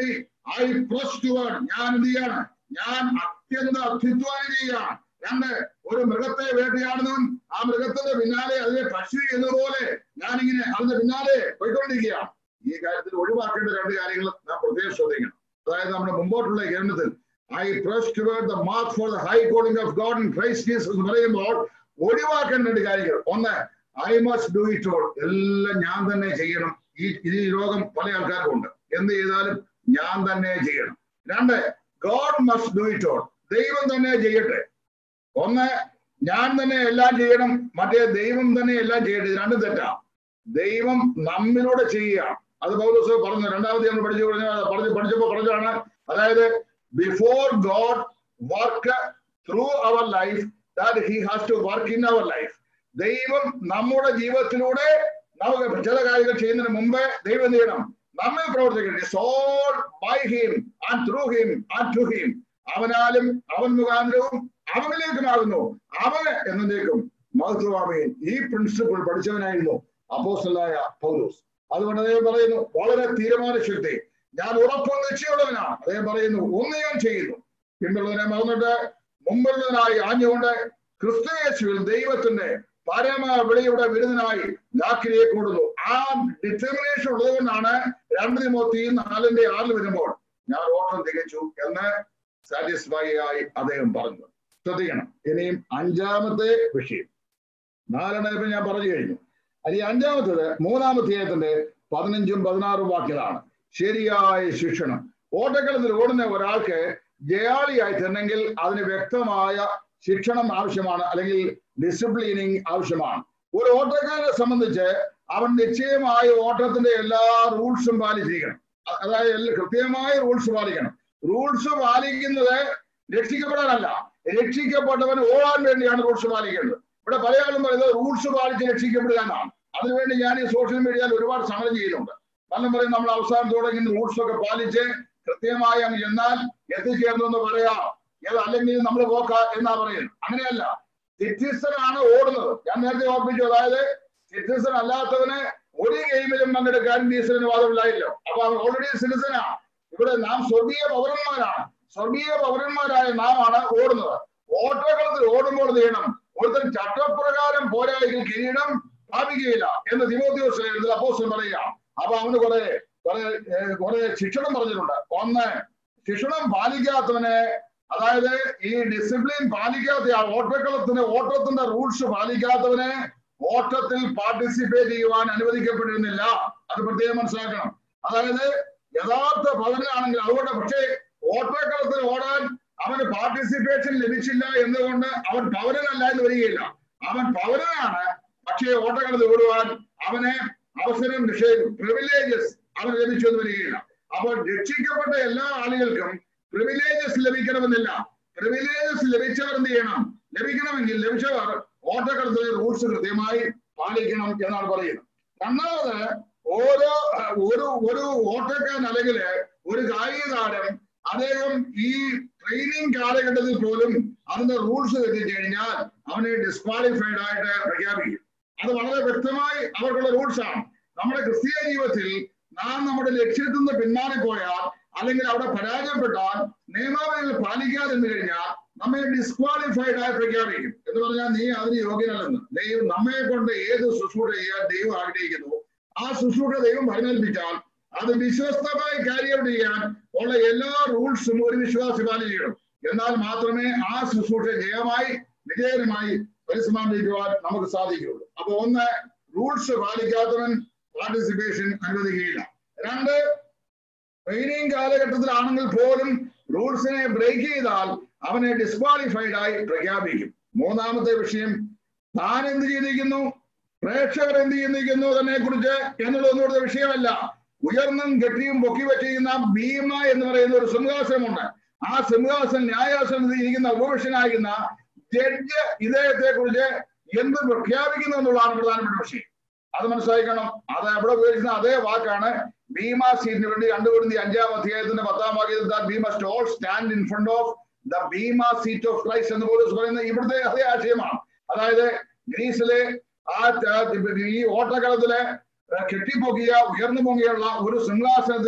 ഐ പ്രസ് ടുവേർഡ് ഞാൻ എന്ത് ചെയ്യാണ് ഞാൻ അത്യന്ത അത്യുത്വാനം ചെയ്യുകയാണ് രണ്ട് ഒരു മൃഗത്തെ വേട്ടയാടുന്നവൻ ആ മൃഗത്തിന്റെ പിന്നാലെ അതിനെ പക്ഷി എന്നതുപോലെ ഞാനിങ്ങനെ അതിന്റെ പിന്നാലെ പോയിക്കൊണ്ടിരിക്കുകയാണ് ഈ കാര്യത്തിൽ ഒഴിവാക്കേണ്ട രണ്ട് കാര്യങ്ങൾ നാം പ്രത്യേകം ശ്രദ്ധിക്കണം അതായത് നമ്മുടെ മുമ്പോട്ടുള്ള ഗ്രന്ഥത്തിൽ I press toward the mark for the high calling of God in Christ Jesus എന്ന് പറയുമ്പോൾ ഒഴിവാക്കേണ്ട രണ്ട് കാര്യങ്ങൾ ഒന്ന് I must do it all എല്ലാം ഞാൻ തന്നെ ചെയ്യണം ഈ ഈ രോഗം പല ആൾക്കാർക്കും ഉണ്ട് എന്ത് ചെയ്താലും ഞാൻ തന്നെ ചെയ്യണം രണ്ട് God must do it all ദൈവം തന്നെ ചെയ്യട്ടെ ഒന്ന് ഞാൻ തന്നെ എല്ലാം ചെയ്യണം മറ്റേ ദൈവം തന്നെ എല്ലാം ചെയ്യട്ടെ ഇത് രണ്ടും തെറ്റാ ദൈവം നമ്മിലൂടെ ചെയ്യുക അത് പൗലോസ് പറഞ്ഞു രണ്ടാമത് നമ്മൾ പഠിച്ചു പറഞ്ഞ പറഞ്ഞു പഠിച്ചപ്പോ പറഞ്ഞതാണ് അതായത് before God work through our life that he has to work in our life ദൈവം നമ്മുടെ ജീവിതത്തിലൂടെ നമുക്ക് ചില കാര്യങ്ങൾ ചെയ്യുന്നതിന് മുമ്പേ ദൈവം എന്ത് ചെയ്യണം നമ്മെ പ്രവർത്തിക്കണം it's all by him and through him and to him അവനാലും അവൻ മുഖാന്തരവും അവനിലേക്കുമാകുന്നു അവന് എന്നേക്കും മഹത്വമാമേൻ ഈ പ്രിൻസിപ്പിൾ പഠിച്ചവനായിരുന്നു അപ്പോസ്റ്റലായ പൗലോസ് അതുകൊണ്ട് അദ്ദേഹം പറയുന്നു വളരെ തീരുമാന ശക്തി ഞാൻ ഉറപ്പും നിശ്ചയമുള്ളവനാണ് അദ്ദേഹം പറയുന്നു ഒന്ന് ഞാൻ ചെയ്യുന്നു പിന്നുള്ളതിനെ മറന്നിട്ട് മുമ്പുള്ളതിനായി ആഞ്ഞുകൊണ്ട് ക്രിസ്തുയേശുവിൽ ദൈവത്തിന്റെ പരമ വിളിയുടെ വിരുദ്ധനായി ലാക്കിലേക്ക് കൊടുന്നു ആ ഡിറ്റർമിനേഷൻ ഉള്ളതുകൊണ്ടാണ് രണ്ട് തിമോത്തി നാലിന്റെ ആറിൽ വരുമ്പോൾ ഞാൻ ഓട്ടം തികച്ചു എന്ന് സാറ്റിസ്ഫൈ ആയി അദ്ദേഹം പറഞ്ഞു ശ്രദ്ധിക്കണം ഇനിയും അഞ്ചാമത്തെ വിഷയം നാലെണ്ണം ഇപ്പൊ ഞാൻ പറഞ്ഞു കഴിഞ്ഞു അല്ലെ അഞ്ചാമത്തത് മൂന്നാമധ്യായത്തിന്റെ പതിനഞ്ചും പതിനാറും വാക്യങ്ങളാണ് ശരിയായ ശിക്ഷണം ഓട്ടക്കളത്തിൽ ഓടുന്ന ഒരാൾക്ക് ജയാളിയായി തന്നെങ്കിൽ അതിന് വ്യക്തമായ ശിക്ഷണം ആവശ്യമാണ് അല്ലെങ്കിൽ ഡിസിപ്ലിനിങ് ആവശ്യമാണ് ഒരു ഓട്ടക്കാരനെ സംബന്ധിച്ച് അവൻ നിശ്ചയമായ ഓട്ടത്തിന്റെ എല്ലാ റൂൾസും പാലിച്ചിരിക്കണം അ- അതായത് എല്ലാ- കൃത്യമായ റൂൾസ് പാലിക്കണം റൂൾസ് പാലിക്കുന്നത് രക്ഷിക്കപ്പെടാനല്ല രക്ഷിക്കപ്പെട്ടവൻ ഓടാൻ വേണ്ടിയാണ് റൂൾസ് പാലിക്കേണ്ടത് ഇവിടെ പല ആളും പറയുന്നത് റൂൾസ് പാലിച്ച് രക്ഷിക്കപ്പെടുക എന്നാണ് അതിനുവേണ്ടി ഞാൻ ഈ സോഷ്യൽ മീഡിയയിൽ ഒരുപാട് സമരം ചെയ്യുന്നുണ്ട് പലരും പറയും നമ്മൾ അവസാനത്തോടെ ഇങ്ങനെ റൂൾസ് ഒക്കെ പാലിച്ച് കൃത്യമായി അങ്ങ് ചെന്നാൽ എത്തിച്ചേർന്നു എന്ന് പറയാം ഏത് അല്ലെങ്കിൽ നമ്മൾ പോക്ക എന്നാ പറയുന്നത് അങ്ങനെയല്ല സിറ്റിസനാണ് ഓടുന്നത് ഞാൻ നേരത്തെ ഓർപ്പിച്ചു അതായത് സിറ്റിസൺ അല്ലാത്തവന് ഒരു ഗെയിമിലും പങ്കെടുക്കാൻ ഡീസലിന് വാദമില്ലായില്ലോ അപ്പൊ അവൻ ഓൾറെഡി സിറ്റിസനാ ഇവിടെ നാം സ്വർഗീയ പൗരന്മാരാണ് സ്വർഗീയ പൗരന്മാരായ നാം ആണ് ഓടുന്നത് ഓട്ടോകളത്തിൽ ഓടുമ്പോൾ എന്ത് ചെയ്യണം ഒരുത്തൻ ചട്ടപ്രകാരം പോരായെങ്കിൽ കിരീടം പ്രാപിക്കുകയില്ല എന്ന് തിമോത്യോസ് അപ്പോസ്റ്റൽ പറയുക അപ്പൊ അവന് കുറെ കുറെ ഏഹ്, കുറെ ശിക്ഷണം പറഞ്ഞിട്ടുണ്ട് ഒന്ന് ശിക്ഷണം പാലിക്കാത്തവന് അതായത് ഈ ഡിസിപ്ലിൻ പാലിക്കാത്ത ആ ഓട്ടക്കളത്തിന് ഓട്ടത്തിന്റെ റൂൾസ് പാലിക്കാത്തവന് ഓട്ടത്തിൽ പാർട്ടിസിപ്പേറ്റ് ചെയ്യുവാൻ അനുവദിക്കപ്പെട്ടിരുന്നില്ല അത് പ്രത്യേകം മനസ്സിലാക്കണം അതായത് യഥാർത്ഥ ഭവനാണെങ്കിൽ അതുകൊണ്ട് പക്ഷേ ഓട്ടക്കളത്തിൽ ഓടാൻ അവന് പാർട്ടിസിപ്പേഷൻ ലഭിച്ചില്ല എന്നുകൊണ്ട് അവൻ പൗരനല്ല എന്ന് വരികയില്ല അവൻ പൗരനാണ് പക്ഷേ ഓട്ടക്കളത്തിൽ ഓടുവാൻ അവന് അവസരം നിഷേധിക്കും പ്രിവിലേജസ് അവന് ലഭിച്ചു എന്ന് വരികയില്ല അപ്പോൾ രക്ഷിക്കപ്പെട്ട എല്ലാ ആളുകൾക്കും പ്രിവിലേജസ് ലഭിക്കണമെന്നില്ല പ്രിവിലേജസ് ലഭിച്ചവർ എന്ത് ചെയ്യണം ലഭിക്കണമെങ്കിൽ ലഭിച്ചവർ ഓട്ടക്കളത്തിലെ റൂൾസ് കൃത്യമായി പാലിക്കണം എന്നാണ് പറയുന്നത് രണ്ടാമത് ഓരോ അഹ്, ഒരു ഒരു ഓട്ടക്കാരൻ അല്ലെങ്കിൽ ഒരു കായിക താരം അദ്ദേഹം ഈ ട്രെയിനിങ് കാലഘട്ടത്തിൽ പോലും അതിന്റെ റൂൾസ് തെറ്റിച്ചു കഴിഞ്ഞാൽ അവനെ ഡിസ്ക്വാളിഫൈഡ് ആയിട്ട് പ്രഖ്യാപിക്കും അത് വളരെ വ്യക്തമായി അവർക്കുള്ള റൂൾസ് ആണ് നമ്മുടെ ക്രിസ്തീയ ജീവിതത്തിൽ നാം നമ്മുടെ ലക്ഷ്യത്തിൽ നിന്ന് പിന്നാലെ പോയാൽ അല്ലെങ്കിൽ അവിടെ പരാജയപ്പെട്ടാൽ നിയമാവലികൾ പാലിക്കാതെ നിന്ന് കഴിഞ്ഞാൽ നമ്മെ ഡിസ്ക്വാളിഫൈഡ് ആയി പ്രഖ്യാപിക്കും എന്ന് പറഞ്ഞാൽ നീ അതിന് യോഗ്യനല്ലെന്ന് ദൈവം നമ്മെ കൊണ്ട് ഏത് ശുശ്രൂഷ ചെയ്യാൻ ദൈവം ആഗ്രഹിക്കുന്നു ആ ശുശ്രൂഷ ദൈവം പരിമേൽപ്പിച്ചാൽ അത് വിശ്വസ്തമായി കാര്യം ചെയ്യാൻ ഉള്ള എല്ലാ റൂൾസും ഒരു വിശ്വാസി പാലിക്കണം എന്നാൽ മാത്രമേ ആ ശുശ്രൂഷ ജയമായി വിജയകരമായി പരിസമാപിക്കുവാൻ നമുക്ക് സാധിക്കുകയുള്ളൂ അപ്പൊ ഒന്ന് റൂൾസ് പാലിക്കാത്തവൻ പാർട്ടിസിപ്പേഷൻ അനുവദിക്കുകയില്ല രണ്ട് ട്രെയിനിങ് കാലഘട്ടത്തിലാണെങ്കിൽ പോലും റൂൾസിനെ ബ്രേക്ക് ചെയ്താൽ അവനെ ഡിസ്ക്വാളിഫൈഡ് ആയി പ്രഖ്യാപിക്കും മൂന്നാമത്തെ വിഷയം താൻ എന്ത് ചെയ്തിരിക്കുന്നു പ്രേക്ഷകർ എന്ത് ചെയ്യുന്നിരിക്കുന്നു തന്നെ കുറിച്ച് എന്നുള്ളതൊന്നും ഇവിടുത്തെ വിഷയമല്ല ഉയർന്നും കെട്ടിയും പൊക്കി വെച്ചിരിക്കുന്ന ഭീമ എന്ന് പറയുന്ന ഒരു സിംഹാസനമുണ്ട് ആ സിംഹാസനം ന്യായാസനത്തിൽ ഇരിക്കുന്ന ഉപവിഷനായിരുന്ന ജഡ്ജ് ഇദ്ദേഹത്തെ കുറിച്ച് എന്ത് പ്രഖ്യാപിക്കുന്നു എന്നുള്ളതാണ് പ്രധാനപ്പെട്ട വിഷയം അത് മനസ്സിലാക്കണം അത് അവിടെ ഉപയോഗിക്കുന്ന അതേ വാക്കാണ് ഭീമ സീറ്റിന് വേണ്ടി കണ്ടുപിടുന്ന അഞ്ചാം അധ്യായത്തിന്റെ പത്താം വാക്യത്തിൽ bema stall stand in front of the bema seat of Christ എന്ന് പോലും പറയുന്ന ഇവിടുത്തെ അതേ ആശയമാണ് അതായത് ഗ്രീസിലെ ആ ത- ഈ ഓട്ടക്കളത്തിലെ ഏഹ്, കെട്ടിപ്പൊക്കിയ ഉയർന്നു പൊങ്ങിയുള്ള ഒരു സിംഹാസനത്തിൽ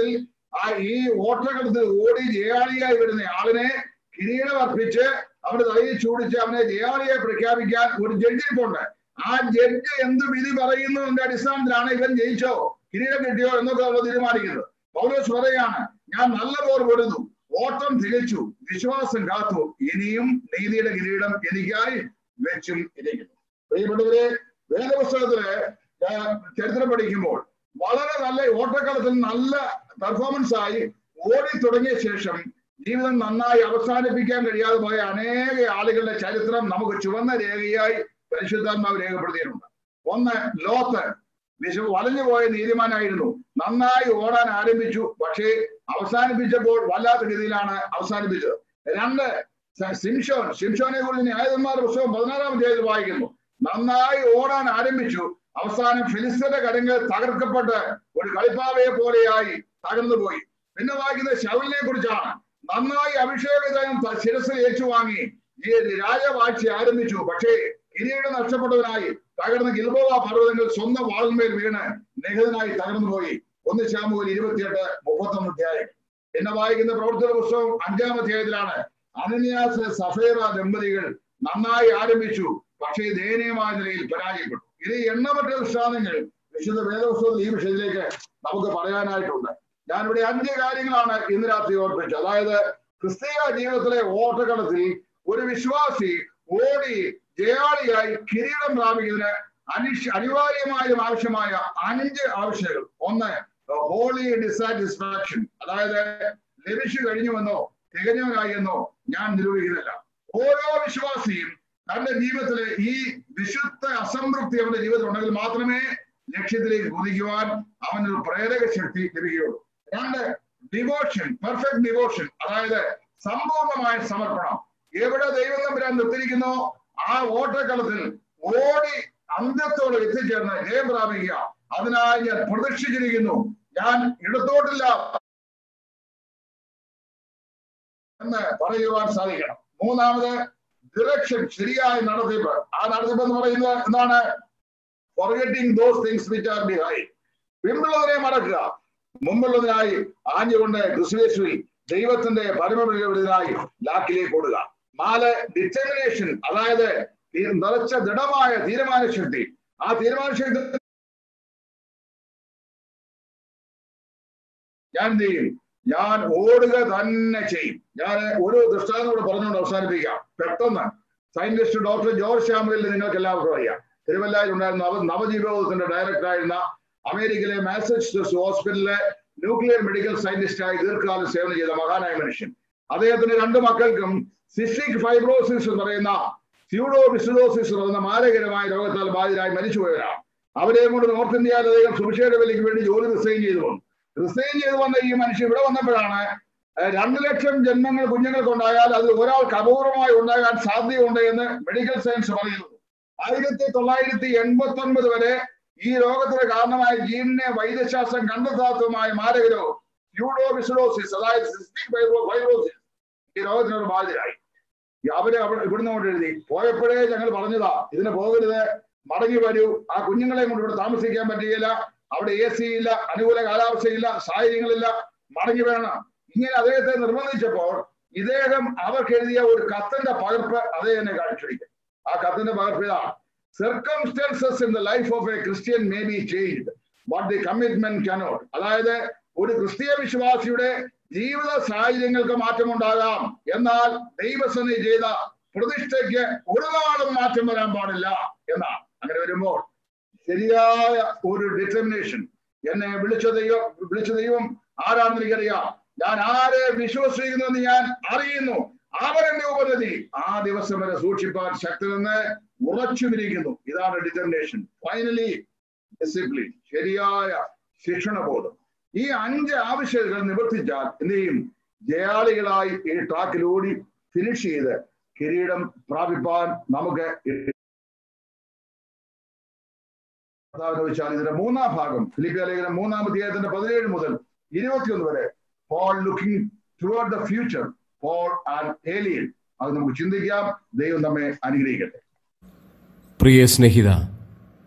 ആ ഈ ഓട്ടക്കടത്ത് ഓടി ജയാളിയായി വരുന്ന ആളിനെ കിരീടം അർപ്പിച്ച് അവന്റെ തലയിൽ ചൂടിച്ച് അവനെ ജയാളിയായി പ്രഖ്യാപിക്കാൻ ഒരു ജഡ്ജി ഇരിപ്പുണ്ട് ആ ജഡ്ജ് എന്ത് വിധി പറയുന്നു എന്ന അടിസ്ഥാനത്തിലാണ് ഇവൻ ജയിച്ചോ കിരീടം കിട്ടിയോ എന്നൊക്കെ അവർ തീരുമാനിക്കുന്നത് പൗലോസ് പറയാണ് ഞാൻ നല്ല പോർ പൊരുന്നു ഓട്ടം തികച്ചു വിശ്വാസം കാത്തു ഇനിയും നീതിയുടെ കിരീടം എനിക്കായി വെച്ചും ഇരിക്കുന്നു പ്രിയപ്പെട്ടവരെ വേദപുസ്തകത്തില് ഞാൻ ചരിത്രം പഠിക്കുമ്പോൾ വളരെ നല്ല ഓട്ടക്കളത്തിൽ നല്ല പെർഫോമൻസ് ആയി ഓടി തുടങ്ങിയ ശേഷം ജീവിതം നന്നായി അവസാനിപ്പിക്കാൻ കഴിയാതെ പോയ അനേക ആളുകളുടെ ചരിത്രം നമുക്ക് ചുവന്ന രേഖയായി പരിശുദ്ധാത്മാവ് രേഖപ്പെടുത്തിയിട്ടുണ്ട് ഒന്ന് ലോത്ത് വിശു വലഞ്ഞുപോയ നീതിമാനായിരുന്നു നന്നായി ഓടാൻ ആരംഭിച്ചു പക്ഷേ അവസാനിപ്പിച്ചപ്പോൾ വല്ലാത്ത രീതിയിലാണ് അവസാനിപ്പിച്ചത് രണ്ട് സിംഷോൻ സിംഷോനെ കുറിച്ച് ന്യായന്മാരുടെ പുസ്തകം പതിനാറാം അധ്യായത്തിൽ വായിക്കുന്നു നന്നായി ഓടാൻ ആരംഭിച്ചു അവസാനം ഫിലിസ്തീന്റെ കരങ്ങൾ തകർക്കപ്പെട്ട് ഒരു കളിപ്പാവയെ പോലെയായി തകർന്നു പോയി പിന്നെ വായിക്കുന്നത് ശവലിനെ കുറിച്ചാണ് നന്നായി അഭിഷേകം ശിരസിൽ ഏറ്റുവാങ്ങി ഈ രാജവാഴ്ച ആരംഭിച്ചു പക്ഷേ കിരീടം നഷ്ടപ്പെട്ടവനായി തകർന്ന ഗിൽബോവ പർവ്വതങ്ങൾ സ്വന്തം വാളിന്മേൽ വീണ് നിഹതനായി തകർന്നു പോയി ഒന്ന് ശാമുവിൽ ഇരുപത്തിയെട്ട് മുപ്പത്തൊന്ന് അധ്യായം പിന്നെ വായിക്കുന്ന പ്രവർത്തന പുസ്തകം അഞ്ചാം അധ്യായത്തിലാണ് അനന്യാസ് സഫേറ ദമ്പതികൾ നന്നായി ആരംഭിച്ചു പക്ഷേ ദയനീയമായ നിലയിൽ പരാജയപ്പെട്ടു ഇത് എണ്ണമറ്റ ദൃഷ്ടാന്തങ്ങൾ വിശുദ്ധ വേദപുസ്തകത്തിൽ ഈ വിഷയത്തിലേക്ക് നമുക്ക് പറയാനായിട്ടുണ്ട് ഞാനിവിടെ അഞ്ച് കാര്യങ്ങളാണ് ഇന്ന് രാത്രി ഓർപ്പിച്ചത് അതായത് ക്രിസ്തീയ ജീവിതത്തിലെ ഓട്ടക്കളത്തിൽ ഒരു വിശ്വാസി ഓടി ജയാളിയായി കിരീടം പ്രാപിക്കുന്നതിന് അനിഷ് അനിവാര്യമായും ആവശ്യമായ അഞ്ച് ആവശ്യങ്ങൾ ഒന്ന് ഹോളി ഡിസാറ്റിസ്ഫാക്ഷൻ അതായത് ലഭിച്ചു കഴിഞ്ഞുവെന്നോ തികഞ്ഞവനായി എന്നോ ഞാൻ നിരൂപിക്കുന്നില്ല ഓരോ വിശ്വാസിയും തന്റെ ജീവിതത്തിലെ ഈ വിശുദ്ധ അസംതൃപ്തി അവന്റെ ജീവിതത്തിൽ ഉണ്ടെങ്കിൽ മാത്രമേ ലക്ഷ്യത്തിലേക്ക് കുതിക്കുവാൻ അവനൊരു പ്രേരക ശക്തി ലഭിക്കുകയുള്ളൂ രണ്ട് ഡിവോഷൻ പെർഫെക്റ്റ് ഡിവോഷൻ അതായത് സമ്പൂർണമായ സമർപ്പണം എവിടെ ദൈവം തമ്പുരാൻ നിർത്തിയിരിക്കുന്നോ ആ ഓട്ടക്കളത്തിൽ ഓടി അന്ത്യത്തോടെ എത്തിച്ചേർന്ന് ജയം പ്രാപിക്കുക അതിനായി ഞാൻ പ്രതീക്ഷിച്ചിരിക്കുന്നു ഞാൻ ഇടത്തോട്ടില്ല എന്ന് പറയുവാൻ സാധിക്കണം മൂന്നാമത് ഡിറക്ഷൻ ശരിയായ നടത്തിപ്പ് ആ നടത്തിപ്പ് എന്ന് പറയുന്നത് എന്താണ് forgetting those things which are behind പിമ്പുള്ളതിനെ മടക്കുക മുമ്പുള്ളതിനായി ആഞ്ഞുകൊണ്ട് ക്രിസ്തുവേശുവിൽ ദൈവത്തിന്റെ പരമപ്രിയനായി ലാക്കിലേക്ക് ഓടുക നാല് ഡിറ്റർമിനേഷൻ അതായത് നിറച്ച ദൃഢമായ തീരുമാന ശക്തി ആ തീരുമാന ശക്തി ഞാൻ എന്ത് ചെയ്യും ഞാൻ ഓടുക തന്നെ ചെയ്യും ഞാൻ ഒരു ദൃഷ്ടാന്തോട് പറഞ്ഞുകൊണ്ട് അവസാനിപ്പിക്കാം പെട്ടെന്ന് സയന്റിസ്റ്റ് ഡോക്ടർ ജോർജ് ശാമുവിൽ നിങ്ങൾക്ക് എല്ലാവർക്കും അറിയാം തിരുവല്ലയിൽ ഉണ്ടായിരുന്ന നവ നവജീവോധത്തിന്റെ ഡയറക്ടർ ആയിരുന്ന അമേരിക്കയിലെ മാസച്യൂസെറ്റ്സ് ഹോസ്പിറ്റലിലെ ന്യൂക്ലിയർ മെഡിക്കൽ സയന്റിസ്റ്റായി ദീർഘകാലം സേവനം ചെയ്ത മഹാനായ മനുഷ്യൻ അദ്ദേഹത്തിന്റെ രണ്ട് മക്കൾക്കും സിസ്റ്റിക് ഫൈബ്രോസിസ് എന്ന് പറയുന്ന സ്യൂഡോ വിസിഡോസിസ് എന്ന് പറയുന്ന മാരകരമായ രോഗത്താൽ ബാധിതരായി മരിച്ചുപോയവരാണ് അവരെയും കൊണ്ട് നോർത്ത് ഇന്ത്യയിൽ അദ്ദേഹം സുഭിക്ഷയുടെ വിലയ്ക്ക് വേണ്ടി ജോലി റിസൈൻ ചെയ്തു വന്നു റിസൈൻ ചെയ്തു വന്ന ഈ മനുഷ്യൻ ഇവിടെ വന്നപ്പോഴാണ് രണ്ടു ലക്ഷം ജന്മങ്ങൾ കുഞ്ഞുങ്ങൾക്ക് ഉണ്ടായാൽ അത് ഒരാൾക്ക് അപൂർവമായി ഉണ്ടാകാൻ സാധ്യതയുണ്ട് എന്ന് മെഡിക്കൽ സയൻസ് പറയുന്നത് ആയിരത്തി തൊള്ളായിരത്തി എൺപത്തി ഒൻപത് വരെ ഈ രോഗത്തിന് കാരണമായ ജീനിനെ വൈദ്യശാസ്ത്രം കണ്ടെത്താത്തതുമായ മാരകരോ യൂഡോ വിസിഡോസിസ് അതായത് സിസ്റ്റിക് ഫൈബ്രോസിസ് ഈ രോഗത്തിനൊരു ബാധിതരായി അവര് അവിടെ ഇവിടുന്ന് കൊണ്ട് എഴുതി പോയപ്പോഴേ ഞങ്ങൾ പറഞ്ഞതാ ഇതിന് പോകരുത് മടങ്ങി വരൂ ആ കുഞ്ഞുങ്ങളെ കൊണ്ട് ഇവിടെ താമസിക്കാൻ പറ്റുകയില്ല അവിടെ എ സി ഇല്ല അനുകൂല കാലാവസ്ഥയില്ല സാഹചര്യങ്ങളില്ല മടങ്ങി വേണം ഇങ്ങനെ അദ്ദേഹത്തെ നിർബന്ധിച്ചപ്പോൾ ഇദ്ദേഹം അവർക്ക് എഴുതിയ ഒരു കത്തിന്റെ പകർപ്പ് അദ്ദേഹം കാണിച്ചിരിക്കും ആ കത്തിന്റെ പകർപ്പ് ഇതാണ് circumstances in the life of a Christian may be changed, but the commitment cannot. അതായത് ഒരു ക്രിസ്തീയ വിശ്വാസിയുടെ ജീവിത സാഹചര്യങ്ങൾക്ക് മാറ്റമുണ്ടാകാം എന്നാൽ ദൈവസന്ധി ചെയ്ത പ്രതിഷ്ഠയ്ക്ക് ഒരു നാളും മാറ്റം വരാൻ പാടില്ല എന്നാണ് അങ്ങനെ വരുമ്പോൾ ശരിയായ ഒരു ഡിറ്റർമിനേഷൻ എന്നെ വിളിച്ച ദൈവം വിളിച്ച ദൈവം ആരാണെന്ന് എനിക്കറിയാം ഞാൻ ആരെ വിശ്വസിക്കുന്നുവെന്ന് ഞാൻ അറിയുന്നു അവരെന്റെ ഉപരതി ആ ദിവസം വരെ സൂക്ഷിപ്പാൻ ശക്തനെന്ന് ഉറച്ചുമിരിക്കുന്നു ഇതാണ് ഡിറ്റർമിനേഷൻ ഫൈനലി ഡിസിപ്ലിൻ ശരിയായ ശിക്ഷണബോധം ഈ അഞ്ച് ആവശ്യങ്ങൾ നിവർത്തിച്ചാൽ എന്ത് ചെയ്യും ജയാളികളായി ഈ ട്രാക്കിലൂടി ഫിനിഷ് ചെയ്ത് കിരീടം പ്രാപിപ്പാൻ നമുക്ക് വെച്ചാൽ ഇതിന്റെ മൂന്നാം ഭാഗം ഫിലിപ്പിയ ലേഖനം മൂന്നാം അധ്യായത്തിന്റെ പതിനേഴ് മുതൽ ഇരുപത്തിയൊന്ന് വരെ for looking toward the future for an alien അത് നമുക്ക് ചിന്തിക്കാം ദൈവം നമ്മെ അനുഗ്രഹിക്കട്ടെ പ്രിയ സ്നേഹിത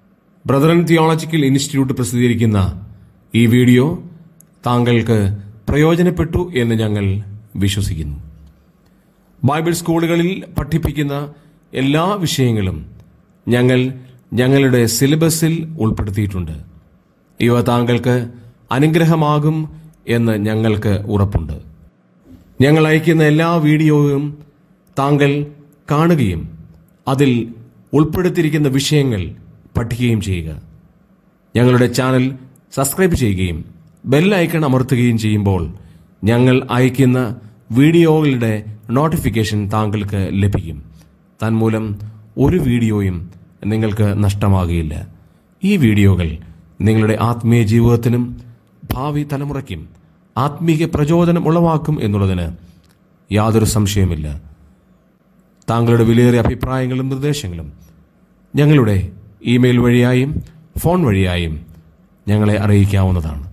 ബ്രദറൻ തിയോളജിക്കൽ ഇൻസ്റ്റിറ്റ്യൂട്ട് പ്രസിദ്ധീകരിക്കുന്ന ഈ വീഡിയോ താങ്കൾക്ക് പ്രയോജനപ്പെട്ടു എന്ന് ഞങ്ങൾ വിശ്വസിക്കുന്നു ബൈബിൾ സ്കൂളുകളിൽ പഠിപ്പിക്കുന്ന എല്ലാ വിഷയങ്ങളും ഞങ്ങൾ ഞങ്ങളുടെ സിലബസിൽ ഉൾപ്പെടുത്തിയിട്ടുണ്ട് ഇവ താങ്കൾക്ക് അനുഗ്രഹമാകും എന്ന് ഞങ്ങൾക്ക് ഉറപ്പുണ്ട് ഞങ്ങൾ അയക്കുന്ന എല്ലാ വീഡിയോയും താങ്കൾ കാണുകയും അതിൽ ഉൾപ്പെടുത്തിയിരിക്കുന്ന വിഷയങ്ങൾ പഠിക്കുകയും ചെയ്യുക ഞങ്ങളുടെ ചാനൽ സബ്സ്ക്രൈബ് ചെയ്യുകയും ബെൽ ഐക്കൺ അമർത്തുകയും ചെയ്യുമ്പോൾ ഞങ്ങൾ അയക്കുന്ന വീഡിയോകളുടെ നോട്ടിഫിക്കേഷൻ താങ്കൾക്ക് ലഭിക്കും തന്മൂലം ഒരു വീഡിയോയും നിങ്ങൾക്ക് നഷ്ടമാകുകയില്ല ഈ വീഡിയോകൾ നിങ്ങളുടെ ആത്മീയ ജീവിതത്തിനും ഭാവി തലമുറയ്ക്കും ആത്മീയ പ്രചോദനം ഉളവാക്കും എന്നുള്ളതിന് യാതൊരു സംശയമില്ല താങ്കളുടെ വിലയേറിയ അഭിപ്രായങ്ങളും നിർദ്ദേശങ്ങളും ഞങ്ങളുടെ ഇമെയിൽ വഴിയായും ഫോൺ വഴിയായും ഞങ്ങളെ അറിയിക്കാവുന്നതാണ്